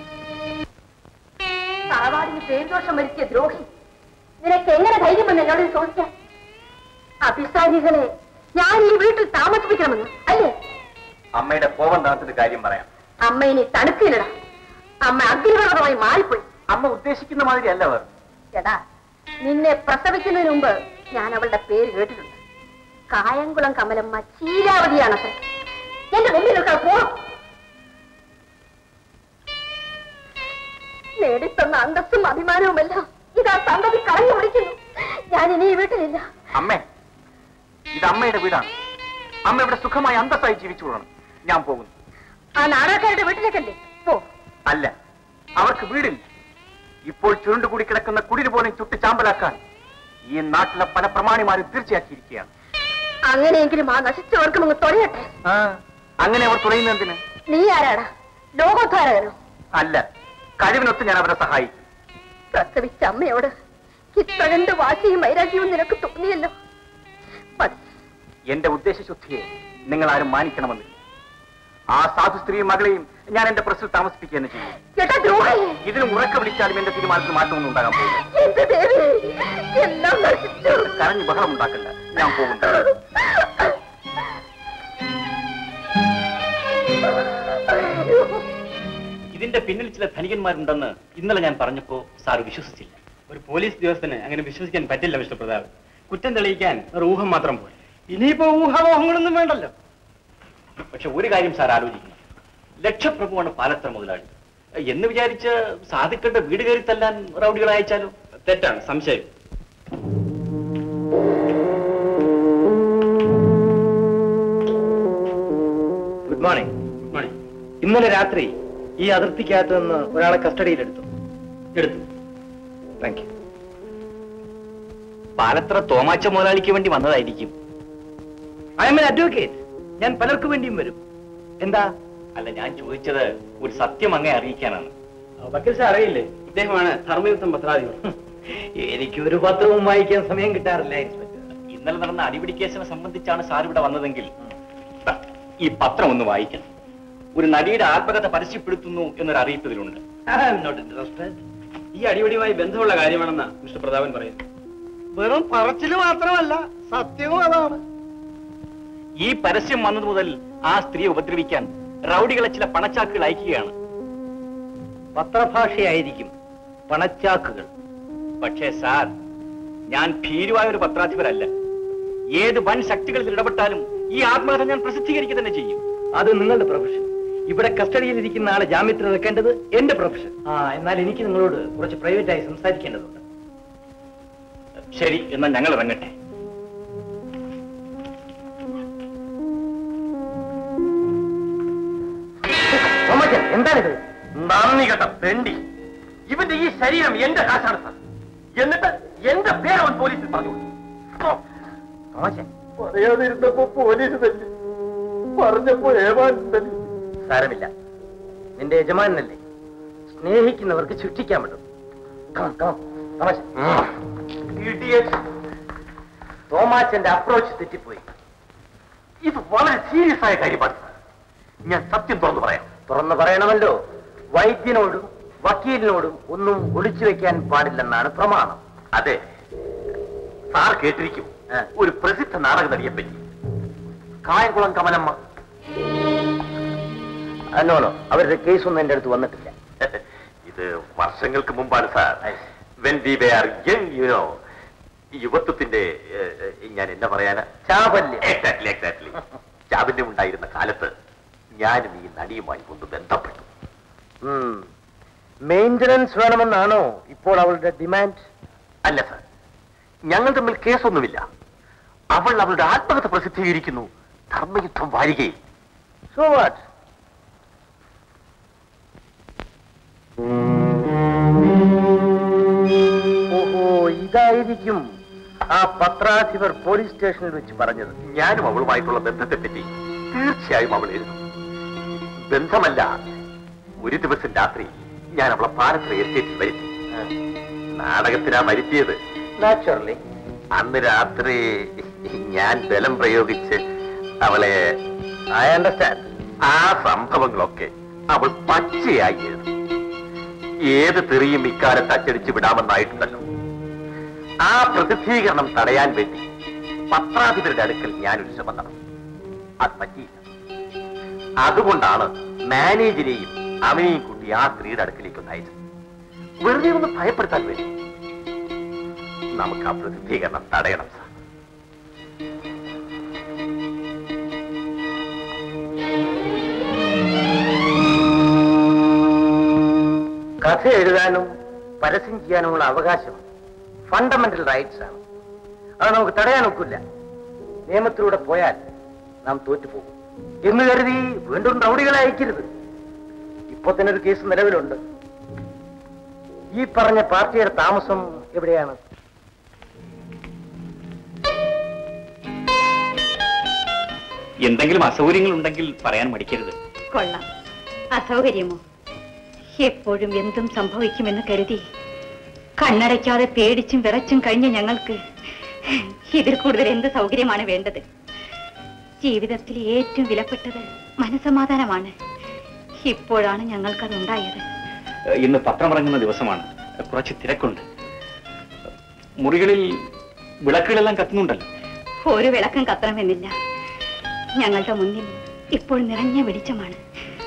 M: തറവാടിന് പേരുദോഷം വരുത്തിയ ദ്രോഹി നിനക്ക് എങ്ങനെ ധൈര്യം വന്ന് എന്നോട് ഇത് ചോദിക്കാൻ അഭിസാരികളെ ഞാൻ ഈ വീട്ടിൽ താമസിപ്പിക്കണമെന്ന് അല്ലേ
C: അമ്മയുടെ കോപം തണുത്തിട്ട് കാര്യം പറയാം
M: അമ്മ ഇനി തണുക്കില്ലട അമ്മ അഗ്നിപർവ്വതമായി മാറിപ്പോയി
C: അമ്മ ഉദ്ദേശിക്കുന്ന മാതിരി അല്ല അവർ
M: എടാ നിന്നെ പ്രസവിക്കുന്നതിന് മുമ്പ് ഞാൻ അവളുടെ പേര് കേട്ടിട്ടുണ്ട് കായംകുളം കമലമ്മ ചീലാവതിയാണത്രേ എന്റെ മുമ്പിൽ നിൽക്കാൻ പോണം നേടിത്തന്ന അന്തസ്സും അഭിമാനവുമെല്ലാം ഇതാ സന്തതി കളഞ്ഞു പിടിക്കുന്നു ഞാൻ ഇനി ഈ വീട്ടിലില്ല
C: അമ്മേ ഇത് അമ്മയുടെ വീടാണ് അമ്മ ഇവിടെ സുഖമായി അന്തസ്സായി ജീവിച്ചു കൊള്ളണം ഞാൻ പോകുന്നു
M: ആ നാടകക്കാരുടെ വീട്ടിലേക്കല്ലേ പോ
C: അല്ല അവർക്ക് വീടില്ല ഇപ്പോൾ ചുരുണ്ടുകൂടി കിടക്കുന്ന കുടിൽ പോലും ചുട്ട് ചാമ്പലാക്കാൻ ഈ നാട്ടിലെ പല പ്രമാണിമാരും തീർച്ചയാക്കിയിരിക്കുകയാണ്
M: അങ്ങനെയെങ്കിലും ആ നശിച്ചവർക്കും അങ്ങ് തൊഴയട്ടെ
C: ആ, അങ്ങനെ അവർ തുറയുന്നതിന്
M: നീ ആരാടാ ലോകോദ്ധാരകനോ
C: അല്ല കഴിവിനൊത്ത് ഞാൻ അവരെ സഹായിക്കും
M: പ്രസവിച്ച അമ്മയോട് ഇത്രകണ്ട് വാശിയും വൈരാഗ്യവും നിനക്ക് തോന്നിയല്ലോ മതി.
C: എന്റെ ഉദ്ദേശശുദ്ധിയെ നിങ്ങൾ ആരും മാനിക്കണമെന്നില്ല ആ സാധു സ്ത്രീയും മകളെയും ഞാൻ എന്റെ പ്രസ്സിൽ താമസിപ്പിക്കുക തന്നെ ചെയ്യും
M: എടാ ദ്രോഹി
C: ഇതിനും ഉറക്ക വിളിച്ചാലും എന്റെ തീരുമാനത്തിൽ മാറ്റമൊന്നും ഉണ്ടാകാൻ പോകുന്നു
M: എന്റെ ദേവി എല്ലാം നശിച്ചു
C: കരഞ്ഞ് ബഹളം ഉണ്ടാക്കണ്ട ഞാൻ പോകുന്നു
I: ഇതിന്റെ പിന്നിൽ ചില ധനികന്മാരുണ്ടെന്ന് ഇന്നലെ ഞാൻ പറഞ്ഞപ്പോ സാർ വിശ്വസിച്ചില്ല
G: ഒരു പോലീസ് ഉദ്യോഗസ്ഥന് അങ്ങനെ വിശ്വസിക്കാൻ പറ്റില്ല മിസ്റ്റർ പ്രതാപ് കുറ്റം തെളിയിക്കാൻ ഒരു ഊഹം മാത്രം പോലെ
H: ഇനിയിപ്പോ ഊഹാമോഹങ്ങളൊന്നും വേണ്ടല്ലോ
I: പക്ഷെ ഒരു കാര്യം സാർ ആലോചിക്കണം ലക്ഷപ്രഭുവാണ് പാലത്ര മുതലാളി എന്ന് വിചാരിച്ച് സാധിക്കേണ്ട വീട് കയറി തല്ലാൻ റൗഡികൾ അയച്ചാലോ
G: തെറ്റാണ് സംശയം
O: ഗുഡ് മോർണിംഗ്
G: ഗുഡ് മോർണിംഗ്
O: ഇന്നലെ രാത്രി ഈ അതിർത്തിക്കകത്ത് നിന്ന് ഒരാളെ കസ്റ്റഡിയിലെടുത്തു
G: എടുത്തു
O: താങ്ക് യു
I: പാലത്ര തോമാച്ച മുതലാളിക്ക് വേണ്ടി വന്നതായിരിക്കും
O: ഐ എം എൻ അഡ്വക്കേറ്റ് ഞാൻ പലർക്കു വേണ്ടിയും വരും എന്താ
I: അല്ല ഞാൻ ചോദിച്ചത് ഒരു സത്യം അങ്ങേ അറിയിക്കാനാണ്
G: വക്കീൽ സാർ അറിയില്ലേ ഇദ്ദേഹമാണ് ധർമ്മയുദ്ധം പത്രാധിപർ
O: എനിക്ക് ഒരു പത്രവും വായിക്കാൻ സമയം കിട്ടാറില്ല ഇൻസ്പെക്ടർ
I: ഇന്നലെ നടന്ന അടിപിടി കേസിനെ സംബന്ധിച്ചാണ് സാർ ഇവിടെ വന്നതെങ്കിൽ ദാ, ഈ പത്രം ഒന്ന് വായിക്കണം ഒരു നടിയുടെ ആത്മകഥ പരസ്യപ്പെടുത്തുന്നു എന്നൊരു അറിയിപ്പ് ഇതിലുണ്ട്
O: നോട്ട് ഇൻട്രസ്റ്റഡ്
G: ഈ അടിപൊളിയുമായി ബന്ധമുള്ള കാര്യമാണെന്ന് മിസ്റ്റർ പ്രതാപൻ പറയുന്നു
H: വെറും പറച്ചില് മാത്രമല്ല സത്യവും അതാണ്
I: ഈ പരസ്യം വന്നത് മുതൽ ആ സ്ത്രീയെ ഉപദ്രവിക്കാൻ റൗഡികളെ ചില പണച്ചാക്കുകൾ അയക്കുകയാണ്
O: പത്രഭാഷയായിരിക്കും പണച്ചാക്കുകൾ
I: പക്ഷേ സാർ ഞാൻ ഭീരുവായ ഒരു പത്രാധിപരല്ല ഏത് വൻ ശക്തികളിൽ ഇടപെട്ടാലും ഈ ആത്മകഥ ഞാൻ പ്രസിദ്ധീകരിക്കുക തന്നെ ചെയ്യും
O: അത് നിങ്ങളുടെ പ്രൊഫഷൻ ഇവിടെ കസ്റ്റഡിയിൽ ഇരിക്കുന്ന ആളെ ജാമ്യത്തിൽ വെക്കേണ്ടത് എന്റെ പ്രൊഫഷൻ ആ എന്നാൽ എനിക്ക് നിങ്ങളോട് കുറച്ച് പ്രൈവറ്റ് ആയി സംസാരിക്കേണ്ടതുണ്ട്
I: ശരി എന്നാൽ ഞങ്ങൾ ഇറങ്ങട്ടെ
C: തോമച്ചൻ എന്താണിത് നന്ദി കേട്ട പെണ്ടി ഇവന്റെ ഈ ശരീരം എന്റെ കാശാണ് സാർ എന്നിട്ട് എന്റെ പേര് അവൻ പോലീസിൽ പറഞ്ഞു തോമച്ചൻ
H: പറയാതിരുന്നപ്പോ പോലീസ് തല്ലി പറഞ്ഞപ്പോ ഏമാൻ തല്ലി
C: സാരമില്ല നിന്റെ യജമാനല്ലേ സ്നേഹിക്കുന്നവർക്ക് ശിക്ഷിക്കാൻ പറ്റും Come on, come on. Thomachan. Idiot. തോമാച്ചന്റെ അപ്രോച്ച് തെറ്റിപ്പോയി ഇത് വളരെ സീരിയസ് ആയ കാര്യമാണ് സാർ. ഞാൻ സത്യം തുറന്നു പറയാം തുറന്നു പറയണമല്ലോ വൈദ്യനോടും വക്കീലിനോടും ഒന്നും ഒളിച്ചു വെക്കാൻ പാടില്ലെന്നാണ് പ്രമാണം അതെ സാർ കേട്ടിരിക്കും ഒരു പ്രസിദ്ധ നാടക നടിയെ പറ്റി കായംകുളം കമലമ്മ
F: അന്നോണോ അവരുടെ കേസൊന്നും എന്റെ അടുത്ത് വന്നിട്ടില്ല
K: ഇത് വർഷങ്ങൾക്ക് മുമ്പാണ് sir when we were young you know യുവത്വത്തിന്റെ ഏഹ്, ഏഹ്, ഞാൻ എന്താ പറയാനാ
F: ചാപല്യം
K: എക്സാക്ട്ലി എക്സാക്ട്ലി ചാപല്യം ഉണ്ടായിരുന്ന കാലത്ത് ഞാനും ഈ നടിയുമായി ഒന്ന് ബന്ധപ്പെട്ടു
F: മെയിൻ്റനൻസ് വേണമെന്നാണോ ഇപ്പോൾ അവളുടെ ഡിമാൻഡ്
K: അല്ല സാർ ഞങ്ങൾ തമ്മിൽ കേസൊന്നുമില്ല അവൾ അവളുടെ ആത്മകഥ പ്രസിദ്ധീകരിക്കുന്നു ധർമ്മയുദ്ധം വാരികയിൽ
F: സോ വാട്ട് ഓഹോ ഇതായിരിക്കും ആ പത്രാധിപർ പോലീസ് സ്റ്റേഷനിൽ വെച്ച് പറഞ്ഞത്
K: ഞാനും അവളുമായിട്ടുള്ള ബന്ധത്തെപ്പറ്റി തീർച്ചയായും അവൾ എഴുതും ബന്ധമല്ല ഒരു ദിവസം രാത്രി ഞാൻ അവളെ പാലത്ര എസ്റ്റേറ്റിൽ വരുത്തി നാടകത്തിനാ വരുത്തിയത്
F: നാച്ചുറലി
K: അന്ന് രാത്രി ഞാൻ ബലം പ്രയോഗിച്ച് അവളെ
F: ഐ അണ്ടർസ്റ്റാൻഡ്
K: ആ സംഭവങ്ങളൊക്കെ അവൾ പച്ചയായി എഴുതും ഏത് തെറിയും ഇക്കാലത്ത് അച്ചടിച്ച് വിടാമെന്നായിട്ടുണ്ടല്ലോ ആ പ്രസിദ്ധീകരണം തടയാൻ വേണ്ടി പത്രാധിപരുടെ അടുക്കൽ ഞാനൊരു ശ്രമം നടത്തി അത് പറ്റിയില്ല അതുകൊണ്ടാണ് മാനേജരെയും അവനെയും കൂട്ടി ആ സ്ത്രീയുടെ അടുക്കലേക്ക് ഒന്ന് അയച്ചത് വെറുതെ ഒന്ന് ഭയപ്പെടുത്താൻ വേണ്ടി നമുക്ക് ആ പ്രസിദ്ധീകരണം തടയണം സാർ
F: കഥ എഴുതാനും പരസ്യം ചെയ്യാനുമുള്ള അവകാശം ഫണ്ടമെന്റൽ റൈറ്റ്സ് ആണ് അത് നമുക്ക് തടയാൻ ഒക്കില്ല നിയമത്തിലൂടെ പോയാൽ നാം തോറ്റുപോകും എന്ന് കരുതി വീണ്ടും റൗഡികളെ അയക്കരുത് ഇപ്പൊ തന്നെ ഒരു കേസ് നിലവിലുണ്ട് ഈ പറഞ്ഞ പാർട്ടിയുടെ താമസം എവിടെയാണ്
I: എന്തെങ്കിലും അസൗകര്യങ്ങൾ ഉണ്ടെങ്കിൽ പറയാൻ മടിക്കരുത്
E: കൊള്ളാം അസൗകര്യമോ എപ്പോഴും എന്തും സംഭവിക്കുമെന്ന് കരുതി കണ്ണടയ്ക്കാതെ പേടിച്ചും വിറച്ചും കഴിഞ്ഞ ഞങ്ങൾക്ക് ഇതിൽ കൂടുതൽ എന്ത് സൗകര്യമാണ് വേണ്ടത് ജീവിതത്തിൽ ഏറ്റവും വിലപ്പെട്ടത് മനസമാധാനമാണ് ഇപ്പോഴാണ് ഞങ്ങൾക്കതുണ്ടായത്
I: ഇന്ന് പത്രമിറങ്ങുന്ന ദിവസമാണ് കുറച്ച് തിരക്കുണ്ട് മുറികളിൽ വിളക്കുകളെല്ലാം കത്തുന്നുണ്ടല്ലോ
E: ഒരു വിളക്കം കത്തണമെന്നില്ല ഞങ്ങളുടെ മുന്നിൽ ഇപ്പോൾ നിറഞ്ഞ വെളിച്ചമാണ്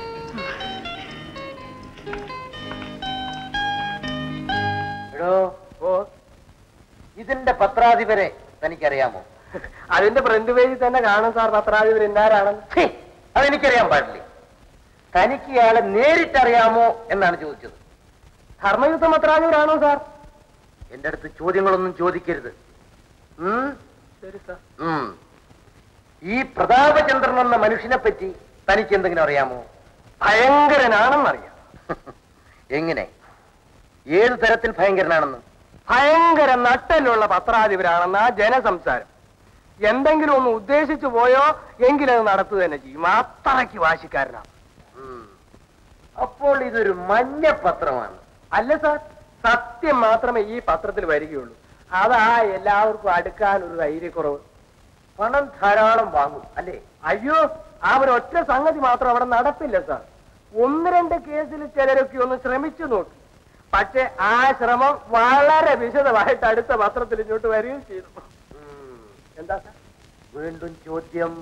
F: എടോ ഓ ഇതിന്റെ പത്രാധിപരെ തനിക്കറിയാമോ
H: അതിന്റെ ഫ്രണ്ട് പേജിൽ തന്നെ കാണും സാർ പത്രാധിപർ എന്നാരാണെന്ന്
F: ഛീ, അതെനിക്കറിയാൻ പാടില്ലേ തനിക്ക് ഇയാളെ നേരിട്ടറിയാമോ എന്നാണ് ചോദിച്ചത്
H: ധർമ്മയുദ്ധ പത്രാധിപരാണോ സാർ
F: എന്റെ അടുത്ത് ചോദ്യങ്ങളൊന്നും ചോദിക്കരുത് ഉം?
H: ശരി സാർ
F: ഉം. ഈ പ്രതാപചന്ദ്രൻ എന്ന മനുഷ്യനെ പറ്റി തനിക്ക് എന്തെങ്കിലും അറിയാമോ
H: ഭയങ്കരനാണെന്നറിയാം
F: എങ്ങനെ ഏത് തരത്തിൽ ഭയങ്കരനാണെന്ന്
H: ഭയങ്കര നട്ടലുള്ള പത്രാധിപരാണെന്നാ ജനസംസാരം എന്തെങ്കിലും ഒന്ന് ഉദ്ദേശിച്ചു പോയോ എങ്കിലത് നടത്തുക തന്നെ ചെയ്യും അത്രയ്ക്ക് വാശിക്കാരനാണ്
F: ഉം. അപ്പോൾ ഇതൊരു മഞ്ഞ പത്രമാണ്
H: അല്ല സാർ സത്യം മാത്രമേ ഈ പത്രത്തിൽ വരികയുള്ളൂ അതാ എല്ലാവർക്കും അടുക്കാൻ ഒരു ധൈര്യക്കുറവ്
F: പണം ധാരാളം വാങ്ങും അല്ലേ
H: അയ്യോ ആ ഒരു ഒറ്റ സംഗതി മാത്രം അവിടെ നടപ്പില്ല സാർ ഒന്ന് രണ്ട് കേസിൽ ചിലരൊക്കെ ഒന്ന് ശ്രമിച്ചു നോക്കി പക്ഷെ ആ ശ്രമം വളരെ വിശദമായിട്ട് അടുത്ത പത്രത്തിൽ ഇങ്ങോട്ട് വരികയും ചെയ്തു എന്താ സാർ
F: വീണ്ടും ചോദ്യം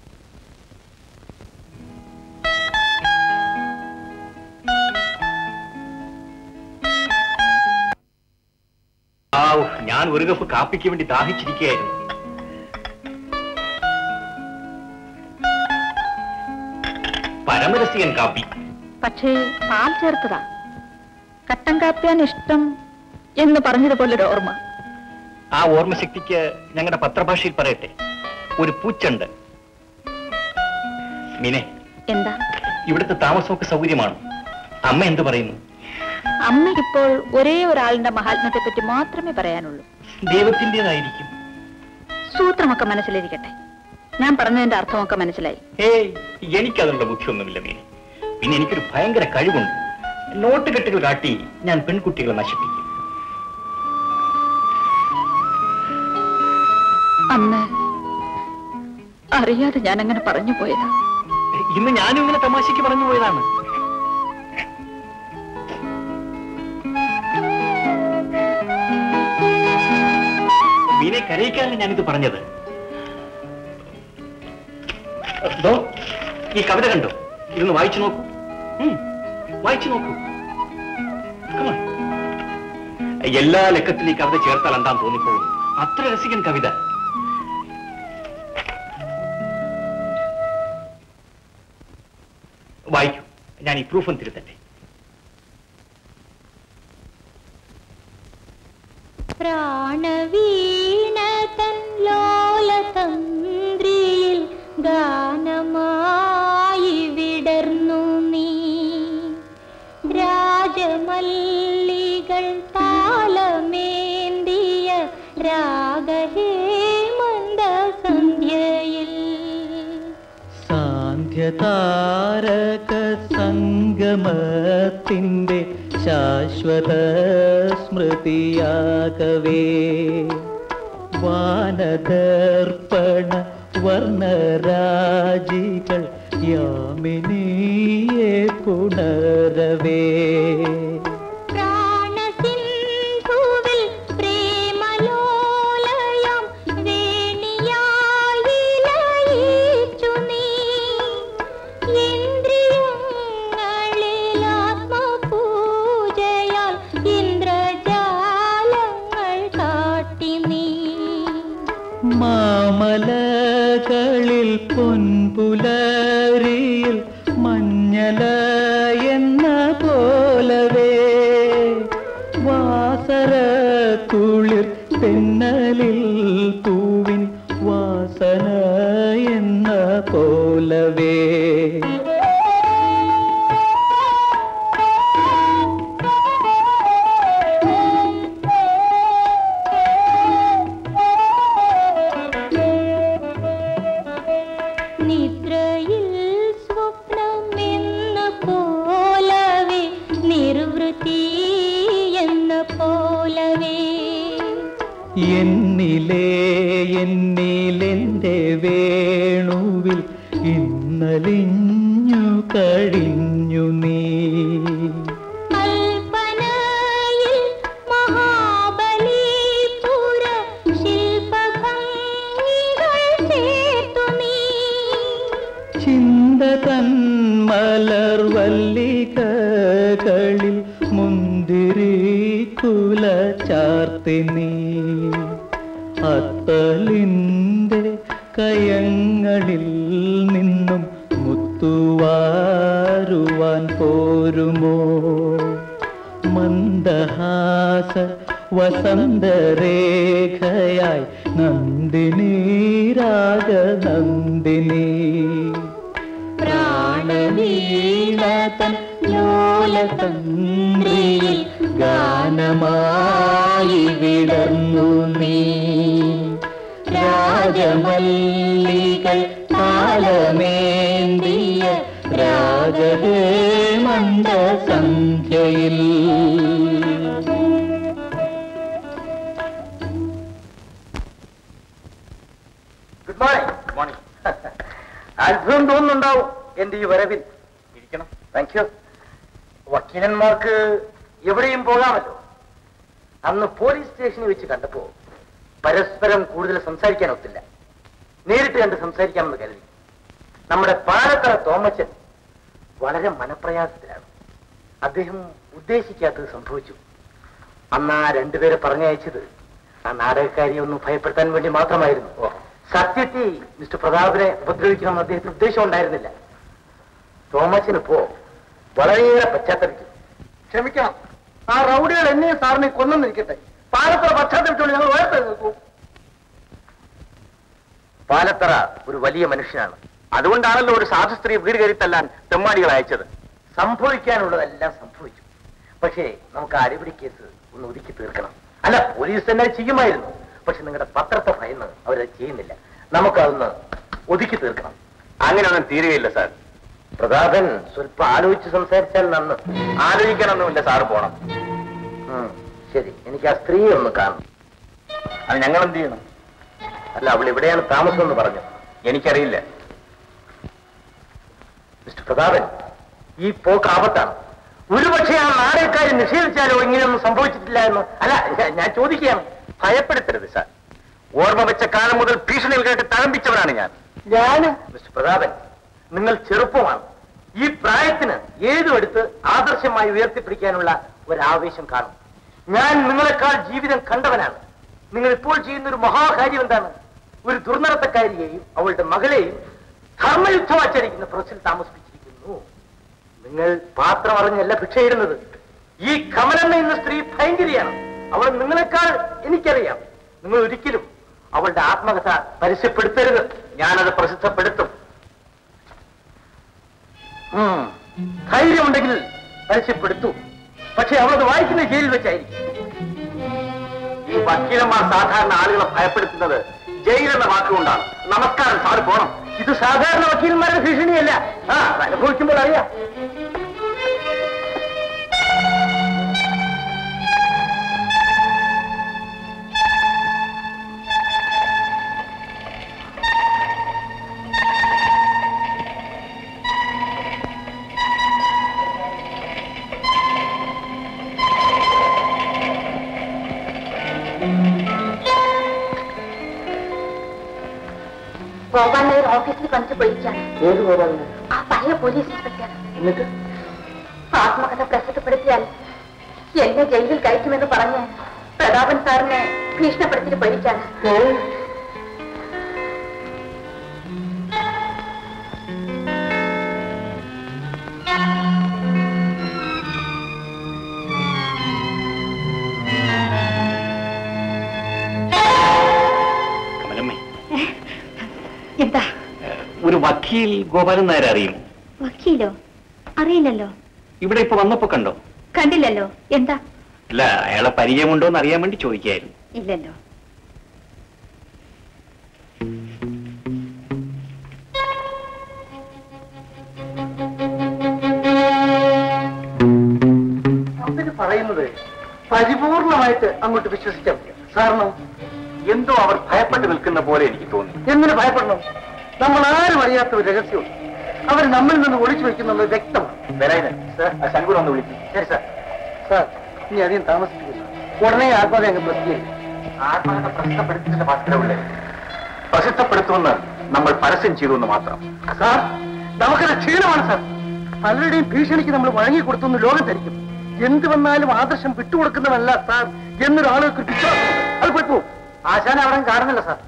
I: ആവ്, ഞാൻ ഒരു കപ്പ് കാപ്പിക്ക് വേണ്ടി ദാഹിച്ചിരിക്കുകയായിരുന്നു പരമരസികൻ കാപ്പി
E: പക്ഷേ പാൽ ചേർത്തതാ കട്ടൻ കാപ്പിയാണ് ഇഷ്ടം എന്ന് പറഞ്ഞതുപോലൊരു ഓർമ്മ
I: ആ ഓർമ്മശക്തിക്ക് ഞങ്ങളുടെ പത്രഭാഷയിൽ പറയട്ടെ ഒരു പൂച്ചുണ്ട് മീനെ
E: എന്താ
I: ഇവിടുത്തെ താമസമൊക്കെ സൗകര്യമാണ് അമ്മ എന്ത് പറയുന്നു
E: അമ്മയ്ക്കിപ്പോൾ ഒരേ ഒരാളിന്റെ മഹാത്മ്യത്തെ പറ്റി മാത്രമേ പറയാനുള്ളൂ
I: ദൈവത്തിൻ്റെതായിരിക്കും
E: സൂത്രമൊക്കെ മനസ്സിലിരിക്കട്ടെ ഞാൻ പറഞ്ഞതിന്റെ അർത്ഥമൊക്കെ മനസ്സിലായി
I: ഏയ് എനിക്കതിനുള്ള ബുദ്ധിയൊന്നുമില്ല മീനെ പിന്നെ എനിക്കൊരു ഭയങ്കര കഴിവുണ്ട് നോട്ട് കെട്ടുകൾ കാട്ടി ഞാൻ പെൺകുട്ടികളെ നശിപ്പിക്കും
E: അന്ന് അറിയാതെ ഞാൻ അങ്ങനെ പറഞ്ഞു പോയതാ
I: ഇന്ന് ഞാനും ഇങ്ങനെ തമാശയ്ക്ക് പറഞ്ഞു പോയതാണ് മീനെ കരയിക്കാനല്ല ഞാനിത് പറഞ്ഞത് ദോ, ഈ കവിത കണ്ടോ ഇതൊന്ന് വായിച്ചു നോക്കൂ വായിച്ചു നോക്കൂ Come on. എല്ലാ ലക്കത്തിലും ഈ കവിത ചേർത്താൽ എന്താൻ തോന്നിപ്പോകും അത്ര രസികൻ കവിത വായിക്കൂ ഞാൻ ഈ പ്രൂഫും തിരുത്തട്ടെ
J: പ്രാണവീണതൻ ലോലതന്ത്രിയിൽ ഗാനമായി വിടർന്നു നീ രാജമല്ലികൾ താളമേന്തിയ രാഗഹേമന്ത സന്ധ്യയിൽ
N: സാന്ധ്യതാരക സംഗമത്തിൻ്റെ ശാശ്വത സ്മൃതിയാകവേ വാനദർപ്പണ വർണ്ണരാജികൾ യാമിനിയെ പുണരവേ
J: പ്രാണസിന്ധുവിൽ പ്രേമലോലയം വേണിയായി ലയിച്ചു നീ ഇന്ദ്രിയങ്ങളിൽ ആത്മപൂജയാൽ ഇന്ദ്രജാലങ്ങൾ കാട്ടി നീ
N: മാമലകളിൽ പൊൻപുലരിയിൽ മഞ്ഞല എന്ന പോലവേ വാസര കുളിർ തെന്നലിൽ പൂവിൻ വാസന എന്ന പോലവേ
J: നിദ്രയിൽ സ്വപ്നമെന്ന പോലവേ നിർവൃത്തി എന്ന പോലവേ
N: എന്നിലേ എന്നിലെന്റെ വേണുവിൽ ഇന്നലിഞ്ഞു കഴിഞ്ഞു നീ
J: കൽപ്പനയിൽ മഹാബലിപുര ശില്പഭംഗികൾ ചേർത്തു നീ
N: ചിന്ത തന്മലർവല്ലികകളിൽ മുന്തിരി കുല ചാർത്തി നീ അത്തലിൻ്റെ കയങ്ങളിൽ നിന്നും മുത്തുവാരുവാൻ പോരുമോ മന്ദഹാസ വസന്തരേഖയായി നന്ദിനി രാഗനന്ദിനി പ്രാണവീണതൻ ലോലതന്ത്രിയിൽ ഗാനമായി വിടർന്നു നീ രാജമല്ലികൾ താളമേന്തിയ രാഗഹേമന്ത സന്ധ്യയിൽ
B: ഗുഡ് മോർണിംഗ് ഗുഡ് മോർണിംഗ് അത്ഭുതം തോന്നുന്നുണ്ടാവും എന്റെ ഈ വരവിൽ ഇരിക്കണം താങ്ക് യു വക്കീലന്മാർക്ക് എവിടെയും പോകാമല്ലോ അന്ന് പോലീസ് സ്റ്റേഷനിൽ വെച്ച് കണ്ടപ്പോ പരസ്പരം കൂടുതൽ സംസാരിക്കാൻ ഒത്തില്ല നേരിട്ട് കണ്ട് സംസാരിക്കാമെന്ന് കരുതി നമ്മുടെ പാലത്തറ തോമച്ചൻ വളരെ മനപ്രയാസത്തിലാണ് അദ്ദേഹം ഉദ്ദേശിക്കാത്തത് സംഭവിച്ചു അന്ന് ആ രണ്ടുപേരെ പറഞ്ഞയച്ചത് ആ നാടകക്കാരിയെ ഒന്ന് ഭയപ്പെടുത്താൻ വേണ്ടി മാത്രമായിരുന്നു സത്യത്തിൽ മിസ്റ്റർ പ്രതാപിനെ ഉപദ്രവിക്കണമെന്ന് അദ്ദേഹത്തിന് ഉദ്ദേശം ഉണ്ടായിരുന്നില്ല തോമസിന് ഇപ്പോ വളരെയേറെ പശ്ചാത്തലിക്കും
H: ക്ഷമിക്കണം ആ റൗഡികൾ എന്നെയും സാറിനെ കൊന്നെന്നിരിക്കട്ടെ പാലത്തറ പശ്ചാത്തലത്തോട് ഞങ്ങൾ വേർത്ത് നിൽക്കൂ
B: പാലത്തറ ഒരു വലിയ മനുഷ്യനാണ്
I: അതുകൊണ്ടാണല്ലോ ഒരു സാധു സ്ത്രീ വീട് കയറി തല്ലാൻ തെമ്മാടികൾ അയച്ചത്
B: സംഭവിക്കാനുള്ളതെല്ലാം സംഭവിച്ചു പക്ഷേ നമുക്ക് ആ അടിപിടി കേസ് ഒന്ന് ഒതുക്കി തീർക്കണം അല്ല പോലീസ് തന്നെ അത് ചെയ്യുമായിരുന്നു പക്ഷെ നിങ്ങളുടെ പത്രത്തെ ഭയന്ന് അവരത് ചെയ്യുന്നില്ല നമുക്കതൊന്ന് ഒതുക്കി തീർക്കണം
I: അങ്ങനെയൊന്നും തീരുകയില്ല സാർ
B: പ്രതാപൻ സ്വല്പം ആലോചിച്ച് സംസാരിച്ചാൽ നന്ന്
I: ആലോചിക്കണമെന്നുമില്ല സാറ് പോണം
B: ഉം, ശരി എനിക്ക് ആ സ്ത്രീയെ ഒന്ന് കാണണം
I: അത് ഞങ്ങൾ എന്ത് ചെയ്യണം
B: അല്ല അവൾ എവിടെയാണ് താമസം എന്ന് പറഞ്ഞു
I: എനിക്കറിയില്ല
B: മിസ്റ്റർ പ്രതാപൻ ഈ പോക്ക് ആപത്താണ് ഒരുപക്ഷെ ആ നാടകക്കാരി നിഷേധിച്ചാലോ ഇങ്ങനെയൊന്നും സംഭവിച്ചിട്ടില്ല എന്ന് അല്ല ഞാൻ- ഞാൻ ചോദിക്കുകയാണ്
I: ഭയപ്പെടുത്തരുത് സാർ ഓർമ്മ വെച്ച കാലം മുതൽ ഭീഷണികൾ കേട്ട് തഴമ്പിച്ചവനാണ് ഞാൻ
B: ഞാൻ മിസ്റ്റർ പ്രതാപൻ നിങ്ങൾ ചെറുപ്പമാണ് ഈ പ്രായത്തിന് ഏതും എടുത്ത് ആദർശമായി ഉയർത്തിപ്പിടിക്കാനുള്ള ഒരാവേശം കാണും ഞാൻ നിങ്ങളെക്കാൾ ജീവിതം കണ്ടവനാണ് നിങ്ങൾ ഇപ്പോൾ ചെയ്യുന്ന ഒരു മഹാകാര്യം എന്താണ് ഒരു ദുർനടത്തക്കാരിയെയും അവളുടെ മകളെയും ധർമ്മയുദ്ധമാചരിക്കുന്ന പ്രസിൽ താമസിപ്പിച്ചിരിക്കുന്നു നിങ്ങൾ പാത്രം അറിഞ്ഞല്ല ഭിക്ഷയിടുന്നത് ഈ കമലമ്മ എന്ന സ്ത്രീ ഭയങ്കരിയാണ് അവൾ നിങ്ങളെക്കാൾ എനിക്കറിയാം നിങ്ങൾ ഒരിക്കലും അവളുടെ ആത്മകഥ പരസ്യപ്പെടുത്തരുത് ഞാനത് പ്രസിദ്ധപ്പെടുത്തും ഉം. ധൈര്യമുണ്ടെങ്കിൽ പരസ്യപ്പെടുത്തൂ പക്ഷെ അവളത് വായിക്കുന്ന ജയിലിൽ വെച്ചായിരിക്കും ഈ വക്കീലന്മാർ സാധാരണ ആളുകളെ ഭയപ്പെടുത്തുന്നത് ജയിൽ എന്ന വാക്കുകൊണ്ടാണ് നമസ്കാരം സാറ് പോണം ഇത് സാധാരണ വക്കീലന്മാരുടെ ഭീഷണിയല്ല ആ അത് അനുഭവിക്കുമ്പോൾ അറിയാം
M: ഗോപാൽ നായർ ഓഫീസിൽ കണ്ടിട്ട് വിളിക്കാണ്
B: ഏത് പോരാ
M: ആ പഴയ പോലീസ് ഇൻസ്പെക്ടർ
B: എന്നിട്ട്
M: ആത്മകഥ പ്രസിദ്ധപ്പെടുത്തിയാൽ എന്നെ ജയിലിൽ കയറ്റുമെന്ന് പറഞ്ഞ് പ്രതാപൻ സാറിനെ ഭീഷണിപ്പെടുത്തിയിട്ട് പോയിരിക്കാണ്
I: കമലമ്മേ
E: എന്താ
I: ഒരു വക്കീൽ ഗോപാലൻ നായർ അറിയും
E: വക്കീലോ അറിയില്ലല്ലോ
I: ഇവിടെ ഇപ്പൊ വന്നപ്പോ കണ്ടോ
E: കണ്ടില്ലല്ലോ എന്താ
I: അല്ല അയാളെ പരിചയമുണ്ടോ എന്ന് അറിയാൻ വേണ്ടി ചോദിക്കായിരുന്നു
E: ഇല്ലല്ലോ
B: അവര് പറയുന്നത് പരിപൂർണമായിട്ട് അങ്ങോട്ട് വിശ്വസിക്കാൻ പറ്റും കാരണം
I: എന്തോ അവർ ഭയപ്പെട്ട് നിൽക്കുന്ന പോലെ എനിക്ക് തോന്നി
B: എന്തിനു ഭയപ്പെടണം നമ്മൾ ആരും അറിയാത്ത ഒരു രഹസ്യമുണ്ട് അവർ നമ്മിൽ നിന്ന് ഒളിച്ചു വെക്കുന്നുള്ളത് വ്യക്തമാണ്
I: വരായത് ശങ്കുർ ഒന്ന് വിളിക്കും
B: ശരി സാർ സാർ ഇനി അധികം താമസിപ്പിക്കുന്നു ഉടനെ ആത്മഹത്യ അങ്ങ് പ്രസിദ്ധീകരിക്കും
I: ആത്മകഥ പ്രസിദ്ധപ്പെടുത്തിയതിന്റെ മാത്രമേ പ്രസിദ്ധപ്പെടുത്തുമെന്ന് നമ്മൾ പരസ്യം ചെയ്തു എന്ന് മാത്രം
B: സാർ നമുക്കത് ക്ഷീണമാണ് സാർ പലരുടെയും ഭീഷണിക്ക് നമ്മൾ വഴങ്ങിക്കൊടുത്തെന്ന് ലോകം ധരിക്കും എന്ത് വന്നാലും ആദർശം വിട്ടുകൊടുക്കുന്നതല്ല സാർ എന്നൊരു ആളുകൾക്ക് വിശ്വാസമുണ്ട് അത് പോയി പോവും ആശാൻ അവിടെ കാണുന്നില്ല സാർ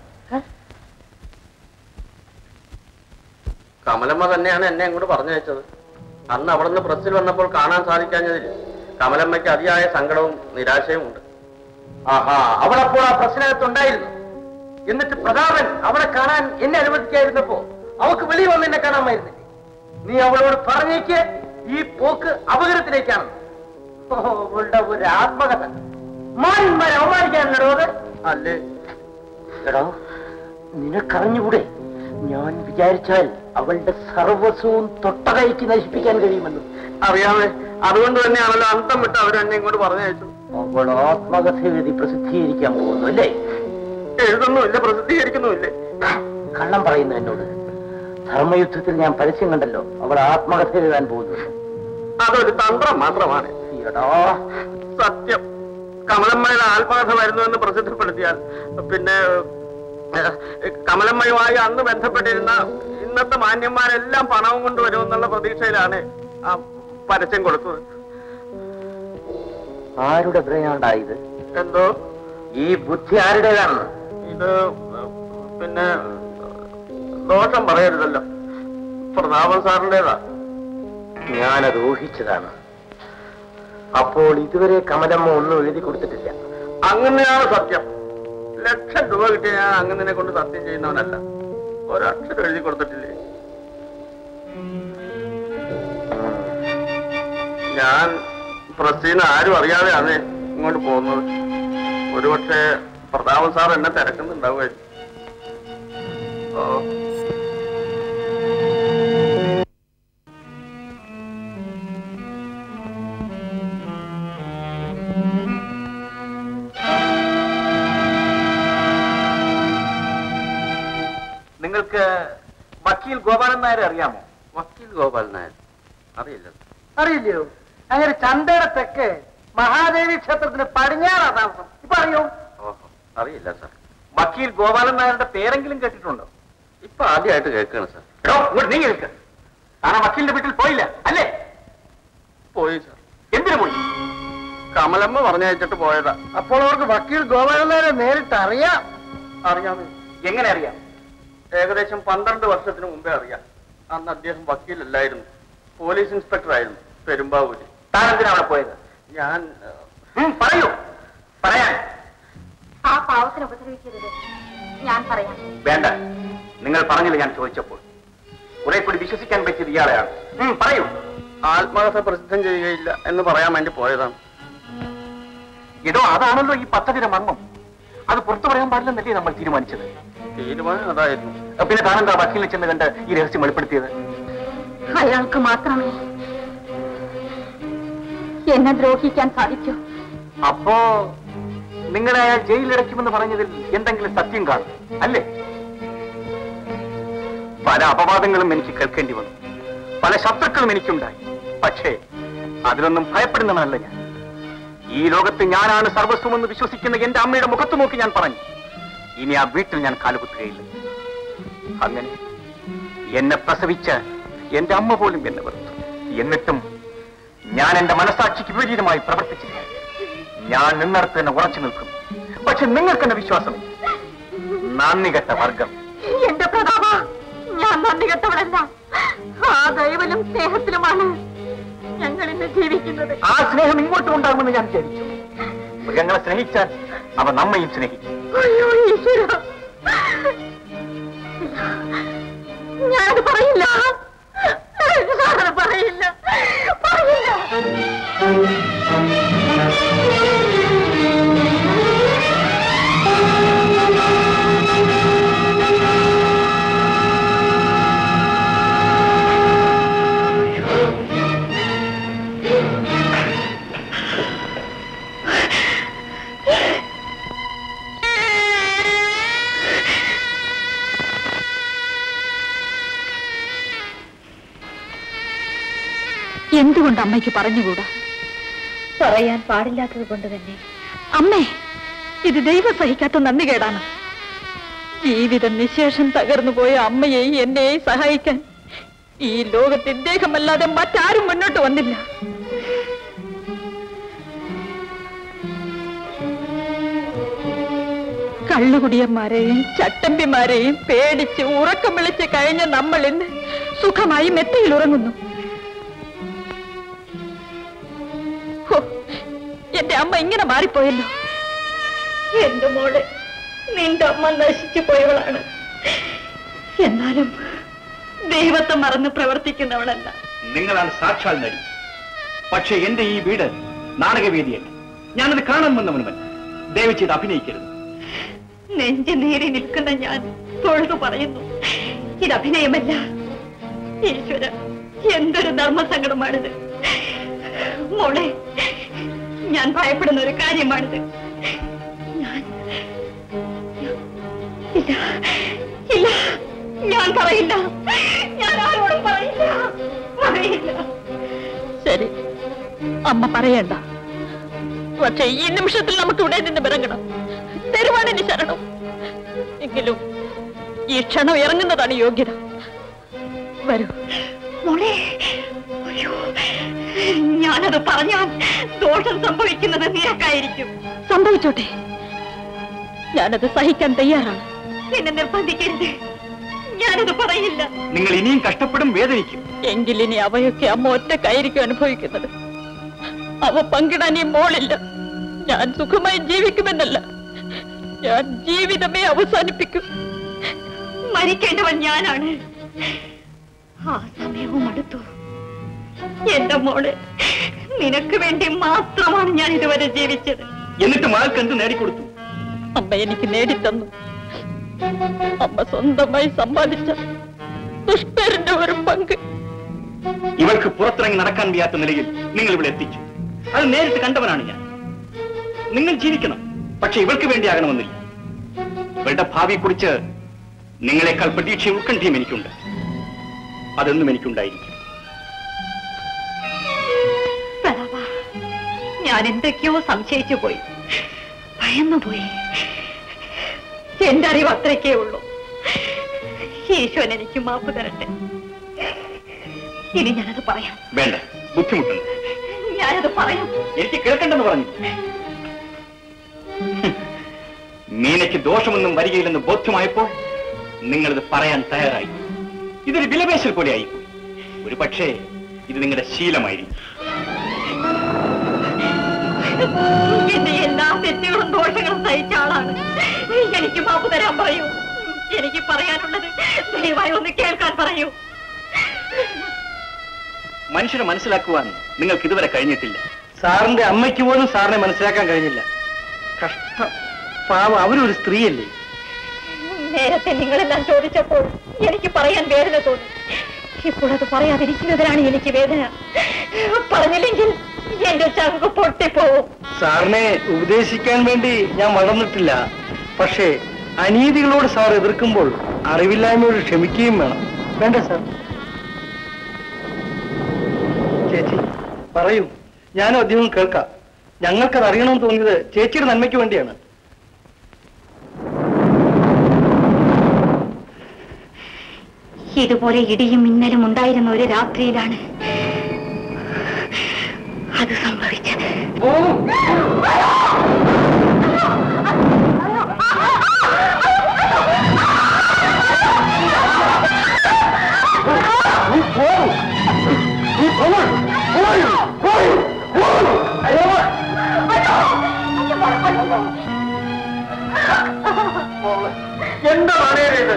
C: കമലമ്മ തന്നെയാണ് എന്നെ അങ്ങോട്ട് പറഞ്ഞയച്ചത് അന്ന് അവിടെ നിന്ന് പ്രസ്സിൽ വന്നപ്പോൾ കാണാൻ സാധിക്കാഞ്ഞതിൽ കമലമ്മയ്ക്ക് അതിയായ സങ്കടവും നിരാശയും ഉണ്ട്
B: ആഹാ അവളപ്പോൾ ആ പ്രശ്നത്തുണ്ടായിരുന്നു എന്നിട്ട് പ്രതാപൻ അവളെ കാണാൻ എന്നെ അനുവദിക്കാതിരുന്നപ്പോ അവക്ക് വെളിയിൽ വന്ന് എന്നെ കാണാമായിരുന്നില്ലേ നീ അവളോട് പറഞ്ഞേക്ക് ഈ പോക്ക് അപകടത്തിലേക്കാണ് ഓ, അവളുടെ ഒരു ആത്മകഥ മാന്മാരെ അവമാനിക്കാനുണ്ടോ അത്
C: അല്ലേ
B: എടോ നിനക്കറിഞ്ഞുകൂടെ ഞാൻ വിചാരിച്ചാൽ അവളുടെ സർവസ്വവും തൊട്ടകൈക്ക് നശിപ്പിക്കാൻ കഴിയുമെന്ന്
C: അറിയാമേ അതുകൊണ്ട് തന്നെയാണല്ലോ അന്തം വിട്ട് അവരെന്നെ ഇങ്ങോട്ട് പറഞ്ഞയച്ചു
B: അവൾ ആത്മകഥ എഴുതി പ്രസിദ്ധീകരിക്കാൻ പോകുന്നു അല്ലേ
C: എഴുതുന്നുമില്ല പ്രസിദ്ധീകരിക്കുന്നുമില്ലേ
B: കള്ളം പറയുന്നു എന്നോട് ധർമ്മയുദ്ധത്തിൽ ഞാൻ പരസ്യം കണ്ടല്ലോ അവൾ ആത്മകഥ എഴുതാൻ പോകുന്നു
C: അതൊരു തന്ത്രം മാത്രമാണ്
B: എടാ
C: സത്യം കമലമ്മയുടെ ആത്മകഥ വരുന്നുവെന്ന് പ്രസിദ്ധപ്പെടുത്തിയാൽ പിന്നെ ഏഹ്, കമലമ്മയുമായി അന്ന് ബന്ധപ്പെട്ടിരുന്ന ഇന്നത്തെ മാന്യന്മാരെല്ലാം പണവും കൊണ്ടുവരുമെന്നുള്ള പ്രതീക്ഷയിലാണ് ആ പരസ്യം കൊടുത്തത്
B: ആരുടെ ബ്രെയിനാണ്ടായത്
C: എന്തോ
B: ഈ ബുദ്ധി ആരുടേതാണെന്ന്
C: ഇത് പിന്നെ ദോഷം പറയരുതല്ലോ പ്രതാപൻ സാറിൻ്റെതാ
B: ഞാനത് ഊഹിച്ചതാണ് അപ്പോൾ ഇതുവരെ കമലമ്മ ഒന്നും എഴുതി കൊടുത്തിട്ടില്ല
C: അങ്ങനെയാണ് സത്യം ലക്ഷം രൂപ കിട്ടിയ ഞാൻ അങ്ങനെ കൊണ്ട് സത്യം ചെയ്യുന്നവനല്ല ഒരക്ഷരം എഴുതി കൊടുത്തിട്ടില്ലേ ഞാൻ പ്രസീന്ന് ആരും അറിയാതെയാണ് ഇങ്ങോട്ട് പോകുന്നത് ഒരുപക്ഷെ പ്രതാപൻ സാർ എന്നെ തിരക്കുന്നുണ്ടാവുമായിരിക്കും ഓ
I: നിങ്ങൾക്ക് വക്കീൽ ഗോപാലൻ നായരെ അറിയാമോ
C: വക്കീൽ ഗോപാൽ നായർ അറിയില്ല
B: അറിയില്ലയോ അങ്ങനെ ചന്തയുടെ തെക്ക് മഹാദേവി ക്ഷേത്രത്തിന് പടിഞ്ഞാറാ താമസം ഇപ്പൊ അറിയോ
C: ഓഹോ അറിയില്ല സാർ
I: വക്കീൽ ഗോപാലൻ നായരുടെ പേരെങ്കിലും കേട്ടിട്ടുണ്ടോ
C: ഇപ്പൊ ആദ്യമായിട്ട് കേൾക്കുകയാണ് സാർ
I: എടോ, ഇങ്ങോട്ട് നീ കേൾക്ക താൻ ആ വക്കീലിന്റെ വീട്ടിൽ പോയില്ല അല്ലേ
L: പോയി സാർ
I: എന്തിനു പോയി
L: കമലമ്മ പറഞ്ഞയച്ചിട്ട് പോയതാ
H: അപ്പോൾ അവർക്ക് വക്കീൽ ഗോപാലനാരെ നേരിട്ട് അറിയാം
L: അറിയാമേ
I: എങ്ങനെ അറിയാം
L: ഏകദേശം പന്ത്രണ്ട് വർഷത്തിന് മുമ്പേ അറിയാം അന്ന് അദ്ദേഹം വക്കീലല്ലായിരുന്നു പോലീസ് ഇൻസ്പെക്ടർ ആയിരുന്നു പെരുമ്പാവൂര്
I: താൻ എന്തിനാ അവിടെ പോയത്
L: ഞാൻ
I: ഉം, പറയൂ പറയാൻ
M: ആ പാവത്തിനെ ഉപദ്രവിക്കരുത് ഞാൻ പറയാം
I: വേണ്ട നിങ്ങൾ പറഞ്ഞില്ല ഞാൻ ചോദിച്ചപ്പോൾ കുറെ കൂടി വിശ്വസിക്കാൻ പറ്റിയത് ഇയാളെയാണ് ഉം, പറയൂ
L: ആത്മകഥ പ്രസിദ്ധം ചെയ്യുകയില്ല എന്ന് പറയാൻ വേണ്ടി പോയതാണ്
I: ഇതോ അതാണല്ലോ ഈ പദ്ധതിയുടെ മർമ്മം അത് പുറത്തു പറയാൻ പാടില്ലെന്നല്ലേ നമ്മൾ തീരുമാനിച്ചത്
L: തീരുമാനം അതായിരുന്നു
I: പിന്നെ താനെന്താ വക്കീലിനെ ചെന്ന് കണ്ട് ഈ രഹസ്യം വെളിപ്പെടുത്തിയത്
M: അയാൾക്ക് മാത്രമേ എന്നെ ദ്രോഹിക്കാൻ സാധിക്കൂ
I: അപ്പോ നിങ്ങളെ അയാൾ ജയിലിലടയ്ക്കുമെന്ന് പറഞ്ഞതിൽ എന്തെങ്കിലും സത്യം കാണും അല്ലേ പല അപവാദങ്ങളും എനിക്ക് കേൾക്കേണ്ടി വന്നു പല ശത്രുക്കളും എനിക്കുണ്ടായി പക്ഷേ അതിലൊന്നും ഭയപ്പെടുന്നവനല്ല ഞാൻ ഈ ലോകത്ത് ഞാനാണ് സർവസ്വമെന്ന് വിശ്വസിക്കുന്ന എന്റെ അമ്മയുടെ മുഖത്ത് നോക്കി ഞാൻ പറഞ്ഞു ഇനി ആ വീട്ടിൽ ഞാൻ കാലുകുത്തുകയില്ല അങ്ങനെ എന്നെ പ്രസവിച്ച എന്റെ അമ്മ പോലും എന്നെ വെറുത്തു എന്നിട്ടും ഞാൻ എന്റെ മനസാക്ഷിക്ക് വിപരീതമായി പ്രവർത്തിച്ചില്ല ഞാൻ നിന്നിടത്ത് തന്നെ ഉറച്ചു നിൽക്കും പക്ഷെ നിങ്ങൾക്ക് എന്നെ വിശ്വാസം നന്ദി കെട്ട വർഗം
D: എന്റെ പ്രതാപ ഞാൻ നന്ദി കെട്ടവളല്ല ആ ദൈവലും സ്നേഹത്തിലുമാണ് ഞങ്ങൾ ഇന്ന് ജീവിക്കുന്നത്
I: ആ സ്നേഹം ഇങ്ങോട്ടും ഉണ്ടാകുമെന്ന് ഞാൻ വിചാരിച്ചു മൃഗങ്ങളെ സ്നേഹിച്ചാൽ അവ നമ്മയും സ്നേഹിക്കും
D: അയ്യോ ഈശ്വര ഞാനത് പറയില്ല ഞാനത് പറയില്ല പറയില്ല
E: എന്തുകൊണ്ട് അമ്മയ്ക്ക് പറഞ്ഞുകൂടാ
J: പറയാൻ പാടില്ലാത്തത് കൊണ്ട് തന്നെ
E: അമ്മേ ഇത് ദൈവം സഹിക്കാത്ത നന്ദികേടാണ് ജീവിതം നിശേഷം തകർന്നു പോയ അമ്മയെയും എന്നെയും സഹായിക്കാൻ ഈ ലോകത്ത് ഇദ്ദേഹമല്ലാതെ മറ്റാരും മുന്നോട്ട് വന്നില്ല കള്ളുകുടിയന്മാരെയും ചട്ടമ്പിമാരെയും പേടിച്ച് ഉറക്കം വിളിച്ച് കഴിഞ്ഞ നമ്മൾ ഇന്ന് സുഖമായി മെത്തയിൽ ഉറങ്ങുന്നു ഹോ, എന്റെ അമ്മ ഇങ്ങനെ മാറിപ്പോയല്ലോ
J: എന്റെ മോളെ നിന്റെ അമ്മ നശിച്ചു പോയവളാണ്
E: എന്നാലും ദൈവത്തെ മറന്ന് പ്രവർത്തിക്കുന്നവളല്ല
O: നിങ്ങളാണ് സാക്ഷാൽ നടി പക്ഷേ എന്റെ ഈ വീട് നാടകവേദിയല്ല ഞാനത് കാണാൻ വന്നവനുമല്ല ദയവ് ചെയ്ത് അഭിനയിക്കരുത്
E: നെഞ്ചു നേരി നിൽക്കുന്ന ഞാൻ തൊഴുതു പറയുന്നു ഇത് അഭിനയമല്ല ഈശ്വര എന്തൊരു ധർമ്മസങ്കടമാണിത് മോളെ ഞാൻ ഭയപ്പെടുന്ന ഒരു കാര്യമാണിത് ഞാൻ ഇല്ല ഇല്ല ഞാൻ പറയില്ല ഞാൻ ആരോടും പറയില്ല പറയില്ല ശരി അമ്മ പറയണ്ട പക്ഷെ ഈ നിമിഷത്തിൽ നമുക്ക് ഇവിടെ നിന്ന് ഇറങ്ങണം തരുവാണിന് ശരണം എങ്കിലും ഈ ക്ഷണം ഇറങ്ങുന്നതാണ് യോഗ്യത വരൂ മോളെ അയ്യോ ഞാനത് പറഞ്ഞാൽ ദോഷം സംഭവിക്കുന്നത് നിനക്കായിരിക്കും സംഭവിച്ചോട്ടെ ഞാനത് സഹിക്കാൻ തയ്യാറാണ് എന്നെ നിർബന്ധിക്കരുത് ഞാനത് പറയില്ല
O: നിങ്ങൾ ഇനിയും കഷ്ടപ്പെടും വേദനിക്കും
E: എങ്കിലിനി അവയൊക്കെ അമ്മ ഒറ്റക്കായിരിക്കും അനുഭവിക്കുന്നത് അവ പങ്കിടാൻ ഈ മോളില്ല ഞാൻ സുഖമായി ജീവിക്കുമെന്നല്ല ഞാൻ ജീവിതമേ അവസാനിപ്പിക്കും മരിക്കേണ്ടവൻ ഞാനാണ് ആ സമയവും അടുത്തു എന്റെ മോളെ നിനക്ക് വേണ്ടി മാത്രമാണ് ഞാൻ ഇതുവരെ ജീവിച്ചത്
O: എന്നിട്ട് മകൾക്ക് എന്ത് നേടിക്കൊടുത്തു
E: അമ്മ എനിക്ക് നേടിത്തന്നു അമ്മ സ്വന്തമായി സമ്പാദിച്ച ദുഷ്പേരിന്റെ ഒരു പങ്ക്
O: ഇവൾക്ക് പുറത്തിറങ്ങി നടക്കാൻ വയ്യാത്ത നിലയിൽ നിങ്ങൾ ഇവിടെ എത്തിച്ചു അത് നേരിട്ട് കണ്ടവനാണ് ഞാൻ നിങ്ങൾ ജീവിക്കണം പക്ഷെ ഇവൾക്ക് വേണ്ടിയാകണമെന്നില്ല ഇവളുടെ ഭാവിയെക്കുറിച്ച് നിങ്ങളെക്കാൾ പ്രതീക്ഷയും ഉത്കണ്ഠയും എനിക്കുണ്ട് അതൊന്നും എനിക്കുണ്ടായിരിക്കും
E: പ്രതാപ ഞാൻ എന്തൊക്കെയോ സംശയിച്ചു പോയി ഭയന്നു പോയി എന്റെ അറിവ് അത്രയ്ക്കേ ഉള്ളൂ ഈശോൻ എനിക്ക് മാപ്പ് തരട്ടെ ഇനി ഞാനത് പറയാം
O: വേണ്ട ബുദ്ധിമുട്ടുണ്ട്
E: ഞാനത് പറയാം
O: എനിക്ക് കേൾക്കണ്ടെന്ന് പറഞ്ഞു മീനയ്ക്ക് ദോഷമൊന്നും വരികയില്ലെന്ന് ബോധ്യമായപ്പോൾ നിങ്ങളിത് പറയാൻ തയ്യാറായി ഇതൊരു വിലപേശൽ പോലെ ആയിപ്പോയി ഒരു പക്ഷേ ഇത് നിങ്ങളുടെ ശീലമായിരിക്കും
E: എന്റെ എല്ലാ തെറ്റുകളും ദോഷങ്ങളും സഹിച്ച ആളാണ് എനിക്ക് മാപ്പ് തരാൻ പറയൂ എനിക്ക് പറയാനുള്ളത് ദയവായി ഒന്ന് കേൾക്കാൻ പറയൂ
O: മനുഷ്യരെ മനസ്സിലാക്കുവാൻ നിങ്ങൾക്ക് ഇതുവരെ കഴിഞ്ഞിട്ടില്ല
H: സാറിന്റെ അമ്മയ്ക്ക് പോലും സാറിനെ മനസ്സിലാക്കാൻ കഴിഞ്ഞില്ല കഷ്ടം പാവം അവരൊരു സ്ത്രീയല്ലേ
E: നേരത്തെ നിങ്ങളെല്ലാം ചോദിച്ചപ്പോൾ എനിക്ക് പറയാൻ വേദന തോന്നി ഇപ്പോൾ അത് പറയാതിരിക്കുന്നതിനാണ് എനിക്ക് വേദന പറഞ്ഞില്ലെങ്കിൽ എന്റെ ചങ്ക് പൊട്ടിപ്പോവും
H: സാറിനെ ഉപദേശിക്കാൻ വേണ്ടി ഞാൻ വളർന്നിട്ടില്ല പക്ഷേ അനീതികളോട് സാർ എതിർക്കുമ്പോൾ അറിവില്ലായ്മയോട് ക്ഷമിക്കുകയും വേണം വേണ്ട സാർ ചേച്ചി പറയൂ ഞാനും അദ്ദേഹം കേൾക്കാം ഞങ്ങൾക്കത് അറിയണമെന്ന് തോന്നിയത് ചേച്ചിയുടെ നന്മയ്ക്ക് വേണ്ടിയാണ്
M: ഇതുപോലെ ഇടിയും മിന്നലും ഉണ്ടായിരുന്ന ഒരു രാത്രിയിലാണ് അത് സംഭവിച്ചത്
H: എന്താ ഇത്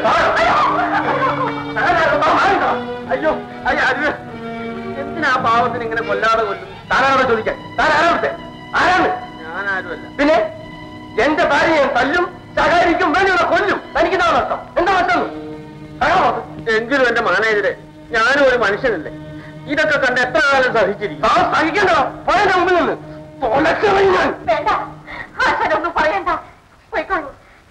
H: അയ്യോ അയ്യോ അരുത് എന്തിനാ ആ പാവത്തിന് ഇങ്ങനെ കൊല്ലാതെ കൊല്ലും താനാണോ ചോദിക്കാൻ താൻ ആരാവിടുത്തെ ആരാണ് ഞാൻ ആരുമല്ല പിന്നെ എന്റെ ഭാര്യ ഞാൻ തല്ലും ശകാരിക്കും വേണ്ടിയുള്ള കൊല്ലും തനിക്ക് എന്താ നഷ്ടം എന്താ നഷ്ടം എങ്കിലും എന്റെ മാനേജരെ ഞാനും ഒരു മനുഷ്യനല്ലേ ഇതൊക്കെ കണ്ട് എത്ര കാലം സഹിച്ചിരിക്കും ആ സഹിക്കണ്ടോ പോയതിന്റെ മുമ്പിൽ നിന്ന് തുലച്ചറിയും ഞാൻ
E: വേണ്ട ആശാനൊന്നും പറയണ്ട പോയിക്കോളൂ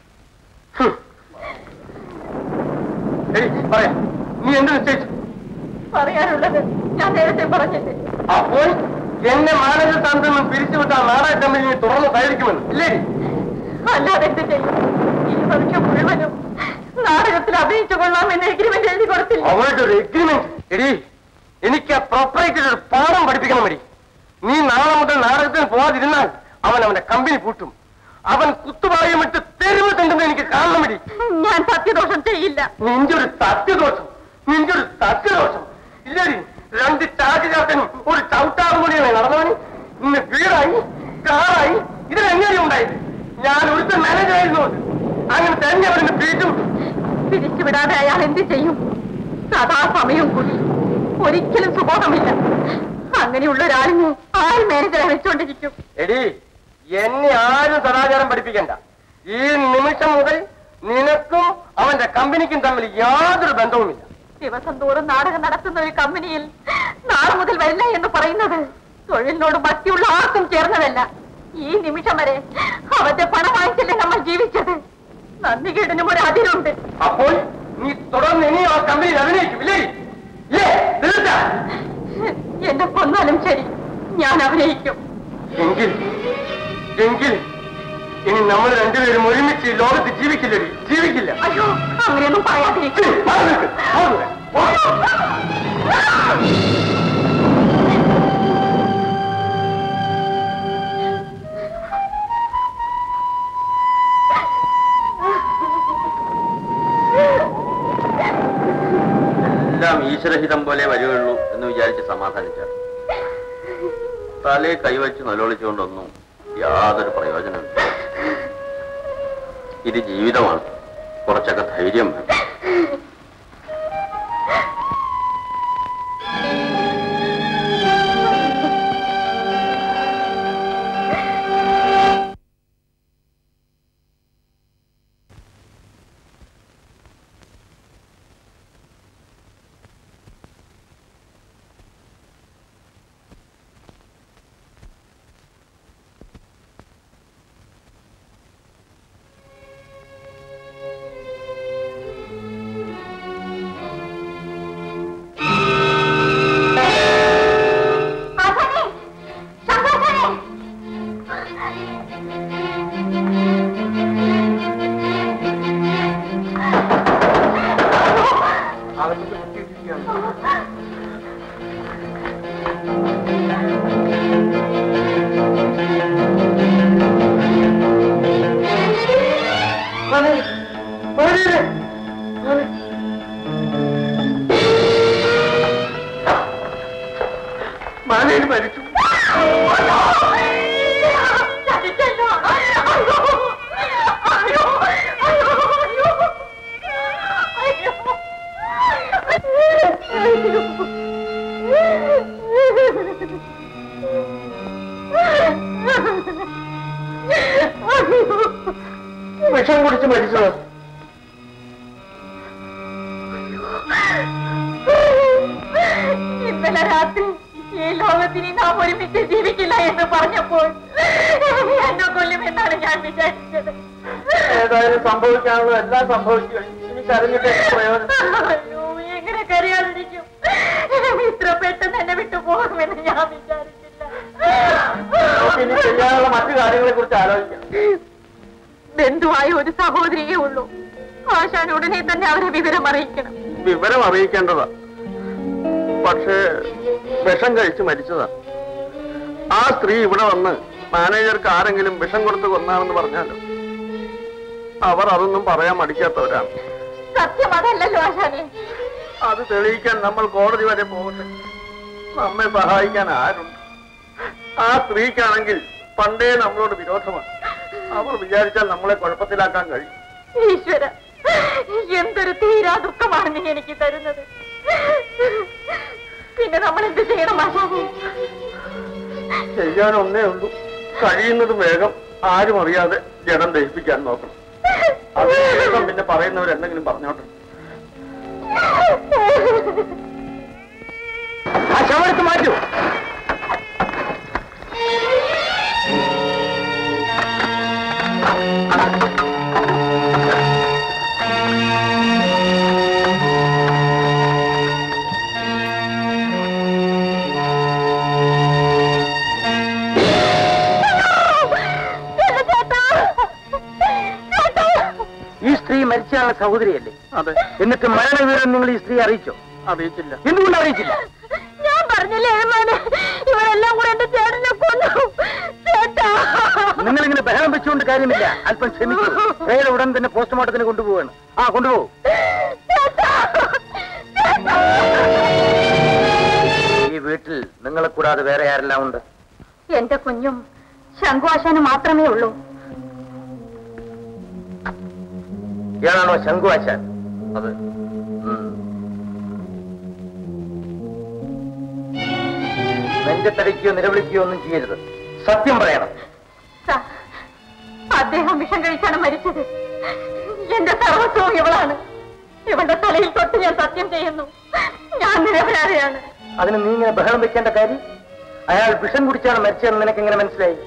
H: എടി, പറയാം നീ എന്ത് നിശ്ചയിച്ചു
E: പറയാനുള്ളത് ഞാൻ നേരത്തെ പറഞ്ഞില്ലേ
H: അപ്പോൾ എന്നെ മാനേജർ സ്ഥാനത്ത് നിന്നും പിരിച്ചുവിട്ട ആ നാടക കമ്പനി തുടർന്ന് സഹകരിക്കുമെന്ന് ഇല്ലേ
E: അല്ലാതെ എന്ത് ചെയ്യും ഈ വർഷം മുഴുവനും നാടകത്തിൽ അഭിനയിച്ചു കൊള്ളാമെന്ന് എഗ്രിമെന്റ് എഴുതി കൊടുത്തില്ല
H: അവളുടെ ഒരു എഗ്രിമെന്റ് എടി എനിക്ക് ആ പ്രൊപ്പറേറ്റർ ഒരു പാഠം പഠിപ്പിക്കണം മടി നീ നാളെ മുതൽ നാടകത്തിന് പോവാതിരുന്നാൽ അവൻ അവന്റെ കമ്പനി പൂട്ടും അവൻ കുത്തുപായമിട്ട് തെരുവ് തെണ്ടുന്ന എനിക്ക് കാണണം മടി
E: ഞാൻ സത്യദോഷം ചെയ്യില്ല
H: നിന്റെ ഒരു സത്യദോഷം നിന്റെ ഒരു സത്യദോഷം ഇല്ലടി രണ്ട് ചാക്ക് ചാത്തനും ഒരു ചവിട്ടാറും കൂടിയാണ് നടന്നവന് ഇന്ന് വീടായി കാറായി ഇതിലെങ്ങനെ ഉണ്ടായത് ഞാൻ ഒരുത്ത മാനേജറായിരുന്നു അങ്ങനെ തെരഞ്ഞവരിന്ന് പിരിച്ചും
E: പിരിച്ചുവിടാതെ അയാൾ എന്ത് ചെയ്യും സദാസമയം കൂടി ഒരിക്കലും സുബോധമില്ല അങ്ങനെയുള്ള ഒരാളിനെ ആര് മാനേജറെ വെച്ചുകൊണ്ടിരിക്കും
H: എടി എന്നെ ആരും സദാചാരം പഠിപ്പിക്കണ്ട ഈ നിമിഷം മുതൽ നിനക്കും അവന്റെ കമ്പനിക്കും തമ്മിൽ യാതൊരു ബന്ധവുമില്ല
E: ദിവസം തോറും നാടകം നടത്തുന്ന ഒരു കമ്പനിയിൽ നാളെ മുതൽ വരില്ല എന്ന് പറയുന്നത് തൊഴിലിനോട് ഭക്തിയുള്ള ആർക്കും ചേർന്നതല്ല ഈ നിമിഷം വരെ അവന്റെ പണം വാങ്ങിച്ചല്ലേ നമ്മൾ ജീവിച്ചത് നന്ദികേടിനും ഒരു അതിരുണ്ട്
H: അപ്പോൾ നീ തുടർന്ന് ഇനി ആ കമ്പനിയിൽ അഭിനയിക്കും ഇല്ലേ ഇല്ലേ തീർച്ച
E: എന്നെ കൊന്നാലും ശരി ഞാൻ അഭിനയിക്കും
H: എങ്കിൽ എങ്കിൽ ഇനി നമ്മൾ രണ്ടുപേരും ഒരുമിച്ച് ഈ ലോകത്ത് ജീവിക്കില്ലടി ജീവിക്കില്ല
E: അയ്യോ അങ്ങനെയൊന്നും പറയാതിരിക്കും
H: മാറി നിൽക്ക്, മാറി നിൽക്ക്.
C: എല്ലാം ഈശ്വരഹിതം പോലെ വരികയുള്ളൂ എന്ന് വിചാരിച്ച് സമാധാനിച്ച തലേ കൈവച്ച് നിലവിളിച്ചുകൊണ്ടൊന്നും യാതൊരു പ്രയോജനമില്ല ഇത് ജീവിതമാണ് കുറച്ചൊക്കെ ധൈര്യം വേണം വിഷം കുടിച്ച് മരിച്ചത്
D: ഇന്നലെ രാത്രി ഈ ലോകത്തിന് നാം ഒരുമിച്ച് ജീവിക്കില്ല എന്ന് പറഞ്ഞപ്പോൾ എന്നെ കൊല്ലുമെന്നാണ് ഞാൻ വിചാരിച്ചത്
C: ഏതായാലും സംഭവിക്കാനുള്ളത് എല്ലാം സംഭവിച്ചു കഴിഞ്ഞു. ഇനി കരഞ്ഞിട്ട് എന്ത് പ്രയോജനം
D: അയ്യോ, എങ്ങനെ കരയാതിരിക്കും ഇത്ര പെട്ടെന്ന് എന്നെ വിട്ടു പോകുമെന്ന് ഞാൻ വിചാരിച്ചില്ല
C: നമുക്ക് ഇനി ചെയ്യാനുള്ള മറ്റു കാര്യങ്ങളെ കുറിച്ച് ആലോചിക്കാം
D: ബന്ധുവായ ഒരു സഹോദരിയേ ഉള്ളൂ ആശാൻ ഉടനെ തന്നെ അവരെ വിവരം അറിയിക്കണം
C: വിവരം അറിയിക്കേണ്ടതാ പക്ഷേ വിഷം കഴിച്ച് മരിച്ചതാ ആ സ്ത്രീ ഇവിടെ വന്ന് മാനേജർക്ക് ആരെങ്കിലും വിഷം കൊടുത്ത് കൊന്നാണെന്ന് പറഞ്ഞാലോ അവർ അതൊന്നും പറയാൻ മടിക്കാത്തവരാണ്
D: സത്യം അതല്ലല്ലോ ആശാനെ
C: അത് തെളിയിക്കാൻ നമ്മൾ കോടതി വരെ പോകട്ടെ നമ്മെ സഹായിക്കാൻ ആരുണ്ട് ആ സ്ത്രീക്കാണെങ്കിൽ പണ്ടേ നമ്മളോട് വിരോധമാണ് അവർ വിചാരിച്ചാൽ നമ്മളെ കുഴപ്പത്തിലാക്കാൻ കഴിയും
D: ഈശ്വര എന്തൊരു തീരാ ദുഃഖമാണ് നീ എനിക്ക് തരുന്നത് പിന്നെ നമ്മൾ എന്ത് ചെയ്യണം ആശാനെ
C: ചെയ്യാൻ ഒന്നേ ഉള്ളൂ കഴിയുന്നതും വേഗം ആരും അറിയാതെ ജഡം ദഹിപ്പിക്കാൻ നോക്കണം അത് വേഗം പിന്നെ പറയുന്നവരെന്തെങ്കിലും പറഞ്ഞോട്ടെ
F: ആ ശവടുത്ത് മാറ്റൂ ഈ സ്ത്രീ മരിച്ചയാളുടെ സഹോദരിയല്ലേ
C: അതെ
F: എന്നിട്ട് മരണവിവരം നിങ്ങൾ ഈ സ്ത്രീ അറിയിച്ചോ
C: അറിയിച്ചില്ല
F: എന്തുകൊണ്ട് അറിയിച്ചില്ല
D: ഞാൻ പറഞ്ഞില്ലേ ഏമാനെ ഇവരെല്ലാം കൂടെ എന്റെ ചേട്ടനെ കൊന്നു ചേട്ടാ
F: നിങ്ങൾ ഇങ്ങനെ ബഹളം വെച്ചുകൊണ്ട് കാര്യമില്ല അല്പം ക്ഷമിക്കൂ വേറെ ഉടൻ തന്നെ പോസ്റ്റ്മോർട്ടത്തിന് കൊണ്ടുപോവാണ് ആ കൊണ്ടുപോകും ഈ വീട്ടിൽ നിങ്ങളെ കൂടാതെ വേറെ ആരെല്ലാം ഉണ്ട്
M: എന്റെ കുഞ്ഞും ശങ്കുവാശാന് മാത്രമേ ഉള്ളൂ
F: ഇയാളാണോ ശങ്കുവാശാൻ അത് നെഞ്ചത്തടിക്കുകയോ നിലവിളിക്കുകയോ ഒന്നും ചെയ്യരുത് സത്യം പറയണം
D: സാർ, അദ്ദേഹം വിഷം കഴിച്ചാണ് മരിച്ചത് എന്റെ സർവസ്വവും ഇവളാണ് ഇവളുടെ തലയിൽ തൊട്ട് ഞാൻ സത്യം ചെയ്യുന്നു ഞാൻ നിരപരാധിയാണ്
F: അതിന് നീ ഇങ്ങനെ ബഹളം വെക്കേണ്ട കാര്യം അയാൾ വിഷം കുടിച്ചാണ് മരിച്ചതെന്ന് നിനക്ക് എങ്ങനെ മനസ്സിലായി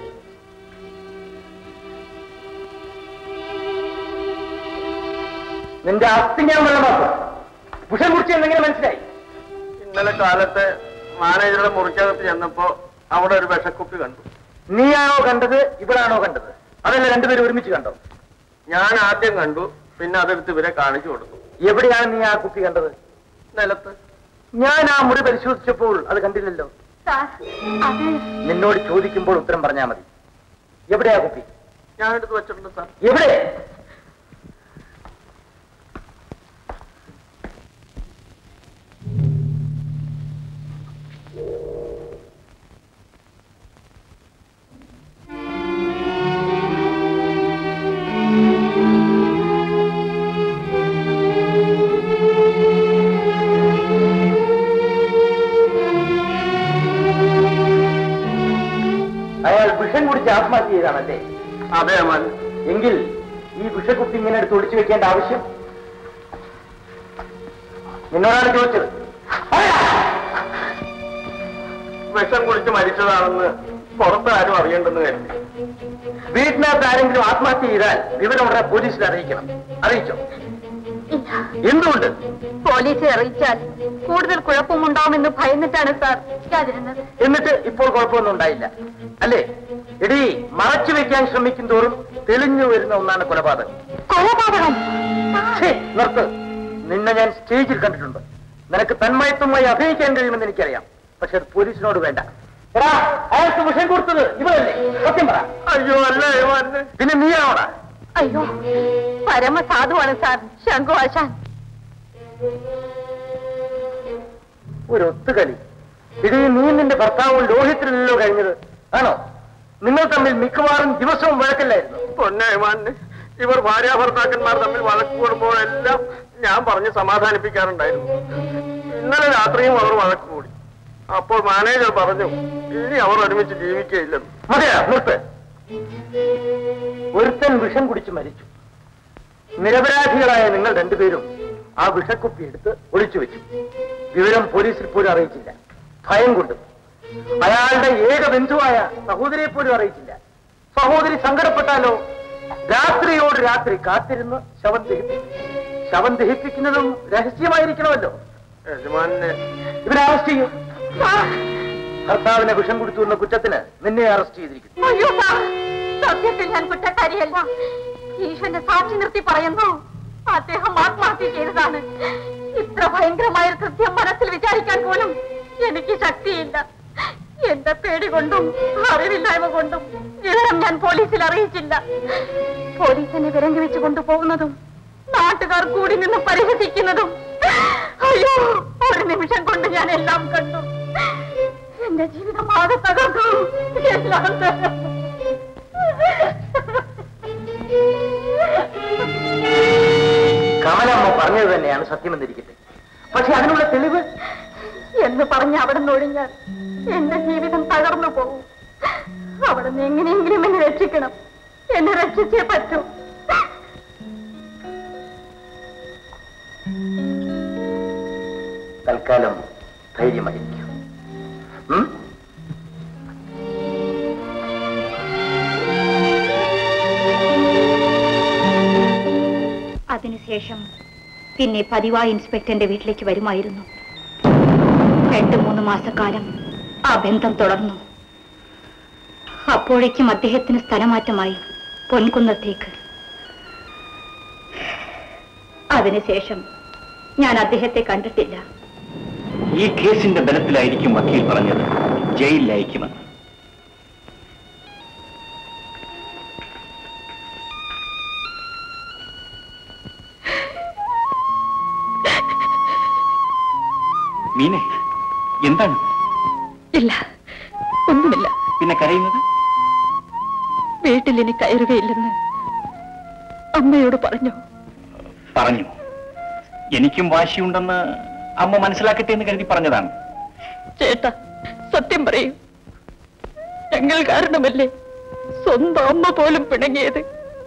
F: നിന്റെ അസ്ഥി ഞാൻ വെള്ളമാക്കും വിഷം കുടിച്ചെന്ന് എങ്ങനെ മനസ്സിലായി
C: ഇന്നലെ കാലത്ത് മാനേജറുടെ മുറിക്കകത്ത് ചെന്നപ്പോ അവിടെ ഒരു വിഷക്കുപ്പി കണ്ടു
F: നീയാണോ കണ്ടത് ഇവളാണോ കണ്ടത് അതല്ല രണ്ടുപേരും ഒരുമിച്ച് കണ്ടോ
C: ഞാൻ ആദ്യം കണ്ടു പിന്നെ അതെടുത്ത് ഇവരെ കാണിച്ചു കൊടുത്തു
F: എവിടെയാണ് നീ ആ കുപ്പി കണ്ടത്
C: നിലത്ത്
F: ഞാൻ ആ മുറി പരിശോധിച്ചപ്പോൾ അത് കണ്ടില്ലല്ലോ
D: സാർ അത്
F: നിന്നോട് ചോദിക്കുമ്പോൾ ഉത്തരം പറഞ്ഞാൽ മതി എവിടെയാ കുപ്പി
C: ഞാൻ എടുത്ത് വെച്ചിട്ടുണ്ട് സാർ
F: എവിടെ അയാൾ വിഷം കുടിച്ച് ആത്മഹത്യ ചെയ്താണല്ലേ
C: അതെ അമാൻ
F: എങ്കിൽ ഈ വിഷക്കുപ്പി ഇങ്ങനെ എടുത്ത് ഒളിച്ചു വെക്കേണ്ട ആവശ്യം നിന്നോടാണ് ചോദിച്ചത്
C: വിഷം കുടിച്ച് മരിച്ചതാണെന്ന് പുറത്ത് ആരും അറിയേണ്ടെന്ന് കരുതി
F: വീട്ടിനകത്ത് ആരെങ്കിലും ആത്മഹത്യ ചെയ്താൽ വിവരം ഉടനെ പോലീസിൽ അറിയിക്കണം അറിയിച്ചോ എന്തുകൊണ്ട്
D: പോലീസെ അറിയിച്ചാൽ കൂടുതൽ കുഴപ്പമുണ്ടാവുമെന്ന് ഭയന്നിട്ടാണ് സാർ ഞാനിരുന്നത്
F: എന്നിട്ട് ഇപ്പോൾ കുഴപ്പമൊന്നും ഉണ്ടായില്ല അല്ലേ എടീ മറച്ചു വെക്കാൻ ശ്രമിക്കും തോറും തെളിഞ്ഞു വരുന്ന ഒന്നാണ് കൊലപാതകം
D: കൊലപാതകം
F: ഛേ, നിർത്ത് നിന്നെ ഞാൻ സ്റ്റേജിൽ കണ്ടിട്ടുണ്ട് നിനക്ക് തന്മയത്വമായി അഭിനയിക്കാൻ കഴിയുമെന്ന് എനിക്കറിയാം പക്ഷെ അത് പോലീസിനോട് വേണ്ട എടാ, അയാൾക്ക് വിഷം കൊടുത്തത് ഇവരല്ലേ സത്യം പറ
C: അയ്യോ അല്ല ഏമാനെ
F: പിന്നെ നീയാണോടാ
D: അയ്യോ പരമസാധുവാണ് സാർ ശംഖു ആശാൻ
F: ഒരു ഒത്തുകളി ഇടീ നീ നിന്റെ ഭർത്താവും ലോഹിത്തിലല്ലോ കഴിഞ്ഞത് ആണോ നിങ്ങൾ തമ്മിൽ മിക്കവാറും ദിവസവും വഴക്കല്ലായിരുന്നു
C: പൊന്നേമാന് ഇവർ ഭാര്യാഭർത്താക്കന്മാർ തമ്മിൽ വഴക്ക് കൂടുമ്പോഴെല്ലാം ഞാൻ പറഞ്ഞ് സമാധാനിപ്പിക്കാറുണ്ടായിരുന്നു ഇന്നലെ രാത്രിയും അവർ വഴക്ക് കൂടി അപ്പോൾ മാനേജർ പറഞ്ഞു ഇനി അവർ ഒരുമിച്ച് ജീവിക്കുകയില്ലെന്ന്
F: മതിയാ നിർത്ത് ഒരുത്തൻ വിഷം കുടിച്ച് മരിച്ചു
B: നിരപരാധികളായ നിങ്ങൾ രണ്ടുപേരും ആ വിഷക്കുപ്പി എടുത്ത് ഒളിച്ചു വെച്ചു വിവരം പോലീസിൽ പോലും അറിയിച്ചില്ല ഭയം കൊണ്ട് അയാളുടെ ഏക ബന്ധുവായ സഹോദരിയെ പോലും അറിയിച്ചില്ല സഹോദരി സങ്കടപ്പെട്ടാലോ രാത്രിയോട് രാത്രി കാത്തിരുന്ന് ശവം ദഹിപ്പിക്കും ശവം ദഹിപ്പിക്കുന്നതും രഹസ്യമായിരിക്കണമല്ലോ യജമാനെ ഇവരെ അറസ്റ്റ് ചെയ്യും ഭർത്താവിനെ വിഷം കുടിച്ചു എന്ന കുറ്റത്തിന് നിന്നെ അറസ്റ്റ് ചെയ്തിരിക്കുന്നു
D: അയ്യോ സാർ സത്യത്തിൽ ഞാൻ കുറ്റക്കാരിയല്ല ഈശ്വരന്റെ സാക്ഷി നിർത്തി പറയുന്നു അദ്ദേഹം ആത്മഹത്യ ചെയ്തതാണ് ഇത്ര ഭയങ്കരമായ ഒരു കൃത്യം മനസ്സിൽ വിചാരിക്കാൻ പോലും എനിക്ക് ശക്തിയില്ല എന്റെ പേടി കൊണ്ടും അറിവില്ലായ്മ കൊണ്ടും വിവരം ഞാൻ പോലീസിൽ അറിയിച്ചില്ല പോലീസിനെ വിരങ്ങി വെച്ച് കൊണ്ടുപോകുന്നതും നാട്ടുകാർ കൂടി നിന്ന് പരിഹസിക്കുന്നതും അയ്യോ ഒരു നിമിഷം കൊണ്ട് ഞാൻ എല്ലാം കണ്ടു എന്റെ ജീവിതം ആകെ തകർന്നു എല്ലാം തകർന്നു
B: കമലമ്മ പറഞ്ഞത് തന്നെയാണ് സത്യമെന്നിരിക്കട്ടെ പക്ഷെ അതിനുള്ള തെളിവ്
D: എന്ന് പറഞ്ഞ് അവിടെ നിന്ന് ഒഴിഞ്ഞാൽ എന്റെ ജീവിതം തകർന്നു പോകും അവിടെ നിന്ന് എങ്ങനെയെങ്കിലും എന്നെ രക്ഷിക്കണം എന്നെ രക്ഷിച്ചേ പറ്റൂ
B: തൽക്കാലം ധൈര്യമായിരിക്കും ഉം?
M: അതിനുശേഷം പിന്നെ പതിവായി ഇൻസ്പെക്ടറിന്റെ വീട്ടിലേക്ക് വരുമായിരുന്നു രണ്ടു മൂന്ന് മാസക്കാലം ആ ബന്ധം തുടർന്നു അപ്പോഴേക്കും അദ്ദേഹത്തിന് സ്ഥലമാറ്റമായി പൊൻകുന്നത്തേക്ക് അതിനുശേഷം ഞാൻ അദ്ദേഹത്തെ കണ്ടിട്ടില്ല
O: ഈ കേസിന്റെ ബലത്തിലായിരിക്കും വക്കീൽ പറഞ്ഞത് ജയിലിൽ അയക്കുമെന്ന് മീനെ എന്താണ്
E: ഇല്ല ഒന്നുമില്ല
O: പിന്നെ കരയുന്നത്
E: വീട്ടിൽ ഇനി കയറുകയില്ലെന്ന് അമ്മയോട് പറഞ്ഞു
O: പറഞ്ഞു എനിക്കും വാശിയുണ്ടെന്ന് അമ്മ മനസ്സിലാക്കട്ടെ എന്ന് കരുതി പറഞ്ഞതാണ്
E: ചേട്ടാ സത്യം പറയൂ ഞങ്ങൾ കാരണമല്ലേ സ്വന്തം അമ്മ പോലും പിണങ്ങിയത്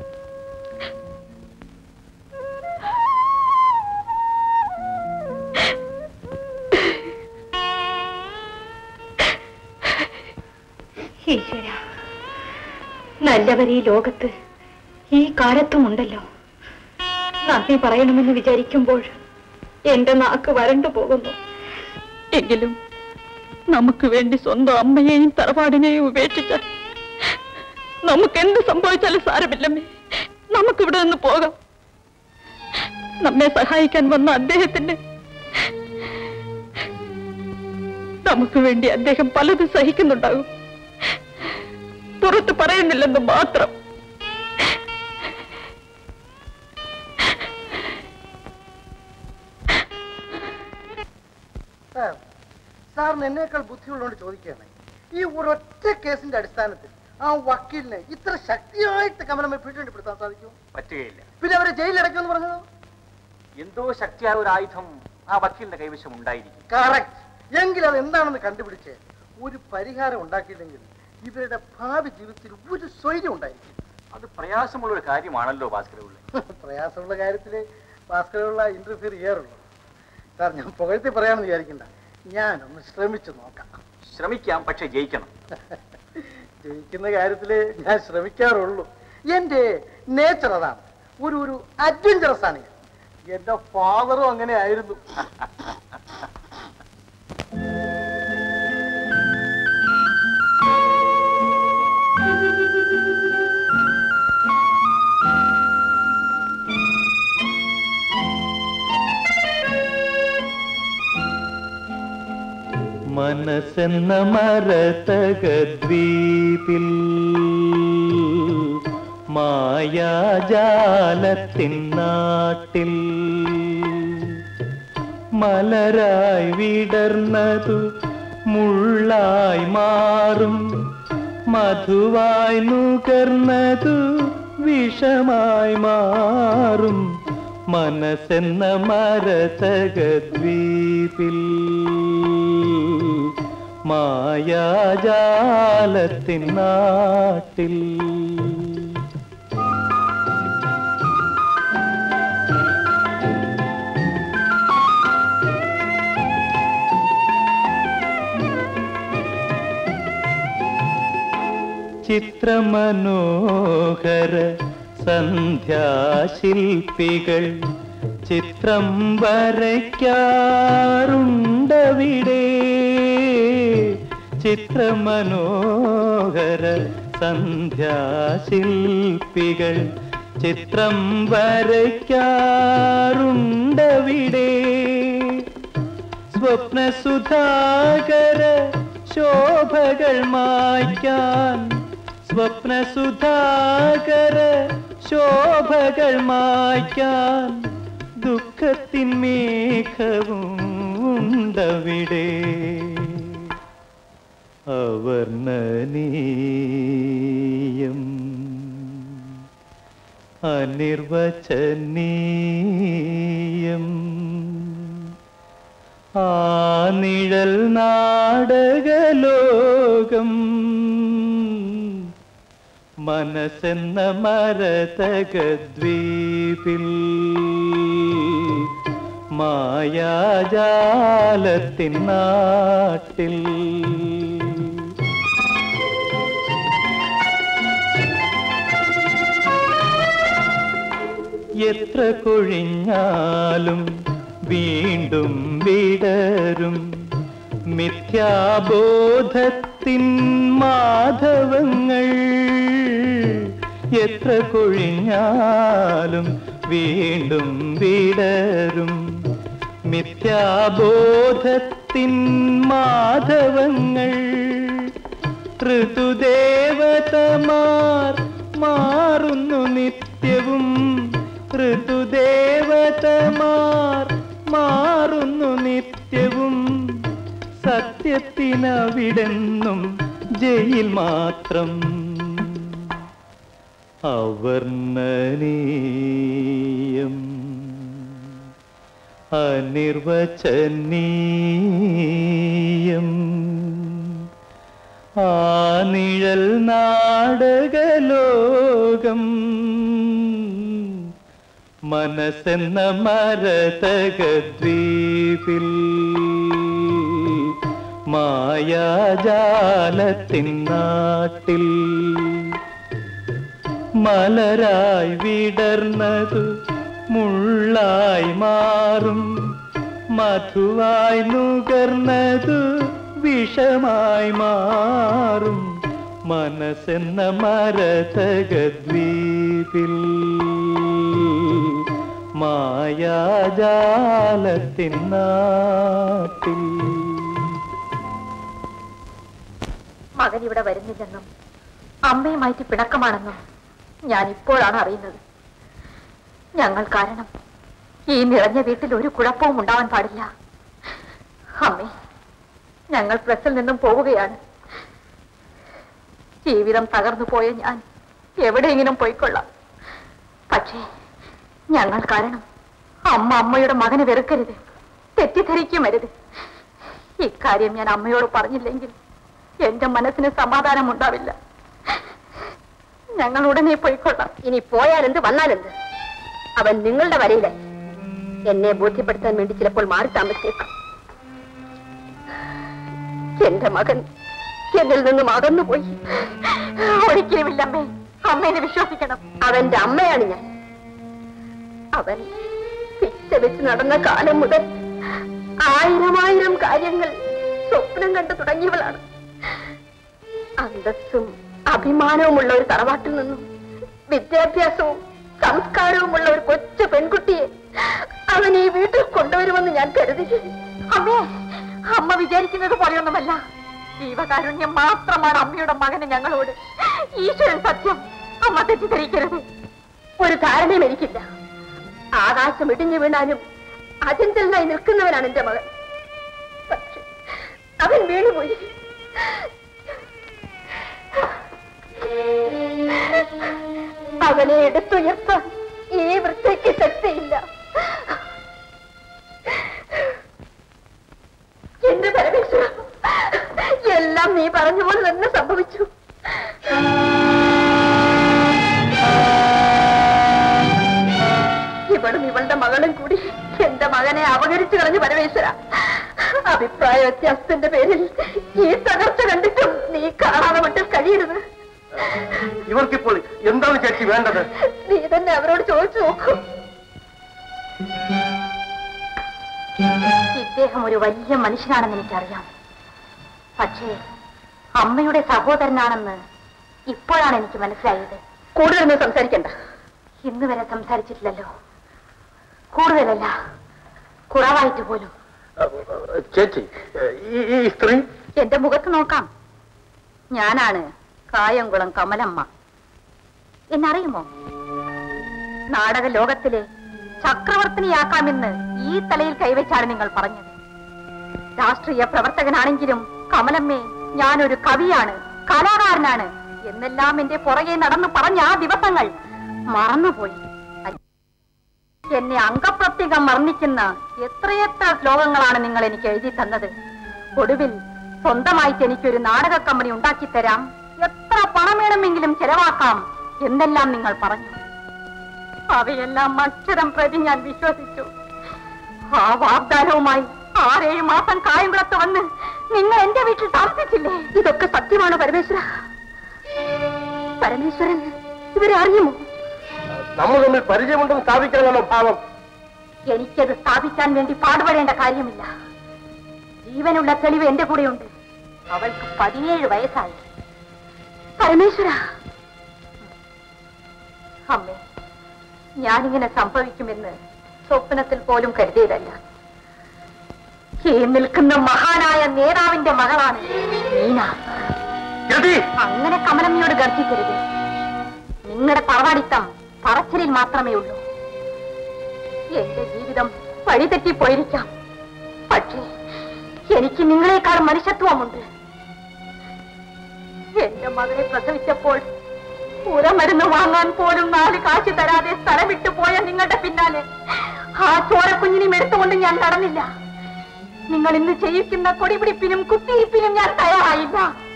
M: ഈശ്വര നല്ലവർ ഈ ലോകത്ത് ഈ കാലത്തുമുണ്ടല്ലോ നന്ദി പറയണമെന്ന് വിചാരിക്കുമ്പോൾ എന്റെ നാക്ക് വരണ്ടു പോകുന്നു
E: എങ്കിലും നമുക്ക് വേണ്ടി സ്വന്തം അമ്മയെയും തറവാടിനെയും ഉപേക്ഷിച്ചാൽ നമുക്ക് എന്ത് സംഭവിച്ചാലും സാരമില്ലമ്മേ നമുക്കിവിടെ നിന്ന് പോകാം നമ്മെ സഹായിക്കാൻ വന്ന അദ്ദേഹത്തിന്റെ നമുക്ക് വേണ്ടി അദ്ദേഹം പലതും സഹിക്കുന്നുണ്ടാകും പുറത്ത് പറയുന്നില്ലെന്ന് മാത്രം
H: സാർ സാറിന് എന്നേക്കാൾ ബുദ്ധിയുള്ളതുകൊണ്ട് ചോദിക്കുകയാണ് ഈ ഒരൊറ്റ കേസിന്റെ അടിസ്ഥാനത്തിൽ ആ വക്കീലിനെ ഇത്ര ശക്തിയായിട്ട് കമലമ്മ ഭീഷണിപ്പെടുത്താൻ സാധിക്കും
I: പറ്റുകയില്ല
H: പിന്നെ അവരെ ജയിലിൽ അടയ്ക്കുമെന്ന് പറഞ്ഞത്
I: എന്തോ ശക്തിയായ ഒരു ആയുധം ആ വക്കീലിന്റെ കൈവശം ഉണ്ടായിരിക്കും
H: കറക്റ്റ് എങ്കിൽ അത് എന്താണെന്ന് കണ്ടുപിടിച്ച് ഒരു പരിഹാരം ഉണ്ടാക്കിയില്ലെങ്കിൽ ഇവരുടെ ഭാവി ജീവിതത്തിൽ ഒരു സ്വൈര്യം ഉണ്ടായിരിക്കും
I: അത് പ്രയാസമുള്ള ഒരു കാര്യമാണല്ലോ ഭാസ്കരപിള്ള
H: പ്രയാസമുള്ള കാര്യത്തിൽ ഭാസ്കരമുള്ള ഇന്റർഫിയർ ചെയ്യാറുള്ളൂ സാർ ഞാൻ പുകഴ്ത്തി പറയാമെന്ന് വിചാരിക്കണ്ട ഞാനൊന്ന് ശ്രമിച്ചു നോക്കാം
I: ശ്രമിക്കാം പക്ഷെ ജയിക്കണം
H: ജയിക്കുന്ന കാര്യത്തിൽ ഞാൻ ശ്രമിക്കാറുള്ളൂ എന്റെ നേച്ചർ അതാണ് ഒരു ഒരു അഡ്വഞ്ചറസ് ആണ് ഞാൻ എന്റെ ഫാദറും അങ്ങനെ ആയിരുന്നു
N: മനസ്സെന്ന മരതകദ്വീപിൽ മായാജാലത്തിൻ നാട്ടിൽ മലരായി വിടർന്നതു മുള്ളായി മാറും മധുവായി നുകർന്നതു വിഷമായി മാറും മനസ്സെന്ന മരതകദ്വീപിൽ മായാജാലത്തിൻ നാട്ടിൽ ചിത്രമനോഹര സന്ധ്യാശില്പികൾ ചിത്രം വരയ്ക്കാറുണ്ടവിടെ ചിത്രമനോഹര സന്ധ്യാശില്പികൾ ചിത്രം വരയ്ക്കാറുണ്ടവിടെ സ്വപ്നസുധാകര ശോഭകൾ മായ്ക്കാൻ സ്വപ്നസുധാകര ശോഭകൾ മായ്ക്കാൻ ദുഃഖത്തിൻ മേഘവും ഉണ്ടവിടെ അവർണനീയം അനിർവചനീയം ആ നിഴൽ നാടകലോകം മനസ്സെന്ന മരതകദ്വീപിൽ മായാജാലത്തിൻ നാട്ടിൽ എത്ര കൊഴിഞ്ഞാലും വീണ്ടും വിടരും മിഥ്യാബോധത്തിൻ മാധവങ്ങൾ എത്ര കൊഴിഞ്ഞാലും വീണ്ടും വിടരും മിഥ്യാബോധത്തിൻ മാധവങ്ങൾ ഋതുദേവതമാർ മാറുന്നു നിത്യവും ഋതുദേവതമാർ മാറുന്നു നിത്യവും സത്യത്തിനവിടെന്നും ജയിൽ മാത്രം അവർണനീയം അനിർവചനീയം ആ നിഴൽ നാടകലോകം മനസ്സെന്ന മരതകദ്വീപിൽ മായാജാലത്തിൻ നാട്ടിൽ മലരായി വിടർന്നതു മുള്ളായി മാറും മധുവായി നുകർന്നതു വിഷമായി മാറും മനസ്സെന്ന മരതകദ്വീപിൽ മായാജാലത്തിൻ നാട്ടിൽ
D: മകൻ ഇവിടെ വരുന്നില്ലെന്നും അമ്മയുമായിട്ട് പിണക്കമാണെന്നും ഞാൻ ഇപ്പോഴാണ് അറിയുന്നത് ഞങ്ങൾ കാരണം ഈ നിറഞ്ഞ വീട്ടിൽ ഒരു കുഴപ്പവും ഉണ്ടാവാൻ പാടില്ല അമ്മേ ഞങ്ങൾ പ്രസിൽ നിന്നും പോവുകയാണ് ജീവിതം തകർന്നു പോയ ഞാൻ എവിടെയെങ്കിലും പോയിക്കൊള്ളാം പക്ഷേ ഞങ്ങൾ കാരണം അമ്മ അമ്മയുടെ മകനെ വെറുക്കരുത് തെറ്റിദ്ധരിക്കും വരുത് ഇക്കാര്യം ഞാൻ അമ്മയോട് പറഞ്ഞില്ലെങ്കിൽ എന്റെ മനസ്സിന് സമാധാനം ഉണ്ടാവില്ല ഞങ്ങൾ ഉടനെ പോയിക്കൊള്ളാം
M: ഇനി പോയാലെന്ത് വന്നാലെന്ത് അവൻ നിങ്ങളുടെ വരയിലെ എന്നെ ബോധ്യപ്പെടുത്താൻ വേണ്ടി ചിലപ്പോൾ മാറി താമസിച്ചേക്കും എന്റെ മകൻ എന്നിൽ നിന്നും അകന്നുപോയി
D: ഒരിക്കലുമില്ല അമ്മേ അമ്മേനെ വിശ്വസിക്കണം
M: അവന്റെ അമ്മയാണ് ഞാൻ അവൻ പിച്ച വെച്ച് നടന്ന കാലം മുതൽ ആയിരമായിരം കാര്യങ്ങൾ സ്വപ്നം കണ്ടു തുടങ്ങിയവളാണ് അന്തസ്സും അഭിമാനവുമുള്ള ഒരു തറവാട്ടിൽ നിന്നും വിദ്യാഭ്യാസവും സംസ്കാരവുമുള്ള ഒരു കൊച്ചു പെൺകുട്ടിയെ അവൻ ഈ വീട്ടിൽ കൊണ്ടുവരുമെന്ന് ഞാൻ കരുതി
D: അമ്മേ അമ്മ വിചാരിക്കുന്നത് പോലെയൊന്നുമല്ല ജീവകാരുണ്യം മാത്രമാണ് അമ്മയുടെ മകന് ഞങ്ങളോട് ഈശ്വരൻ സത്യം അമ്മ തെറ്റിദ്ധരിക്കരുത്
M: ഒരു ധാരണയും എനിക്കില്ല ആകാശം ഇടിഞ്ഞു വീണാലും അചഞ്ചലനായി നിൽക്കുന്നവനാണ് എന്റെ മകൻ പക്ഷെ അവൻ വീണുപോയി അവനെ എടുത്തുയർത്താൻ ഈ വൃത്തിക്ക് ശക്തിയില്ല എന്റെ പരമേശ്വര എല്ലാം നീ പറഞ്ഞ പോലെ തന്നെ സംഭവിച്ചു ഇവളും ഇവളുടെ മകളും കൂടി എന്റെ മകനെ അപകരിച്ചു കളഞ്ഞു പരമേശ്വര അഭിപ്രായ വ്യത്യാസത്തിന്റെ പേരിൽ ഈ തകർച്ച കണ്ടിട്ടും നീ കാണാതെ മട്ടിൽ കഴിയരുത്
K: ഇവർക്കിപ്പോൾ എന്താണ് ചേച്ചി വേണ്ടത്
D: നീ തന്നെ അവരോട് ചോദിച്ചു നോക്കൂ
M: ഇദ്ദേഹം ഒരു വലിയ മനുഷ്യനാണെന്ന് എനിക്കറിയാം പക്ഷേ അമ്മയുടെ സഹോദരനാണെന്ന് ഇപ്പോഴാണ് എനിക്ക് മനസ്സിലായത്
D: കൂടുതലൊന്നും സംസാരിക്കണ്ട
M: ഇന്ന് വരെ സംസാരിച്ചിട്ടില്ലല്ലോ കൂടുതലല്ല കുറവായിട്ട് പോലും
K: ചേച്ചി ഈ ഈ സ്ത്രീ
M: എന്റെ മുഖത്ത് നോക്കാം ഞാനാണ് കായംകുളം കമലമ്മ എന്നറിയുമോ നാടക ലോകത്തിലെ ചക്രവർത്തിനിയാക്കാമെന്ന് ഈ തലയിൽ കൈവച്ചാണ് നിങ്ങൾ പറഞ്ഞത് രാഷ്ട്രീയ പ്രവർത്തകനാണെങ്കിലും കമലമ്മേ ഞാനൊരു കവിയാണ് കലാകാരനാണ് എന്നെല്ലാം എന്റെ പുറകെ നടന്നു പറഞ്ഞ ആ ദിവസങ്ങൾ മറന്നുപോയി എന്നെ അംഗപ്രത്യേകം വർണ്ണിക്കുന്ന എത്രയെത്ര ശ്ലോകങ്ങളാണ് നിങ്ങൾ എനിക്ക് എഴുതി തന്നത് ഒടുവിൽ സ്വന്തമായിട്ട് എനിക്കൊരു നാടക കമ്പനി ഉണ്ടാക്കി തരാം എത്ര പണം വേണമെങ്കിലും ചെലവാക്കാം എന്നെല്ലാം നിങ്ങൾ പറഞ്ഞു അവയെല്ലാം അക്ഷരം പ്രതി ഞാൻ വിശ്വസിച്ചു ആ വാഗ്ദാനവുമായി ആറേഴ് മാസം കായംകുളത്ത് വന്ന് നിങ്ങൾ എന്റെ വീട്ടിൽ താമസിച്ചില്ലേ ഇതൊക്കെ സത്യമാണ് പരമേശ്വര പരമേശ്വരൻ ഇവരെ അറിയുമോ
K: നമ്മൾ തമ്മിൽ പരിചയമുണ്ടെന്ന് സ്ഥാപിക്കണമെന്നോ ഭാവം
M: എനിക്കത് സ്ഥാപിക്കാൻ വേണ്ടി പാടുപെടേണ്ട കാര്യമില്ല ജീവനുള്ള തെളിവ് എന്റെ കൂടെയുണ്ട് അവൾക്ക് പതിനേഴ് വയസ്സായി പരമേശ്വര അമ്മേ ഞാനിങ്ങനെ സംഭവിക്കുമെന്ന് സ്വപ്നത്തിൽ പോലും കരുതിയതല്ല ഈ നിൽക്കുന്ന മഹാനായ നേതാവിന്റെ മകളാണ് മീന അങ്ങനെ കമലമ്മയോട് ഗർജിക്കരുത് നിങ്ങളുടെ തറവാടിത്തം പറച്ചിലിൽ മാത്രമേ ഉള്ളൂ എന്റെ ജീവിതം വഴിതെറ്റിപ്പോയിരിക്കാം പക്ഷേ എനിക്ക് നിങ്ങളെക്കാൾ മനുഷ്യത്വമുണ്ട് എന്റെ മകളെ പ്രസവിച്ചപ്പോൾ ഉരമരുന്ന് വാങ്ങാൻ പോലും നാല് കാശ് തരാതെ സ്ഥലം വിട്ടു പോയ നിങ്ങളുടെ പിന്നാലെ ആ ചോരക്കുഞ്ഞിനെയും എടുത്തുകൊണ്ട് ഞാൻ നടന്നില്ല നിങ്ങൾ ഇന്ന് ചെയ്യിക്കുന്ന കൊടിപിടിപ്പിനും കുത്തിയിരിപ്പിനും ഞാൻ തയ്യാറായില്ല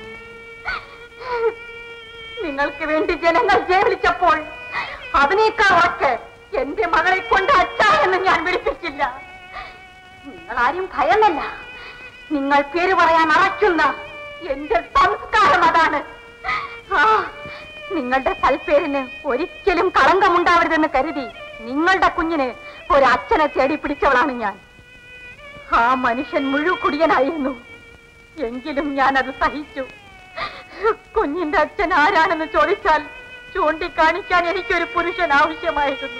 M: നിങ്ങൾക്ക് വേണ്ടി ജനങ്ങൾ ജയവിളിച്ചപ്പോൾ അതിനേക്കാൾ ഉറക്കെ എന്റെ മകളെ കൊണ്ട് അച്ഛ എന്ന് ഞാൻ വിളിപ്പിച്ചില്ല നിങ്ങൾ ആരും ഭയമല്ല നിങ്ങൾ പേര് പറയാൻ അറയ്ക്കുന്ന എന്റെ സംസ്കാരം അതാണ് ആ നിങ്ങളുടെ സൽപ്പേരിന് ഒരിക്കലും കളങ്കമുണ്ടാവരുതെന്ന് കരുതി നിങ്ങളുടെ കുഞ്ഞിന് ഒരു അച്ഛനെ തേടി പിടിച്ചവളാണ് ഞാൻ ആ മനുഷ്യൻ മുഴുക്കുടിയനായിരുന്നു എങ്കിലും ഞാൻ അത് സഹിച്ചു കുഞ്ഞിന്റെ അച്ഛൻ ആരാണെന്ന് ചോദിച്ചാൽ ചൂണ്ടിക്കാണിക്കാൻ എനിക്കൊരു പുരുഷൻ ആവശ്യമായിരുന്നു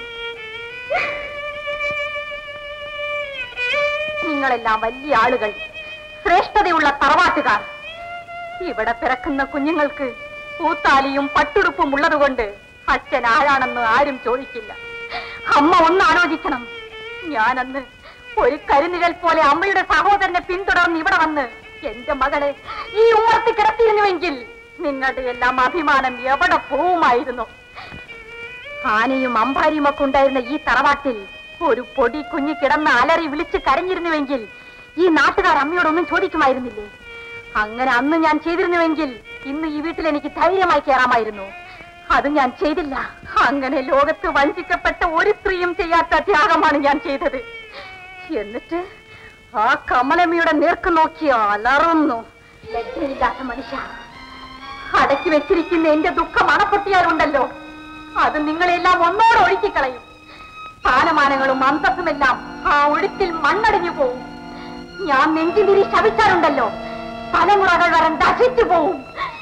M: നിങ്ങളെല്ലാം വലിയ ആളുകൾ ശ്രേഷ്ഠതയുള്ള തറവാട്ടുകാർ ഇവിടെ പിറക്കുന്ന കുഞ്ഞുങ്ങൾക്ക് പൂത്താലിയും പട്ടുടുപ്പും ഉള്ളതുകൊണ്ട് അച്ഛൻ ആരാണെന്ന് ആരും ചോദിക്കില്ല അമ്മ ഒന്ന് ആലോചിക്കണം ഞാനന്ന് ഒരു കരിനിഴൽ പോലെ അമ്മയുടെ സഹോദരനെ പിന്തുടർന്ന് ഇവിടെ വന്ന് എന്റെ മകളെ ഈ ഉമ്മർത്തി കിടത്തിയിരുന്നുവെങ്കിൽ നിങ്ങളുടെ എല്ലാം അഭിമാനം എവിടെ പോവുമായിരുന്നു ആനയും അമ്പാരിയും ഒക്കെ ഉണ്ടായിരുന്ന ഈ തറവാട്ടിൽ ഒരു പൊടി കുഞ്ഞ് കിടന്ന് അലറി വിളിച്ച് കരഞ്ഞിരുന്നുവെങ്കിൽ ഈ നാട്ടുകാർ അമ്മയോടൊന്നും ചോദിക്കുമായിരുന്നില്ലേ അങ്ങനെ അന്ന് ഞാൻ ചെയ്തിരുന്നുവെങ്കിൽ ഇന്ന് ഈ വീട്ടിൽ എനിക്ക് ധൈര്യമായി കയറാമായിരുന്നു അത് ഞാൻ ചെയ്തില്ല അങ്ങനെ ലോകത്ത് വഞ്ചിക്കപ്പെട്ട ഒരു സ്ത്രീയും ചെയ്യാത്ത ത്യാഗമാണ് ഞാൻ ചെയ്തത് എന്നിട്ട് ആ കമലമ്മയുടെ നേർക്ക് നോക്കി അലറുന്നു ലജ്ജയില്ലാത്ത മനുഷ്യ അടക്കി വെച്ചിരിക്കുന്ന എന്റെ ദുഃഖം അണപ്പൊട്ടിയാലുണ്ടല്ലോ അത് നിങ്ങളെല്ലാം ഒന്നോടെ ഒഴുക്കിക്കളയും സ്ഥാനമാനങ്ങളും അന്തസ്സുമെല്ലാം ആ ഒഴുക്കിൽ മണ്ണടിഞ്ഞു പോവും ഞാൻ നെഞ്ചിതിരി ശവിച്ചാലുണ്ടല്ലോ തലമുറകൾ വരെ നശിച്ചു പോവും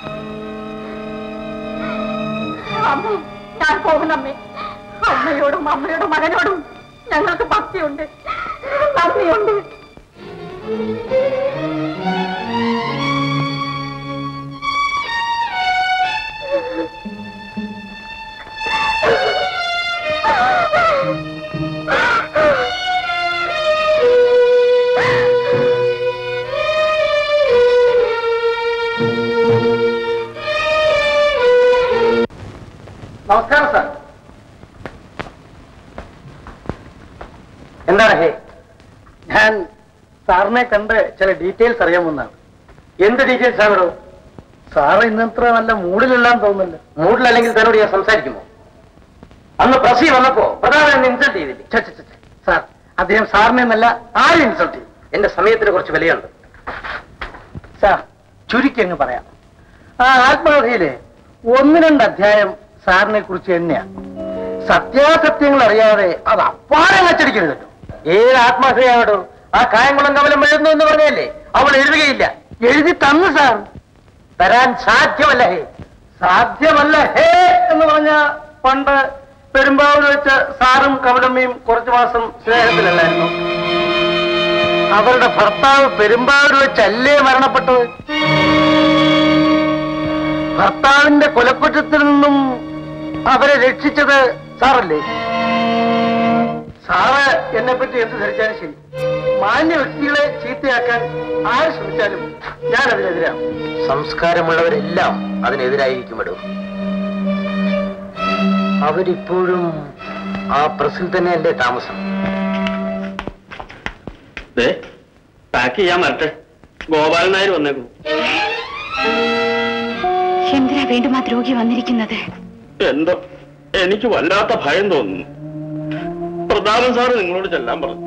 M: അമ്മേ ഞാൻ പോകുന്നമ്മേ അമ്മയോടും അമ്മയുടെ മകനോടും ഞങ്ങൾക്ക് ഭക്തിയുണ്ട് നന്ദിയുണ്ട്
H: നമസ്കാരം സാർ എന്താണ് ഹേ ഞാൻ സാറിനെ കണ്ട് ചില ഡീറ്റെയിൽസ് അറിയാമെന്നാണ് എന്ത് ഡീറ്റെയിൽസ് ആണോ സാറ് ഇന്നത്ര നല്ല മൂഡിലെല്ലാം തോന്നുന്നില്ല മൂഡിലല്ലെങ്കിൽ തന്നോട് ഞാൻ സംസാരിക്കുമോ അന്ന് പ്രസി വന്നപ്പോ പ്രധാന എന്നെ ഇൻസൾട്ട് ചെയ്തില്ലേ സാർ അദ്ദേഹം സാറിനെ എന്നല്ല ആരും ഇൻസൾട്ട് ചെയ്യും എന്റെ സമയത്തിന് കുറച്ച് വിലയുണ്ട് സാർ ചുരുക്കി അങ്ങ് പറയാം ആ ആത്മകഥയില് ഒന്ന് രണ്ട് അധ്യായം സാറിനെ കുറിച്ച് തന്നെയാണ് സത്യാസത്യങ്ങൾ അറിയാതെ അത് അപ്പാടെ അച്ചടിക്കരുത് ഏത് ആത്മാഹയാണോ ആ കായംകുളം കമലം എഴുതുന്നു എന്ന് പറഞ്ഞല്ലേ അവൾ എഴുതുകയില്ല എഴുതി തന്നു സാർ തരാൻ സാധ്യമല്ല ഹേ സാധ്യമല്ല ഹേ എന്ന് പറഞ്ഞ പണ്ട് പെരുമ്പാവൂർ വെച്ച് സാറും കമലമ്മയും കുറച്ചു മാസം സ്നേഹത്തിലല്ലായിരുന്നു അവരുടെ ഭർത്താവ് പെരുമ്പാവൂർ വെച്ചല്ലേ മരണപ്പെട്ടത് ഭർത്താവിന്റെ കൊലക്കുറ്റത്തിൽ നിന്നും അവരെ രക്ഷിച്ചത് സാറല്ലേ സാറ് എന്നെ പറ്റി എന്ത് ധരിച്ചാലും ശരി മാന്യ വ്യക്തികളെ ചീത്തയാക്കാൻ ആര് ശ്രമിച്ചാലും ഞാൻ അതിനെതിരാണ്
B: സംസ്കാരമുള്ളവരെല്ലാം അതിനെതിരായിരിക്കും ഇടും അവരിപ്പോഴും ആ പ്രസിൽ തന്നെയല്ലേ താമസം
C: പാക്ക് ചെയ്യാൻ വരട്ടെ ഗോപാലൻ നായർ വന്നേക്കും
M: എന്തിനാ വീണ്ടും ആ ദ്രോഹി വന്നിരിക്കുന്നത്
C: എന്തോ എനിക്ക് വല്ലാത്ത ഭയം തോന്നുന്നു പ്രതാപൻ സാറ് നിങ്ങളോട് ചെല്ലാൻ പറഞ്ഞു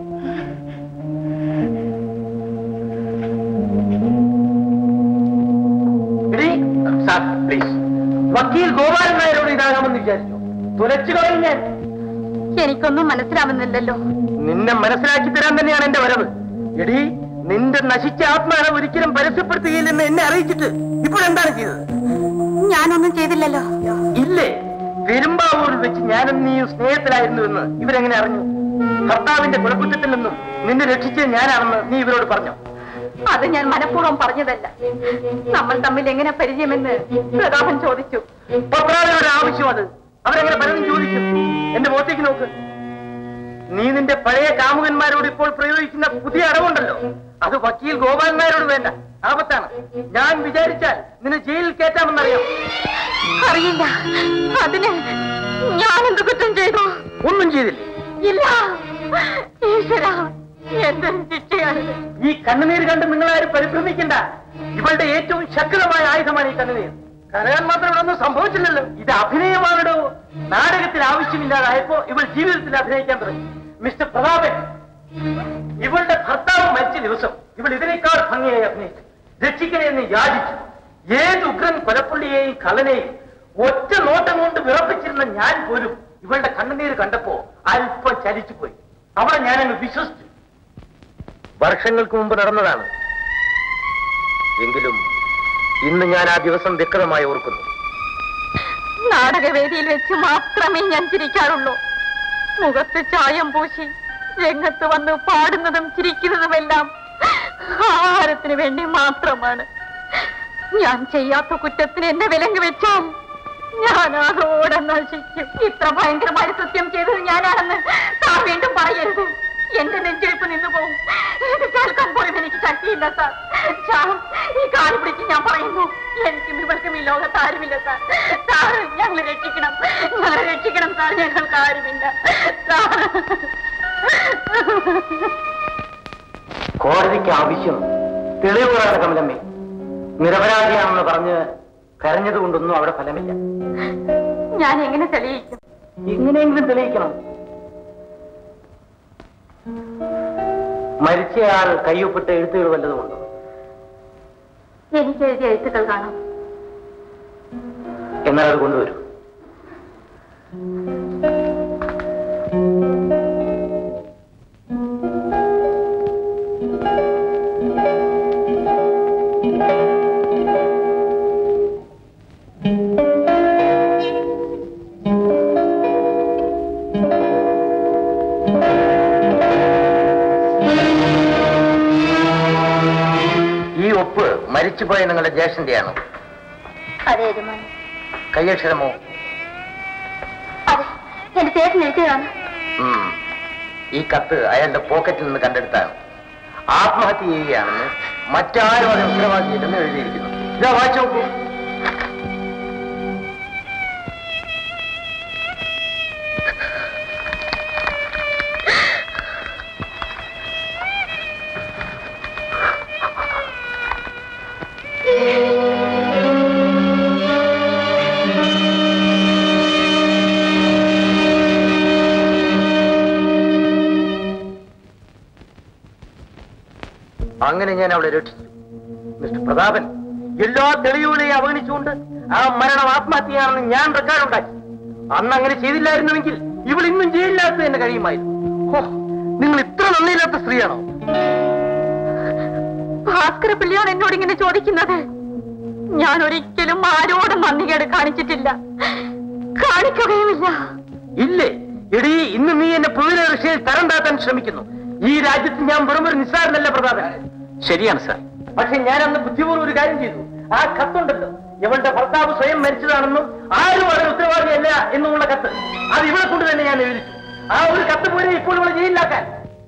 H: എടീ, സാർ പ്ലീസ് വക്കീൽ ഗോപാലൻ നായരോട് ഇതാകാമെന്ന് വിചാരിച്ചു തുലച്ചു കളയും ഞാൻ
D: എനിക്കൊന്നും മനസ്സിലാവുന്നില്ലല്ലോ
H: നിന്നെ മനസ്സിലാക്കി തരാൻ തന്നെയാണ് എന്റെ വരവ് എടി നിന്റെ നശിച്ച ആത്മാനം ഒരിക്കലും പരസ്യപ്പെടുത്തുകയില്ലെന്ന് എന്നെ അറിയിച്ചിട്ട് ഇപ്പോൾ എന്താണ് ചെയ്തത്
D: ഞാനൊന്നും ചെയ്തില്ലല്ലോ
H: ഇല്ലേ പെരുമ്പാവൂരിൽ വെച്ച് ഞാനും നീയും സ്നേഹത്തിലായിരുന്നു എന്ന് ഇവരെങ്ങനെ അറിഞ്ഞു ഭർത്താവിന്റെ കുലക്കുറ്റത്തിൽ നിന്നും നിന്നെ രക്ഷിച്ചത് ഞാനാണെന്ന് നീ ഇവരോട് പറഞ്ഞു
D: അത് ഞാൻ മനഃപൂർവ്വം പറഞ്ഞതല്ല നമ്മൾ തമ്മിൽ എങ്ങനെ പരിചയമെന്ന് പ്രതാപൻ ചോദിച്ചു
H: പത്രാളിയുടെ ആവശ്യം അത് അവരെങ്ങനെ പലതും ചോദിക്കും എന്റെ മുഖത്തേക്ക് നോക്ക് നീ നിന്റെ പഴയ കാമുകന്മാരോട് ഇപ്പോൾ പ്രയോഗിക്കുന്ന പുതിയ അടവുണ്ടല്ലോ അത് വക്കീൽ ഗോപാലന്മാരോട് വേണ്ട ആപത്താണ് ഞാൻ വിചാരിച്ചാൽ നിന്നെ ജയിലിൽ കയറ്റാമെന്നറിയാം
D: അറിയില്ല അതിന് ഞാൻ എന്ത് കുറ്റം ചെയ്തു
H: ഒന്നും ചെയ്തില്ലേ
D: ഇല്ല ഈശ്വര എന്തൊരു ശിക്ഷയാണിത്
H: ഈ കണ്ണുനീർ കണ്ട് നിങ്ങളാരും പരിഭ്രമിക്കണ്ട ഇവളുടെ ഏറ്റവും ശക്തമായ ആയുധമാണ് ഈ കണ്ണുനീർ കരയാൻ മാത്രം ഇവിടെ ഒന്നും സംഭവിച്ചില്ലല്ലോ ഇത് അഭിനയമാണോ നാടകത്തിൽ ആവശ്യമില്ലാതായപ്പോ ഇവൾ ജീവിതത്തിൽ അഭിനയിക്കാൻ തുടങ്ങി മിസ്റ്റർ പ്രതാപൻ ഇവളുടെ ഭർത്താവ് മരിച്ച ദിവസം ഇവൾ ഇതിനേക്കാൾ ഭംഗിയായി അഭിനയിച്ചു രക്ഷിക്കണമെന്ന് യാചിച്ചു ഏത് ഉഗ്രൻ കൊലപ്പുള്ളിയെയും കള്ളനെയും ഒറ്റ നോട്ടം കൊണ്ട് വിറപ്പിച്ചിരുന്ന ഞാൻ പോലും ഇവളുടെ കണ്ണുനീര് കണ്ടപ്പോ അല്പം ചലിച്ചുപോയി അവളെ ഞാനങ്ങ് വിശ്വസിച്ചു വർഷങ്ങൾക്ക് മുമ്പ് നടന്നതാണ് എങ്കിലും ഇന്ന് ഞാൻ ആ ദിവസം വ്യക്തമായി ഓർക്കുന്നു
D: നാടകവേദിയിൽ വെച്ച് മാത്രമേ ഞാൻ ചിരിക്കാറുള്ളൂ മുഖത്ത് ചായം പൂശി രംഗത്ത് വന്ന് പാടുന്നതും ചിരിക്കുന്നതുമെല്ലാം ആഹാരത്തിന് വേണ്ടി മാത്രമാണ് ഞാൻ ചെയ്യാത്ത കുറ്റത്തിന് എന്നെ വിലങ്ങ് വെച്ചാൽ ഞാൻ അതോടെ നശിക്കും ഇത്ര ഭയങ്കരമായ സത്യം ചെയ്തത് ഞാനാണെന്ന് താൻ വീണ്ടും പറയരുത് എന്റെ നെഞ്ചെഴുപ്പ് നിന്നു പോകും ഇത് കേൾക്കാൻ പോലും എനിക്ക് ശക്തിയില്ല സാർ സാർ ഈ കാല് പിടിച്ച് ഞാൻ പറയുന്നു എനിക്കും ഇവർക്കും ഈ ലോകത്ത് ആരുമില്ല സാർ സാർ ഞങ്ങൾ രക്ഷിക്കണം ഞങ്ങളെ രക്ഷിക്കണം സാർ ഞങ്ങൾക്ക് ആരുമില്ല സാർ
H: കോടതിക്ക് ആവശ്യം തെളിവുകളാണ് കമലമ്മേ നിരപരാധിയാണെന്ന് പറഞ്ഞ് കരഞ്ഞത് കൊണ്ടൊന്നും അവിടെ ഫലമില്ല
D: ഞാൻ എങ്ങനെ തെളിയിക്കും
H: എങ്ങനെയെങ്കിലും തെളിയിക്കണം മരിച്ചയാൾ കയ്യൊപ്പിട്ട എഴുത്തുകൾ വല്ലതുമുണ്ടോ
D: എനിക്ക് എഴുതിയ എഴുത്തുകൾ കാണാം
H: എന്നാൽ അത് കൊണ്ടുവരൂ ഈ ഒപ്പ് മരിച്ചുപോയ നിങ്ങളുടെ ജ്യേഷ്ഠന്റെയാണോ
M: അതെ യജമാൻ
H: കയ്യക്ഷരമോ
M: അതെ എന്റെ ചേട്ടൻ എഴുതിയതാണ്
H: ഉം. ഈ കത്ത് അയാളുടെ പോക്കറ്റിൽ നിന്ന് കണ്ടെടുത്താണ് ആത്മഹത്യ ചെയ്യുകയാണെന്ന് മറ്റാരും അത് ഉത്തരവാദിയില്ലെന്ന് എഴുതിയിരിക്കുന്നു ഇതാ വായിച്ചു നോക്കൂ അങ്ങനെ ഞാൻ അവളെ രക്ഷിച്ചു മിസ്റ്റർ പ്രതാപൻ എല്ലാ തെളിവുകളെയും അവഗണിച്ചുകൊണ്ട്
B: ആ മരണം ആത്മഹത്യയാണെന്ന് ഞാൻ റെക്കോർഡ് ഉണ്ടാക്കി അന്ന് അങ്ങനെ ചെയ്തില്ലായിരുന്നുവെങ്കിൽ ഇവൾ ഇന്നും ജയിലിനകത്ത് തന്നെ കഴിയുമായിരുന്നു
H: ഹോ, നിങ്ങൾ ഇത്ര നന്ദിയില്ലാത്ത സ്ത്രീയാണോ
D: ഭാസ്കര പിള്ളിയാണ് എന്നോട് ഇങ്ങനെ ചോദിക്കുന്നത് ഞാൻ ഒരിക്കലും ആരോടും നന്ദികേട് കാണിച്ചിട്ടില്ല കാണിക്കുകയുമില്ല
B: ഇല്ലേ എടീ ഇന്ന് നീ എന്നെ പുതിയ റഷ്യയിൽ തരം താത്താൻ ശ്രമിക്കുന്നു ഈ രാജ്യത്ത് ഞാൻ വെറും ഒരു നിസ്സാരനല്ല പ്രതാപൻ
C: ശരിയാണ് സാർ
B: പക്ഷെ ഞാൻ അന്ന് ബുദ്ധിപൂർവ്വം ഒരു കാര്യം ചെയ്തു ആ കത്തുണ്ടല്ലോ ഇവളുടെ ഭർത്താവ് സ്വയം മരിച്ചതാണെന്നും ആരും അതിന് ഉത്തരവാദിയല്ല എന്നുമുള്ള കത്ത് അത് ഇവളെ കൊണ്ട് തന്നെ ഞാൻ എഴുതിച്ചു ആ ഒരു കത്ത് പോലെ ഇപ്പോൾ ഇവളെ ജയിലിലാക്കാൻ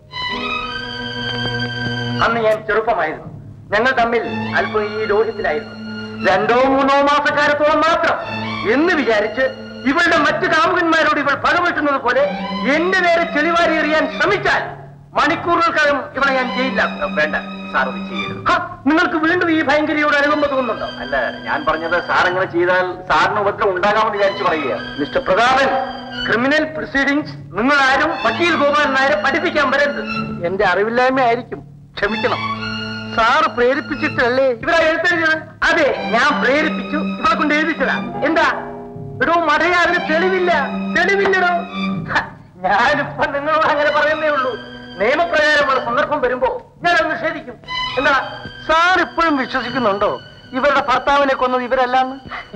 B: അന്ന് ഞാൻ ചെറുപ്പമായിരുന്നു ഞങ്ങൾ തമ്മിൽ അല്പം ഈ ലോഹ്യത്തിലായിരുന്നു രണ്ടോ മൂന്നോ മാസക്കാലത്തോളം മാത്രം എന്ന് വിചാരിച്ച് ഇവളുടെ മറ്റു കാമുകന്മാരോട് ഇവൾ പകവെട്ടുന്നത് പോലെ എന്റെ നേരെ ചെളിവാരി എറിയാൻ ശ്രമിച്ചാൽ മണിക്കൂറുകൾക്കകം ഇവളെ ഞാൻ ജയിലിലാക്കും
C: വേണ്ട സാർ ഇത് ചെയ്യരുത്
B: ഹ, നിങ്ങൾക്ക് വീണ്ടും ഈ ഭയങ്കരിയോട് അനുകമ്പ തോന്നുന്നുണ്ടോ
C: അല്ല ഞാൻ പറഞ്ഞത് സാർ അങ്ങനെ ചെയ്താൽ സാറിന് ഉപദ്രവം ഉണ്ടാകാമെന്ന് വിചാരിച്ചു പറയുകയാണ്
B: മിസ്റ്റർ പ്രതാപൻ ക്രിമിനൽ പ്രൊസീഡിംഗ്സ് നിങ്ങൾ ആരും വക്കീൽ ഗോപാലൻ നായരെ പഠിപ്പിക്കാൻ വരരുത്
H: എന്റെ അറിവില്ലായ്മ ആയിരിക്കും ക്ഷമിക്കണം സാറ് പ്രേരിപ്പിച്ചിട്ടല്ലേ
B: ഇവരാ എഴുത്തെഴുതിയത് അതെ ഞാൻ പ്രേരിപ്പിച്ചു ഇവളെ കൊണ്ട് എഴുതിച്ചതാ എന്താ എടോ മടയ അതിന് തെളിവില്ല തെളിവില്ലടോ ഹ, ഞാനിപ്പോ നിങ്ങളോട് അങ്ങനെ പറയുന്നേ ഉള്ളൂ നിയമപ്രകാരമുള്ള സന്ദർഭം വരുമ്പോ ഞാൻ അത് നിഷേധിക്കും എന്താ
H: സാർ ഇപ്പോഴും വിശ്വസിക്കുന്നുണ്ടോ ഇവരുടെ ഭർത്താവിനെ കൊന്നത് ഇവരല്ലാന്ന്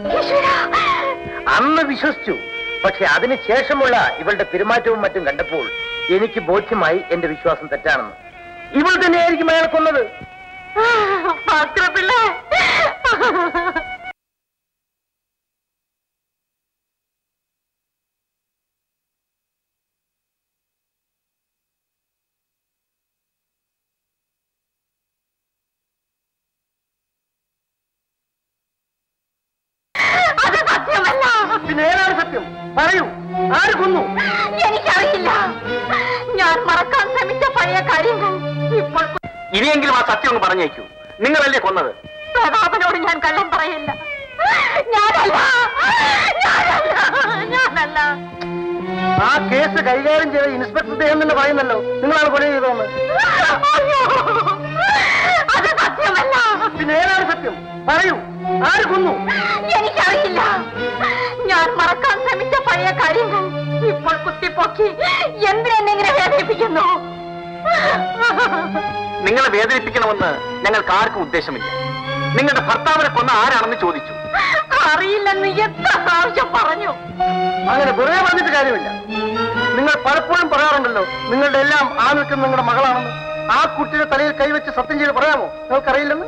B: അന്ന് വിശ്വസിച്ചു പക്ഷെ അതിന് ശേഷമുള്ള ഇവളുടെ പെരുമാറ്റവും മറ്റും കണ്ടപ്പോൾ എനിക്ക് ബോധ്യമായി എന്റെ വിശ്വാസം തെറ്റാണെന്ന് ഇവൾ തന്നെയായിരിക്കും അയാളെ കൊന്നത്
D: ഭാസ്കര പിള്ള അത് സത്യമല്ല
B: പിന്നെ ഏതാണ് സത്യം പറയൂ ആര് കൊന്നു
D: എനിക്കറിയില്ല ഞാൻ മറക്കാൻ ശ്രമിച്ച പഴയ കാര്യങ്ങൾ ഇപ്പോൾ
C: ഇനിയെങ്കിലും ആ സത്യം ഒന്ന് പറഞ്ഞേക്കൂ നിങ്ങളല്ലേ കൊന്നത്
D: പ്രതാപനോട് ഞാൻ കള്ളം പറയില്ല ഞാനല്ല ഞാനല്ല ഞാനല്ല
H: ആ കേസ് കൈകാര്യം ചെയ്ത ഇൻസ്പെക്ടർ ദേഹം തന്നെ പറയുന്നല്ലോ നിങ്ങളാണ് കൊല ചെയ്തതെന്ന്
D: അയ്യോ അത് സത്യമല്ല
H: പിന്നെ ഏതാണ് സത്യം പറയൂ ആര് കൊന്നു
D: എനിക്കറിയില്ല ഞാൻ മറക്കാൻ ശ്രമിച്ച പഴയ കാര്യങ്ങൾ ഇപ്പോൾ കുത്തിപ്പൊക്കി എന്തിനെന്നെങ്ങനെ വേദനിപ്പിക്കുന്നു
C: നിങ്ങളെ വേദനിപ്പിക്കണമെന്ന് ഞങ്ങൾക്ക് ആർക്കും ഉദ്ദേശമില്ല നിങ്ങളുടെ ഭർത്താവിനെ കൊന്ന ആരാണെന്ന് ചോദിച്ചു
D: അറിയില്ലെന്ന് എത്ര പ്രാവശ്യം പറഞ്ഞു
H: അങ്ങനെ വെറുതെ പറഞ്ഞിട്ട് കാര്യമില്ല നിങ്ങൾ പലപ്പോഴും പറയാറുണ്ടല്ലോ നിങ്ങളുടെ എല്ലാം ആ നിൽക്കുന്ന നിങ്ങളുടെ മകളാണെന്ന് ആ കുട്ടിയുടെ തലയിൽ കൈവച്ച് സത്യം ചെയ്ത് പറയാമോ നിങ്ങൾക്കറിയില്ലെന്ന്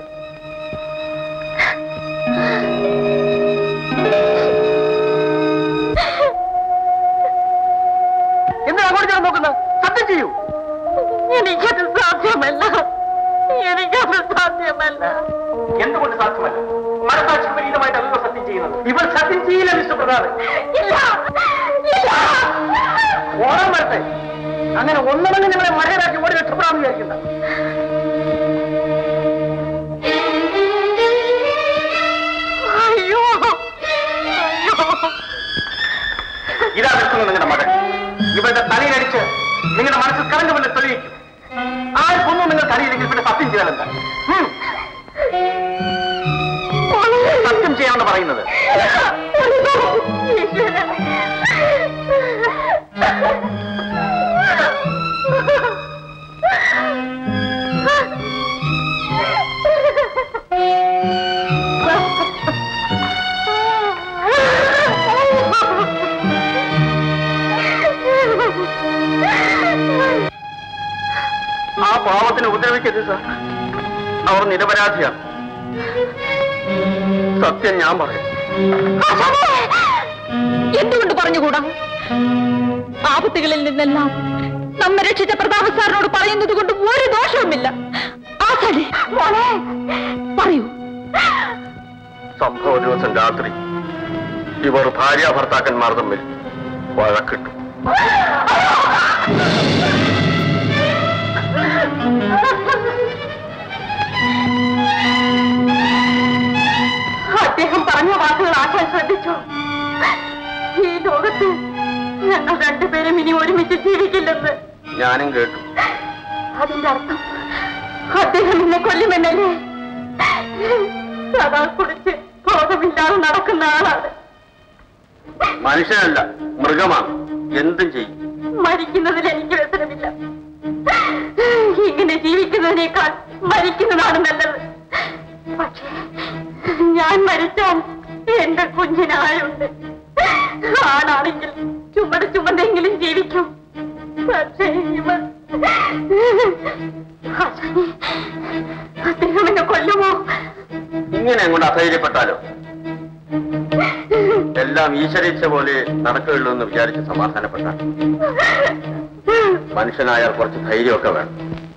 H: എന്താ അങ്ങോട്ട് ഞാൻ നോക്കുന്നത് സത്യം ചെയ്യൂ
D: എനിക്കത് സാധ്യമല്ല എനിക്കത് സാധ്യമല്ല
C: എന്തുകൊണ്ട് സാധ്യമല്ല മനസാക്ഷി വിപരീതമായിട്ടല്ലോ സത്യം ചെയ്യുന്നത്
B: ഇവൾ സത്യം ചെയ്യില്ല മിസ്റ്റർ പ്രതാപൻ
D: ഇല്ല ഇല്ല
H: ഓണം വരട്ടെ അങ്ങനെ ഒന്നമങ്ങ് നിങ്ങളെ മഴയിലാക്കി ഓടി രക്ഷപ്പെടാമെന്ന് വിചാരിക്കണ്ട
D: അയ്യോ അയ്യോ
C: ഇതാ നിൽക്കുന്നത് നിങ്ങളുടെ മകൻ ഇവരുടെ തലയിലടിച്ച് നിങ്ങളുടെ മനസ്സിൽ കളങ്കമല്ല തെളിയിക്കും ആർക്കൊന്നും നിങ്ങൾക്ക് അറിയില്ലെങ്കിൽ പിന്നെ സത്യം ചെയ്യാനെന്താ ഉം. സത്യം ചെയ്യാമെന്ന് പറയുന്നത് ആ പാവത്തിനെ ഉപദ്രവിക്കരുത് സാർ അവർ നിരപരാധിയാണ് സത്യം ഞാൻ പറയും
E: എന്തുകൊണ്ട് പറഞ്ഞുകൂടാ ആപത്തുകളിൽ നിന്നെല്ലാം നമ്മെ രക്ഷിച്ച പ്രതാപ സാറിനോട് പറയുന്നത് കൊണ്ട് ഒരു ദോഷവുമില്ല ആശാലി മോളെ പറയൂ
K: സംഭവ ദിവസം രാത്രി ഇവർ ഭാര്യ ഭർത്താക്കന്മാർ തമ്മിൽ വഴക്കിട്ടു
D: അദ്ദേഹം പറഞ്ഞ വാക്കുകൾ ആശാൻ ശ്രദ്ധിച്ചു ഈ ലോകത്ത് ഞങ്ങൾ രണ്ടുപേരും ഇനി ഒരുമിച്ച് ജീവിക്കില്ലെന്ന്
K: ഞാനും കേട്ടു
D: അതിന്റെ അർത്ഥം അദ്ദേഹം എന്നെ കൊല്ലുമെന്നല്ലേ സദാ കുടിച്ച് ബോധമില്ലാതെ നടക്കുന്ന ആളാണ്
C: മനുഷ്യനല്ല മൃഗമാണ് എന്തും ചെയ്യും
D: മരിക്കുന്നതിൽ എനിക്ക് വ്യസനമില്ല ഇങ്ങനെ ജീവിക്കുന്നതിനേക്കാൾ മരിക്കുന്നതാണ് നല്ലത് പക്ഷേ ഞാൻ മരിച്ചാൽ എന്റെ കുഞ്ഞിനായുണ്ട് ആണാണെങ്കിൽ ചുമട് ചുമന്നെങ്കിലും ജീവിക്കും പക്ഷേ ഇവർ അദ്ദേഹം എന്നെ കൊല്ലുമോ
C: ഇങ്ങനെ അങ്ങോട്ട് അധൈര്യപ്പെട്ടാലോ എല്ലാം ഈശ്വരീച്ച പോലെ നടക്കുകയുള്ളൂ എന്ന് വിചാരിച്ച് സമാധാനപ്പെട്ട മനുഷ്യനായാൽ കുറച്ച് ധൈര്യമൊക്കെ വേണം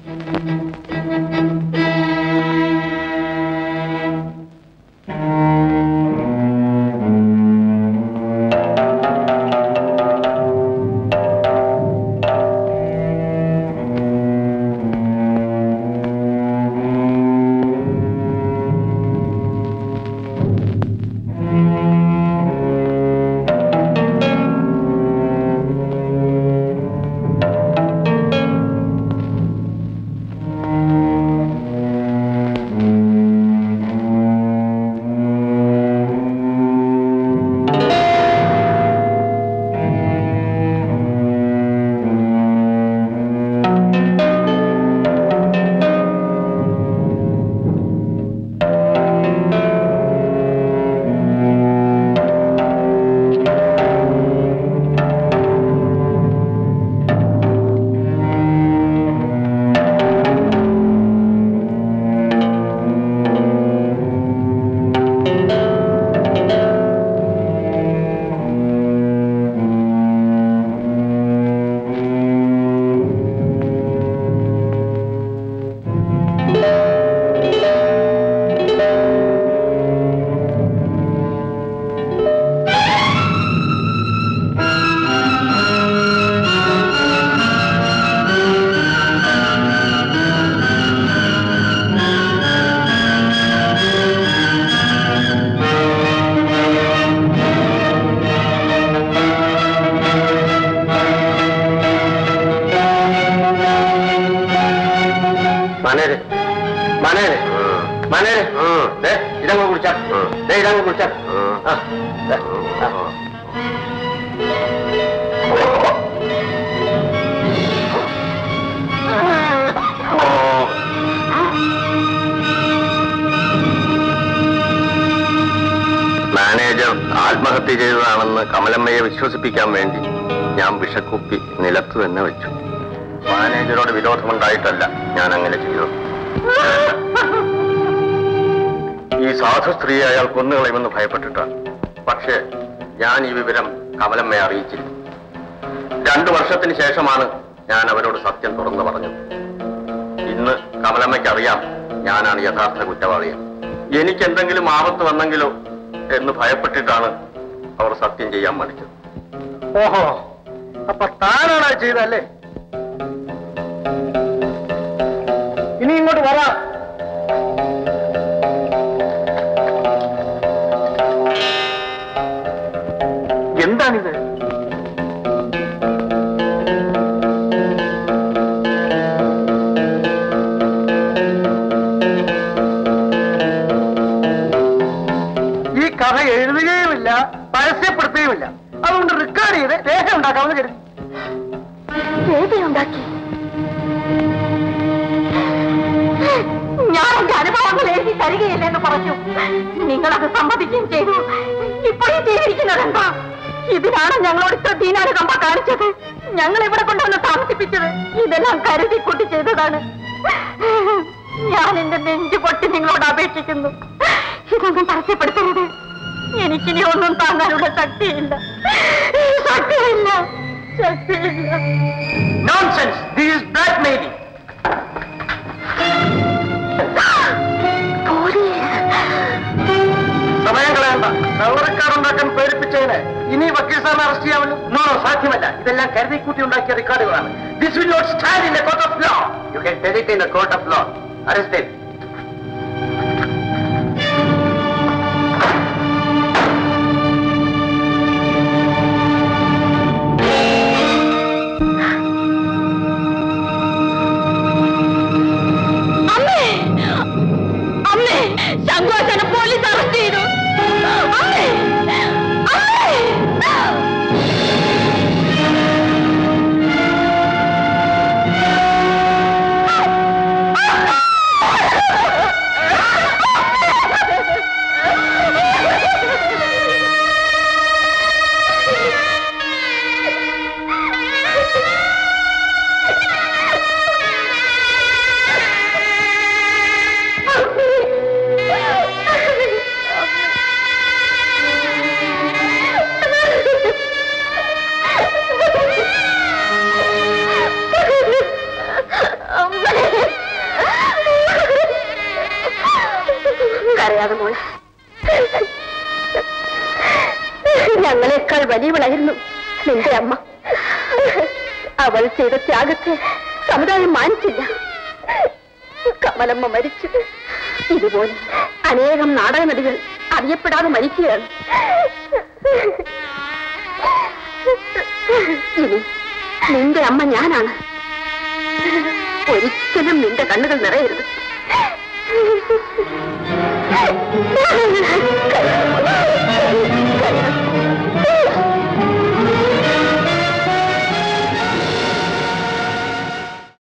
C: മനേര് മനേര് മനേര് ദേ ഇതങ്ങ് കുടിച്ചാ ദേ ഇതങ്ങ് കുടിച്ചാ ആ, ദേ, ആ. മാനേജർ ആത്മഹത്യ ചെയ്തതാണെന്ന് കമലമ്മയെ വിശ്വസിപ്പിക്കാൻ വേണ്ടി ഞാൻ വിഷക്കുപ്പി നിലത്ത് തന്നെ വെച്ചു മാനേജരോട് വിരോധമുണ്ടായിട്ടല്ല ഞാൻ അങ്ങനെ ചെയ്തത് ഈ സാധു സ്ത്രീയെ അയാൾ കൊന്നുകളയുമെന്ന് ഭയപ്പെട്ടിട്ടാണ് പക്ഷേ ഞാൻ ഈ വിവരം കമലമ്മയെ അറിയിച്ചില്ല രണ്ടു വർഷത്തിന് ശേഷമാണ് ഞാൻ അവരോട് സത്യം തുറന്നു പറഞ്ഞത് ഇന്ന് കമലമ്മയ്ക്ക് അറിയാം ഞാനാണ് യഥാർത്ഥ കുറ്റവാളിയെ എനിക്ക് എന്തെങ്കിലും ആപത്ത് വന്നെങ്കിലോ എന്ന് ഭയപ്പെട്ടിട്ടാണ് അവർ സത്യം ചെയ്യാൻ മടിച്ചത്
H: ഓഹോ അപ്പൊ താനാണ് അത് ചെയ്തല്ലേ ഇനി ഇങ്ങോട്ട് വരാം എന്താണിത് ഈ കഥ എഴുതുകയുമില്ല പരസ്യപ്പെടുത്തുകയുമില്ല അതുകൊണ്ട് റെക്കോർഡ് ചെയ്ത് രേഖ ഉണ്ടാക്കാമെന്ന് കരുതി
D: ഉണ്ടാക്കി ഞാൻ എന്റെ അനുഭവങ്ങൾ എഴുതി തരികയില്ലെന്ന് പറഞ്ഞു നിങ്ങളത് സമ്മതിക്കുകയും ചെയ്തു ഇപ്പോഴും ചെയ്തിരിക്കുന്നത് എന്താ ഇതിനാണ് ഞങ്ങളോട് ഇത്ര ദീനാനുകമ്പ കാണിച്ചത് ഞങ്ങൾ ഇവിടെ കൊണ്ടുവന്ന് താമസിപ്പിച്ചത് ഇതെല്ലാം കരുതി കൂട്ടി ചെയ്തതാണ് ഞാൻ എന്റെ നെഞ്ചു പൊട്ടി നിങ്ങളോട് അപേക്ഷിക്കുന്നു ഇതൊന്നും പരസ്യപ്പെടുത്തരുത് എനിക്കിനി ഒന്നും താങ്ങാനുള്ള ശക്തിയില്ല ശക്തിയില്ല ശക്തിയില്ല
H: nonsense this is blackmailing സമയം കളയണ്ട കള്ളറക്കാരുണ്ടാക്കാൻ പ്രേരിപ്പിച്ചതിന് ഇനി വക്കീൽ സാറിനെ അറസ്റ്റ് ചെയ്യാമല്ലോ നോ സാധ്യമല്ല ഇതെല്ലാം കരുതിക്കൂട്ടി ഉണ്ടാക്കിയ റെക്കോർഡുകളാണ് this will not stand in court of law
C: you can tell it in the court of law arrested
D: അമ്മേ അമ്മേ ശങ്കുവാച്ചനെ പോലീസ് അറസ്റ്റ് ചെയ്തു
M: നിന്റെ അമ്മ അവൾ ചെയ്ത ത്യാഗത്തെ സമുദായം മാനിച്ചില്ല കമലമ്മ മരിച്ചു ഇതുപോലെ അനേകം നാടക നടികൾ അറിയപ്പെടാതെ മരിക്കുകയാണ് ഇനി നിന്റെ അമ്മ ഞാനാണ് ഒരിക്കലും നിന്റെ കണ്ണുകൾ നിറയരുത്